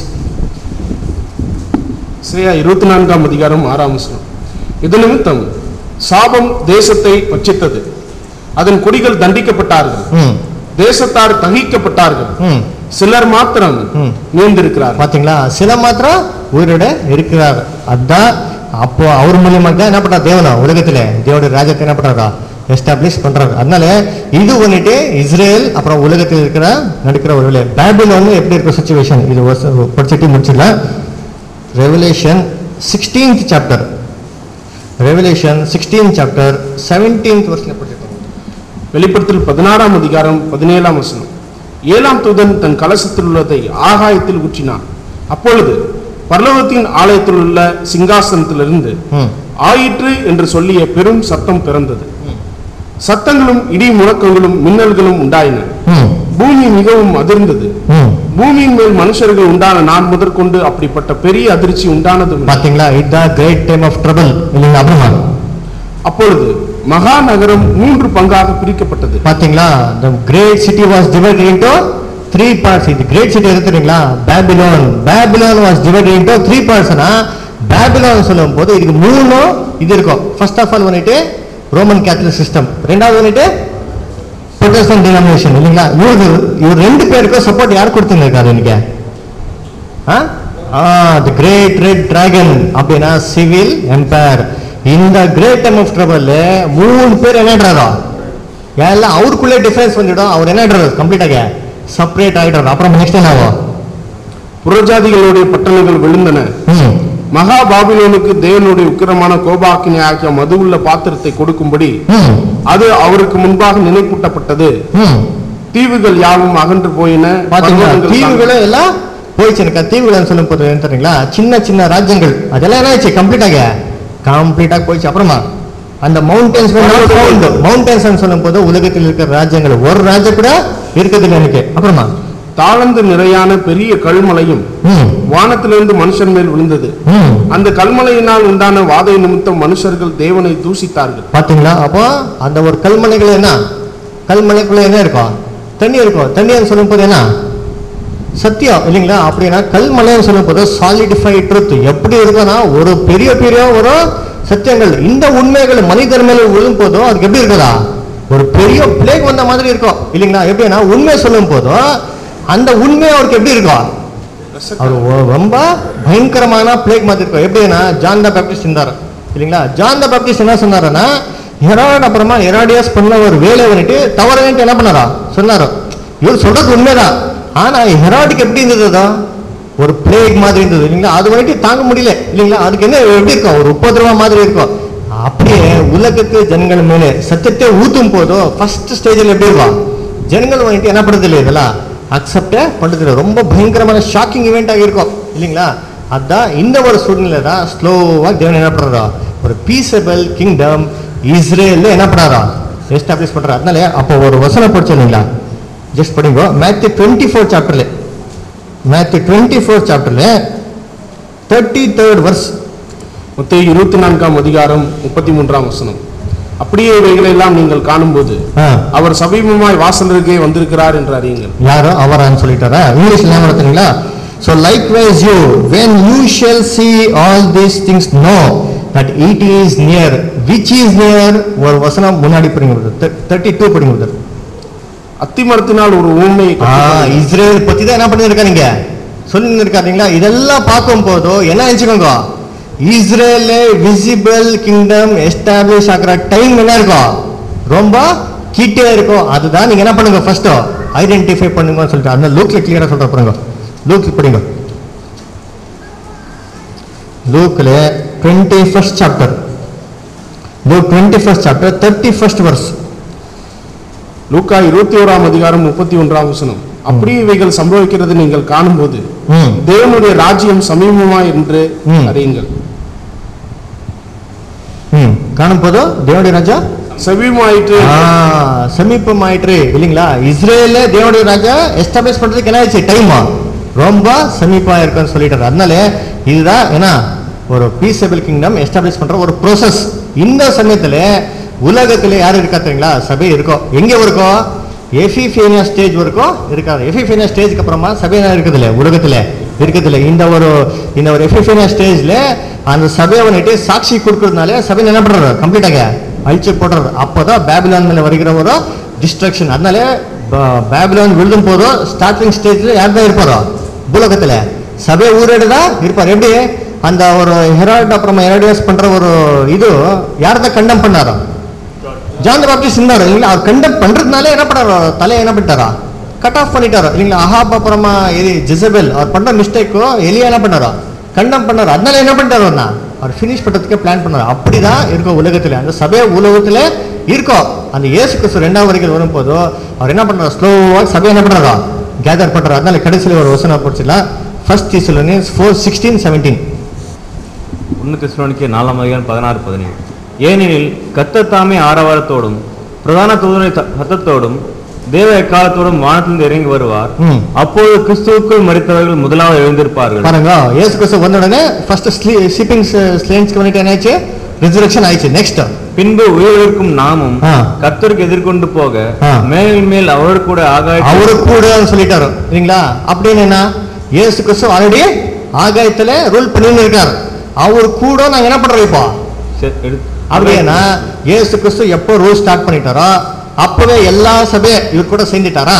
Isaiah இருபத்தி நான்காம் அதிகாரம் ஆறாம் வசனம் இது நிமித்தம் சாபம் தேசத்தை பட்சித்தது அதன் குடிகள் தண்டிக்கப்பட்டார்கள் ம் தேசத்தார் தகிக்கப்பட்டார்கள் ம் சிலர் மாத்திரம் ம். நீந்திருக்கிறார்கள் பாத்தீங்களா சில மாத்திரம் உயிரோட இருக்கிறார் அதான் அப்போ அவர் மூலியமா தான் என்ன பண்றாரு தேவனா உலகத்துல தேவனுடைய ராஜ்யத்தை என்ன பண்றாரா எஸ்டாப்ளிஷ் பண்றாரு அதனால இது வந்துட்டு இஸ்ரேல் அப்புறம் உலகத்தில் இருக்கிற நடக்கிற ஒரு வேலை பேபிலோன் எப்படி இருக்கிற சுச்சுவேஷன் இது வருஷம் படிச்சுட்டு முடிச்சிடலாம் Revelation sixteenth chapter Revelation sixteen chapter seventeenth வருஷத்தில் படிச்சிருக்கோம் வெளிப்படுத்தல் பதினாறாம் அதிகாரம் பதினேழாம் வசனம் ஏழாம் தூதன் தன் கலசத்தில் உள்ளதை ஆகாயத்தில் ஊற்றினான் அப்பொழுது பரலோகத்தின் ஆலயத்தில் உள்ள சிங்காசனத்திலிருந்து ம் ஆயிற்று என்று சொல்லிய பெரும் சத்தம் பிறந்தது சத்தங்களும் இடி முழக்கங்களும் மின்னல்களும் உண்டாயின ம் பூமி மிகவும் அதிர்ந்தது ம் பூமியின் மேல் மனுஷர்கள் உண்டான நான் முதற்கொண்டு அப்படிப்பட்ட பெரிய அதிர்ச்சி உண்டானதும் இல்லை. பாத்தீங்களா இதுதான் கிரேட் டைம் ஆஃப் ட்ரபிள் இல்லைங்களா அப்புறமா அப்பொழுது மகா நகரம் மூன்று பங்காக பிரிக்கப்பட்டது பாத்தீங்களா the great city was divided into three parts இது great city எது தெரியுங்களா babylon babylon was divided into three parts னா babylon சொல்லும் போது இதுக்கு மூணு இது இருக்கும் ஃபர்ஸ்ட் ஆஃப் ஆல் வந்துட்டு ரோமன் கேத்தலிக் சிஸ்டம் ரெண்டாவது வந்துட்டு ப்ரொட்டஸ்டன்ட் டினாமினேஷன் இல்லைங்களா இவரு இவர் ரெண்டு பேருக்கும் சப்போர்ட் யார் கொடுத்துங்க இருக்காரு இன்னைக்கு தி கிரேட் ரெட் டிராகன் அப்படின்னா சிவில் எம்பையர் இந்த கிரேட் டைம் ஆஃப் ட்ரபிள் மூணு பேர் என்னன்றாரோ எல்லாம் அவருக்குள்ளே டிஃபரன்ஸ் வந்துடும் அவர் என்னன்றாரு கம்ப்ளீட்டாக செப்பரேட் ஆகிடுறாரு அப்புறம் நெக்ஸ்ட் என்ன ஆகும் புறஜாதிகளுடைய பட்டணங்கள் விழுந்தன ம் மகா பாபிலோனுக்கு தேவனுடைய உக்கிரமான கோபாக்கினை ஆகிய மதுவுள்ள பாத்திரத்தை கொடுக்கும்படி ம் அது அவருக்கு முன்பாக நினைப்பூட்டப்பட்டது ம் தீவுகள் யாவும் அகன்று போயின பாத்தீங்களா பர்வதங்கள் தீவுகளே எல்லாம் போயிடுச்சு எனக்கு தீவுகள் சொல்லும் போது என்ன தெரியுங்களா சின்ன சின்ன ராஜ்யங்கள் அதெல்லாம் என்ன ஆச்சு கம்ப்ளீட்டாக கம்ப்ளீட்டாக போயிடுச்சு அப்புறமா அந்த மவுண்டன்ஸ் மவுண்டன்ஸ் சொல்லும் போது உலகத்தில் இருக்கிற ராஜ்யங்கள் ஒரு ராஜ்யம் கூட இருக்குது எனக்கு அப்புறமா தாழ்ந்து நிறையான பெரிய கல்மலையும் ம் வானத்திலிருந்து மனுஷன் மேல் விழுந்தது ம் அந்த கல்மலையினால் உண்டான வாதை நிமித்தம் மனுஷர்கள் தேவனை தூசித்தார்கள் பாத்தீங்களா அப்போ அந்த ஒரு கல்மலைகள் என்ன கல்மலைக்குள்ள என்ன இருக்கும் தண்ணி இருக்கும் தண்ணி சொல்லும் போது என்ன சத்தியம் இல்லைங்களா அப்படின்னா கல்மலைன்னு சொல்லும் போது சாலிடிஃபைட் ட்ரூத் எப்படி இருக்குன்னா ஒரு பெரிய பெரிய ஒரு சத்தியங்கள் இந்த உண்மைகள் மனிதர் மேல விழும் போதும் அதுக்கு எப்படி இருக்குதா ஒரு பெரிய பிளேக் வந்த மாதிரி இருக்கும் இல்லைங்களா எப்படின்னா உண்மை சொல்லும் போதும் அந்த உண்மை அவருக்கு எப்படி இருக்கும் அவர் ஒ- ரொம்ப பயங்கரமான பிளேக் மாதிரி இருக்கும் எப்படின்னா ஜான் த பேப்டிஸ்ட் இருந்தார் இல்லைங்களா ஜான் த பேப்டிஸ்ட் என்ன சொன்னாருன்னா ஹெராட் அப்புறமா ஹெராடியாஸ் பண்ண ஒரு வேலை வந்துட்டு தவறுன்ட்டு என்ன பண்ணாரா சொன்னாரு இவர் சொல்றது உண்மைதான் ஆனா ஹெராடுக்கு எப்படி இருந்ததுதா ஒரு பிளேக் மாதிரி இருந்தது இல்லைங்களா அது வந்துட்டு தாங்க முடியல இல்லைங்களா அதுக்கு என்ன எப்படி இருக்கும் ஒரு உபதிரவம் மாதிரி இருக்கும் அப்படியே உலகத்து ஜனங்கள் மேலே சத்தியத்தை ஊத்தும் போதோ ஃபர்ஸ்ட் ஸ்டேஜில் எப்படி இருக்கும் ஜனங்கள் வந்துட்டு என்ன பண்றது இல்லை இதெல்லாம் அக்செப்டே பண்றது இல்லை ரொம்ப பயங்கரமான ஷாக்கிங் இவெண்ட்டாக இருக்கும் இல்லைங்களா அதான் இந்த ஒரு சூழ்நிலை தான் ஸ்லோவாக தேவன் என்ன பண்றாரா ஒரு பீசபிள் கிங்டம் இஸ்ரேல்ல என்ன பண்றாரா எஸ்டாப்ளிஷ் பண்றாரு அதனால அப்போ ஒரு வசனம் படிச்சோம் இல்லைங்களா ஜஸ்ட் படிங்க மேத்யூ டுவெண்ட்டி ஃபோர் சாப்டர்ல மேத்யூ டுவெண்ட்டி ஃபோர் சாப்டர்ல தேர்ட்டி தேர்ட் வர்ஸ் மொத்தம் இருபத்தி நான்காம் அதிகாரம் முப்பத்தி மூன்றாம் வசனம் அப்படியே இவைகளை எல்லாம் நீங்கள் காணும்போது ஆ. அவர் சமீபமாய் வாசலருகே வந்திருக்கிறார் என்று அறியுங்கள் யாரோ அவரான்னு சொல்லிட்டாரா இங்கிலீஷ்ல என்ன நடத்துங்களா so likewise you when you shall see all these things know that it is near which is near ஒரு வசனம் முன்னாடி படிங்க தேர்ட்டி டூ படிங்க brother. அத்திமரத்தினால் ஒரு ஊமை ஆ இஸ்ரேல் பத்தி தான் என்ன பண்ணிருக்காருங்க சொல்லி இருக்காருங்களா இதெல்லாம் பார்க்கும் போதோ என்ன நினைச்சுக்கோங்க இஸ்ரேல் விசிபிள் கிங்டம் எஸ்டாப்ளிஷ் ஆகிற டைம் என்ன இருக்கும் ரொம்ப கிட்டே இருக்கும் அதுதான் நீங்க என்ன பண்ணுங்க ஃபர்ஸ்ட் ஐடென்டிஃபை பண்ணுங்கன்னு சொல்லிட்டு அந்த லூக்ல கிளியரா சொல்ற பாருங்க லூக் படிங்க லூக்ல twenty first chapter Luke twenty first chapter thirty first verse லூக்கா இருபத்தி ஓராம் அதிகாரம் முப்பத்தி ஒன்றாம் வசனம் அப்படியே இவைகள் சம்பவிக்கிறது நீங்கள் காணும்போது ம் தேவனுடைய ராஜ்யம் சமீபமா என்று ம். அறியுங்கள் ம் காணும் போதோ தேவனுடைய ராஜா சமீபமாயிற்று ஆ, சமீபமாயிற்று இல்லைங்களா இஸ்ரேல தேவனுடைய ராஜா எஸ்டாப்ளிஷ் பண்றதுக்கு என்ன ஆயிடுச்சு டைமா ரொம்ப சமீபமா இருக்குன்னு சொல்லிட்டாரு அதனால இதுதான் என்ன ஒரு பீசபிள் கிங்டம் எஸ்டாப்ளிஷ் பண்ற ஒரு ப்ரோசஸ் இந்த சமயத்துல உலகத்துல யாரு இருக்கா தெரியுங்களா சபை இருக்கும் எங்க இருக்கும் எஃபிஃபேனியா ஸ்டேஜ் வரைக்கும் இருக்காது எஃபிஃபேனியா ஸ்டேஜ்க்கு அப்புறமா சபை என்ன இருக்குதுல்ல உலகத்துல இருக்குதுல்ல இந்த ஒரு இந்த ஒரு எஃபிஃபேனியா ஸ்டேஜ்ல அந்த சபையை வந்துட்டு சாட்சி கொடுக்கறதுனால சபை என்ன பண்றாரு கம்ப்ளீட்டாக அழிச்சு போடுறாரு அப்போதான் பேபிலான் மேல வருகிற ஒரு டிஸ்ட்ரக்ஷன் அதனால ப- பேபிலான் விழுதும் போதும் ஸ்டார்டிங் ஸ்டேஜ்ல யார் தான் இருப்பாரோ பூலோகத்துல சபை ஊரேடு தான் இருப்பார் எப்படி அந்த ஒரு ஹெரால்ட் அப்புறமா ஹெராடியஸ் பண்ற ஒரு இது யார் தான் கண்டம் பண்ணாரோ ஜான் த பாப்டிஸ்ட் இருந்தாரு இல்லைங்களா அவர் கண்டம் பண்றதுனால என்ன பண்ணாரோ தலையை என்ன பண்ணிட்டாரா கட் ஆஃப் பண்ணிட்டாரோ இல்லைங்களா அஹாப் அப்புறமா இது ஜிசபெல் அவர் பண்ண மிஸ்டேக்கோ எலியா என்ன பண்ணாரோ கண்டம் பண்ணாரு அதனால என்ன பண்ணிட்டாரு அவர்னா? அவர் ஃபினிஷ் பண்றதுக்கு பிளான் பண்ணாரு அப்படிதான் இருக்கும் உலகத்துல அந்த சபை உலகத்துல இருக்கும் அந்த இயேசு கிறிஸ்து ரெண்டாவது வரைக்கும் வரும் போதோ அவர் என்ன பண்றாரு ஸ்லோவா சபை என்ன பண்றாரோ கேதர் பண்றாரு அதனால கடைசியில் ஒரு வசனம் போச்சுலாம் first Thessalonians four sixteen seventeen ஒன்று கிறிஸ்துவனுக்கு நாலாம் அதிகாரம் பதினாறு பதினேழு ஏனெனில் கர்த்தர் தாமே ஆரவாரத்தோடும் பிரதான தூதனை த- சத்தத்தோடும் தேவ எக்காலத்தோடும் வானத்திலிருந்து இறங்கி வருவார் ம். அப்போது கிறிஸ்துவுக்குள் மறித்தவர்கள் முதலாவது எழுந்திருப்பார்கள் பாருங்க இயேசு கிறிஸ்து வந்த உடனே ஃபர்ஸ்ட் ஸ்லீப்பிங் ஸ்லேன்ஸ்க்கு வந்துட்டு என்ன ஆயிடுச்சு ரிசரக்ஷன் ஆயிடுச்சு நெக்ஸ்ட் பின்பு உயிரிழக்கும் நாமும் ஆ. கர்த்தருக்கு எதிர்கொண்டு போக ஆ. மேல் மேல் அவரோடு கூட ஆகாய அவரு கூட சொல்லிட்டாரு இல்லைங்களா அப்படின்னு என்ன இயேசு கிறிஸ்து ஆல்ரெடி ஆகாயத்துல ரூல் பண்ணின்னு இருக்காரு அவர் கூட நாங்க என்ன பண்றோம் இப்போ செ- எடுத்து- அப்படின்னா இயேசு கிறிஸ்து எப்போ ரூல் ஸ்டார்ட் பண்ணிட்டாரோ அப்பவே எல்லா சபையை இவர் கூட சேர்ந்துட்டாரா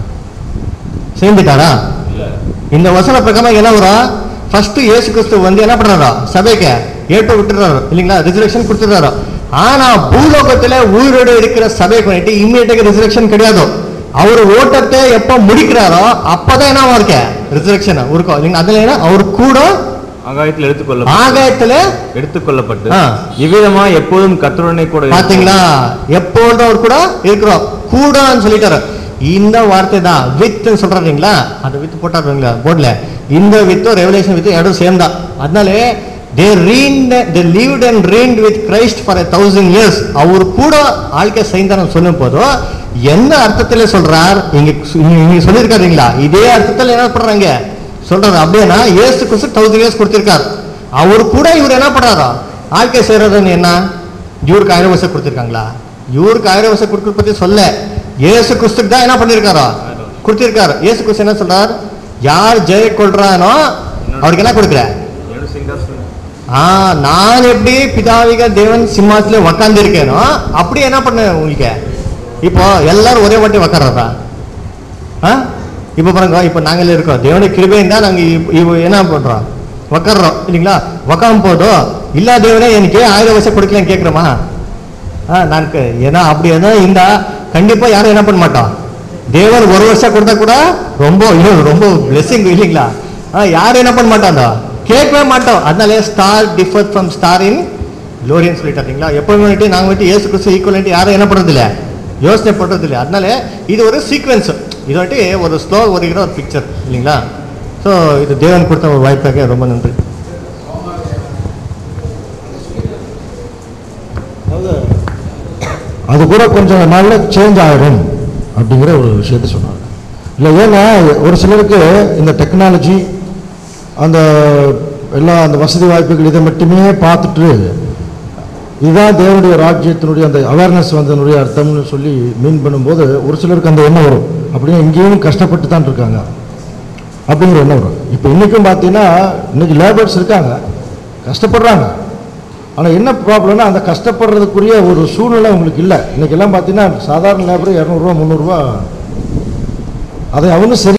சேர்ந்துட்டாரா இந்த வசன பிரகாரம் என்ன வரும் ஃபர்ஸ்ட் இயேசு கிறிஸ்து வந்து என்ன பண்றாரோ சபைக்கு ஏற்ப விட்டுறாரு இல்லைங்களா ரிசர்வேஷன் கொடுத்துறாரு ஆனா பூலோகத்துல உயிரோடு இருக்கிற சபைக்கு வந்துட்டு இம்மிடியேட்டாக ரிசர்வேஷன் கிடையாது அவர் ஓட்டத்தை எப்போ முடிக்கிறாரோ அப்பதான் என்ன இருக்க ரிசர்வேஷன் இருக்கும் இல்லைங்களா அதுல என்ன அவர் கூட ஆகாயத்தில் எடுத்துக்கொள்ள ஆகாயத்துல எடுத்துக்கொள்ளப்பட்டு ஆ. இவ்விதமா எப்போதும் கர்த்தருடனே கூட இருப்பார். பாத்தீங்களா எப்பொழுதும் அவர் கூட இருக்கிறோம் கூடன்னு சொல்லிட்டாரு இந்த வார்த்தை தான் வித் சொல்றாருங்களா அந்த வித் போட்டாருங்களா போர்ட்ல இந்த வித்தும் ரெவலேஷன் வித் இரண்டும் சேம் தான் அதனால they reigned they lived and reigned with Christ for a thousand years அவர் கூட ஆழ்க்கை செய்தாரம் சொல்லும் போதும் எந்த அர்த்தத்துல சொல்றார் இங்க நீங்க சொல்லியிருக்காருங்களா இதே அர்த்தத்துல என்ன பண்றாங்க சொல்றாரு அப்படின்னா இயேசு கிறிஸ்து தௌசண்ட் இயர்ஸ் கொடுத்திருக்காரு அவர் கூட இவர் என்ன பண்றாரா ஆழ்க்கை செய்யறதுன்னு என்ன இவருக்கு ஆயிரம் வருஷம் கொடுத்திருக்காங்களா இவருக்கு ஆயிரம் வருஷம் கொடுக்கறது பத்தி சொல்ல இயேசு கிறிஸ்துக்கு தான் என்ன பண்ணிருக்காரோ கொடுத்திருக்காரு இயேசு கிறிஸ்து என்ன சொல்றார் யார் ஜெய கொள்றானோ அவருக்கு என்ன கொடுக்குற ಎರಡು ಸಿಂಹಾಸನ ஆ நான் எப்படி பிதாவிக தேவன் சிம்மாசத்துல உக்காந்து இருக்கேனோ அப்படி என்ன பண்ண உங்களுக்கு இப்போ எல்லாரும் ஒரே வாட்டி உக்காடுறதா ஆ இப்போ பாருங்க இப்போ நாங்களே இருக்கோம் தேவனுடைய கிருபையும் தான் நாங்கள் இப்போ என்ன பண்றோம் உக்காடுறோம் இல்லைங்களா உக்காம் போதும் இல்லா தேவனே எனக்கு ஏன் ஆயிரம் வருஷம் கொடுக்கலன்னு கேட்குறோமா ஆ நான் க- ஏன்னா அப்படி எதா இருந்தா கண்டிப்பா யாரும் என்ன பண்ண மாட்டோம் தேவன் ஒரு வருஷம் கொடுத்தா கூட ரொம்ப ஐயோ, ரொம்ப பிளெஸிங் இல்லைங்களா ஆ யாரும் என்ன பண்ண மாட்டாங்க கேட்கவே மாட்டோம் அதனால star differ from star in லோரியன் சொல்லிட்டாருங்களா எப்பவுமே வந்துட்டு நாங்கள் வந்துட்டு ஏசு கிறிஸ்து ஈக்குவல் யாரும் என்ன பண்றது இல்ல யோசனை பண்றது இல்லை அதனால இது ஒரு சீக்வன்ஸ் இது வந்துட்டு ஒரு ஸ்லோ வருகிற ஒரு பிக்சர் இல்லைங்களா ஸோ இது தேவன் கொடுத்த ஒரு வாய்ப்பாக ரொம்ப நன்றி அது கூட கொஞ்சம் நாள்ல சேஞ்ச் ஆகிடும் அப்படிங்கிற ஒரு விஷயத்த சொன்னாங்க இல்லை ஏன்னா ஒரு சிலருக்கு இந்த டெக்னாலஜி அந்த எல்லா அந்த வசதி வாய்ப்புகள் இதை மட்டுமே பார்த்துட்டு இதுதான் தேவனுடைய ராஜ்யத்தினுடைய அந்த அவேர்னஸ் வந்ததனுடைய அர்த்தம்னு சொல்லி மீன் பண்ணும்போது ஒரு சிலருக்கு அந்த எண்ணம் வரும் அப்படியே இங்கேயும் கஷ்டப்பட்டு தான் இருக்காங்க அப்படிங்கிற எண்ணம் வரும் இப்போ இன்றைக்கும் பார்த்தீங்கன்னா இன்னைக்கு லேபர்ஸ் இருக்காங்க கஷ்டப்படுறாங்க ஆனால் என்ன ப்ராப்ளம்னா அந்த கஷ்டப்படுறதுக்குரிய ஒரு சூழ்நிலை உங்களுக்கு இல்லை இன்னைக்கு எல்லாம் பார்த்தீங்கன்னா சாதாரண லேபர் இரநூறுவா முந்நூறுரூவா அதை அவனும் சரி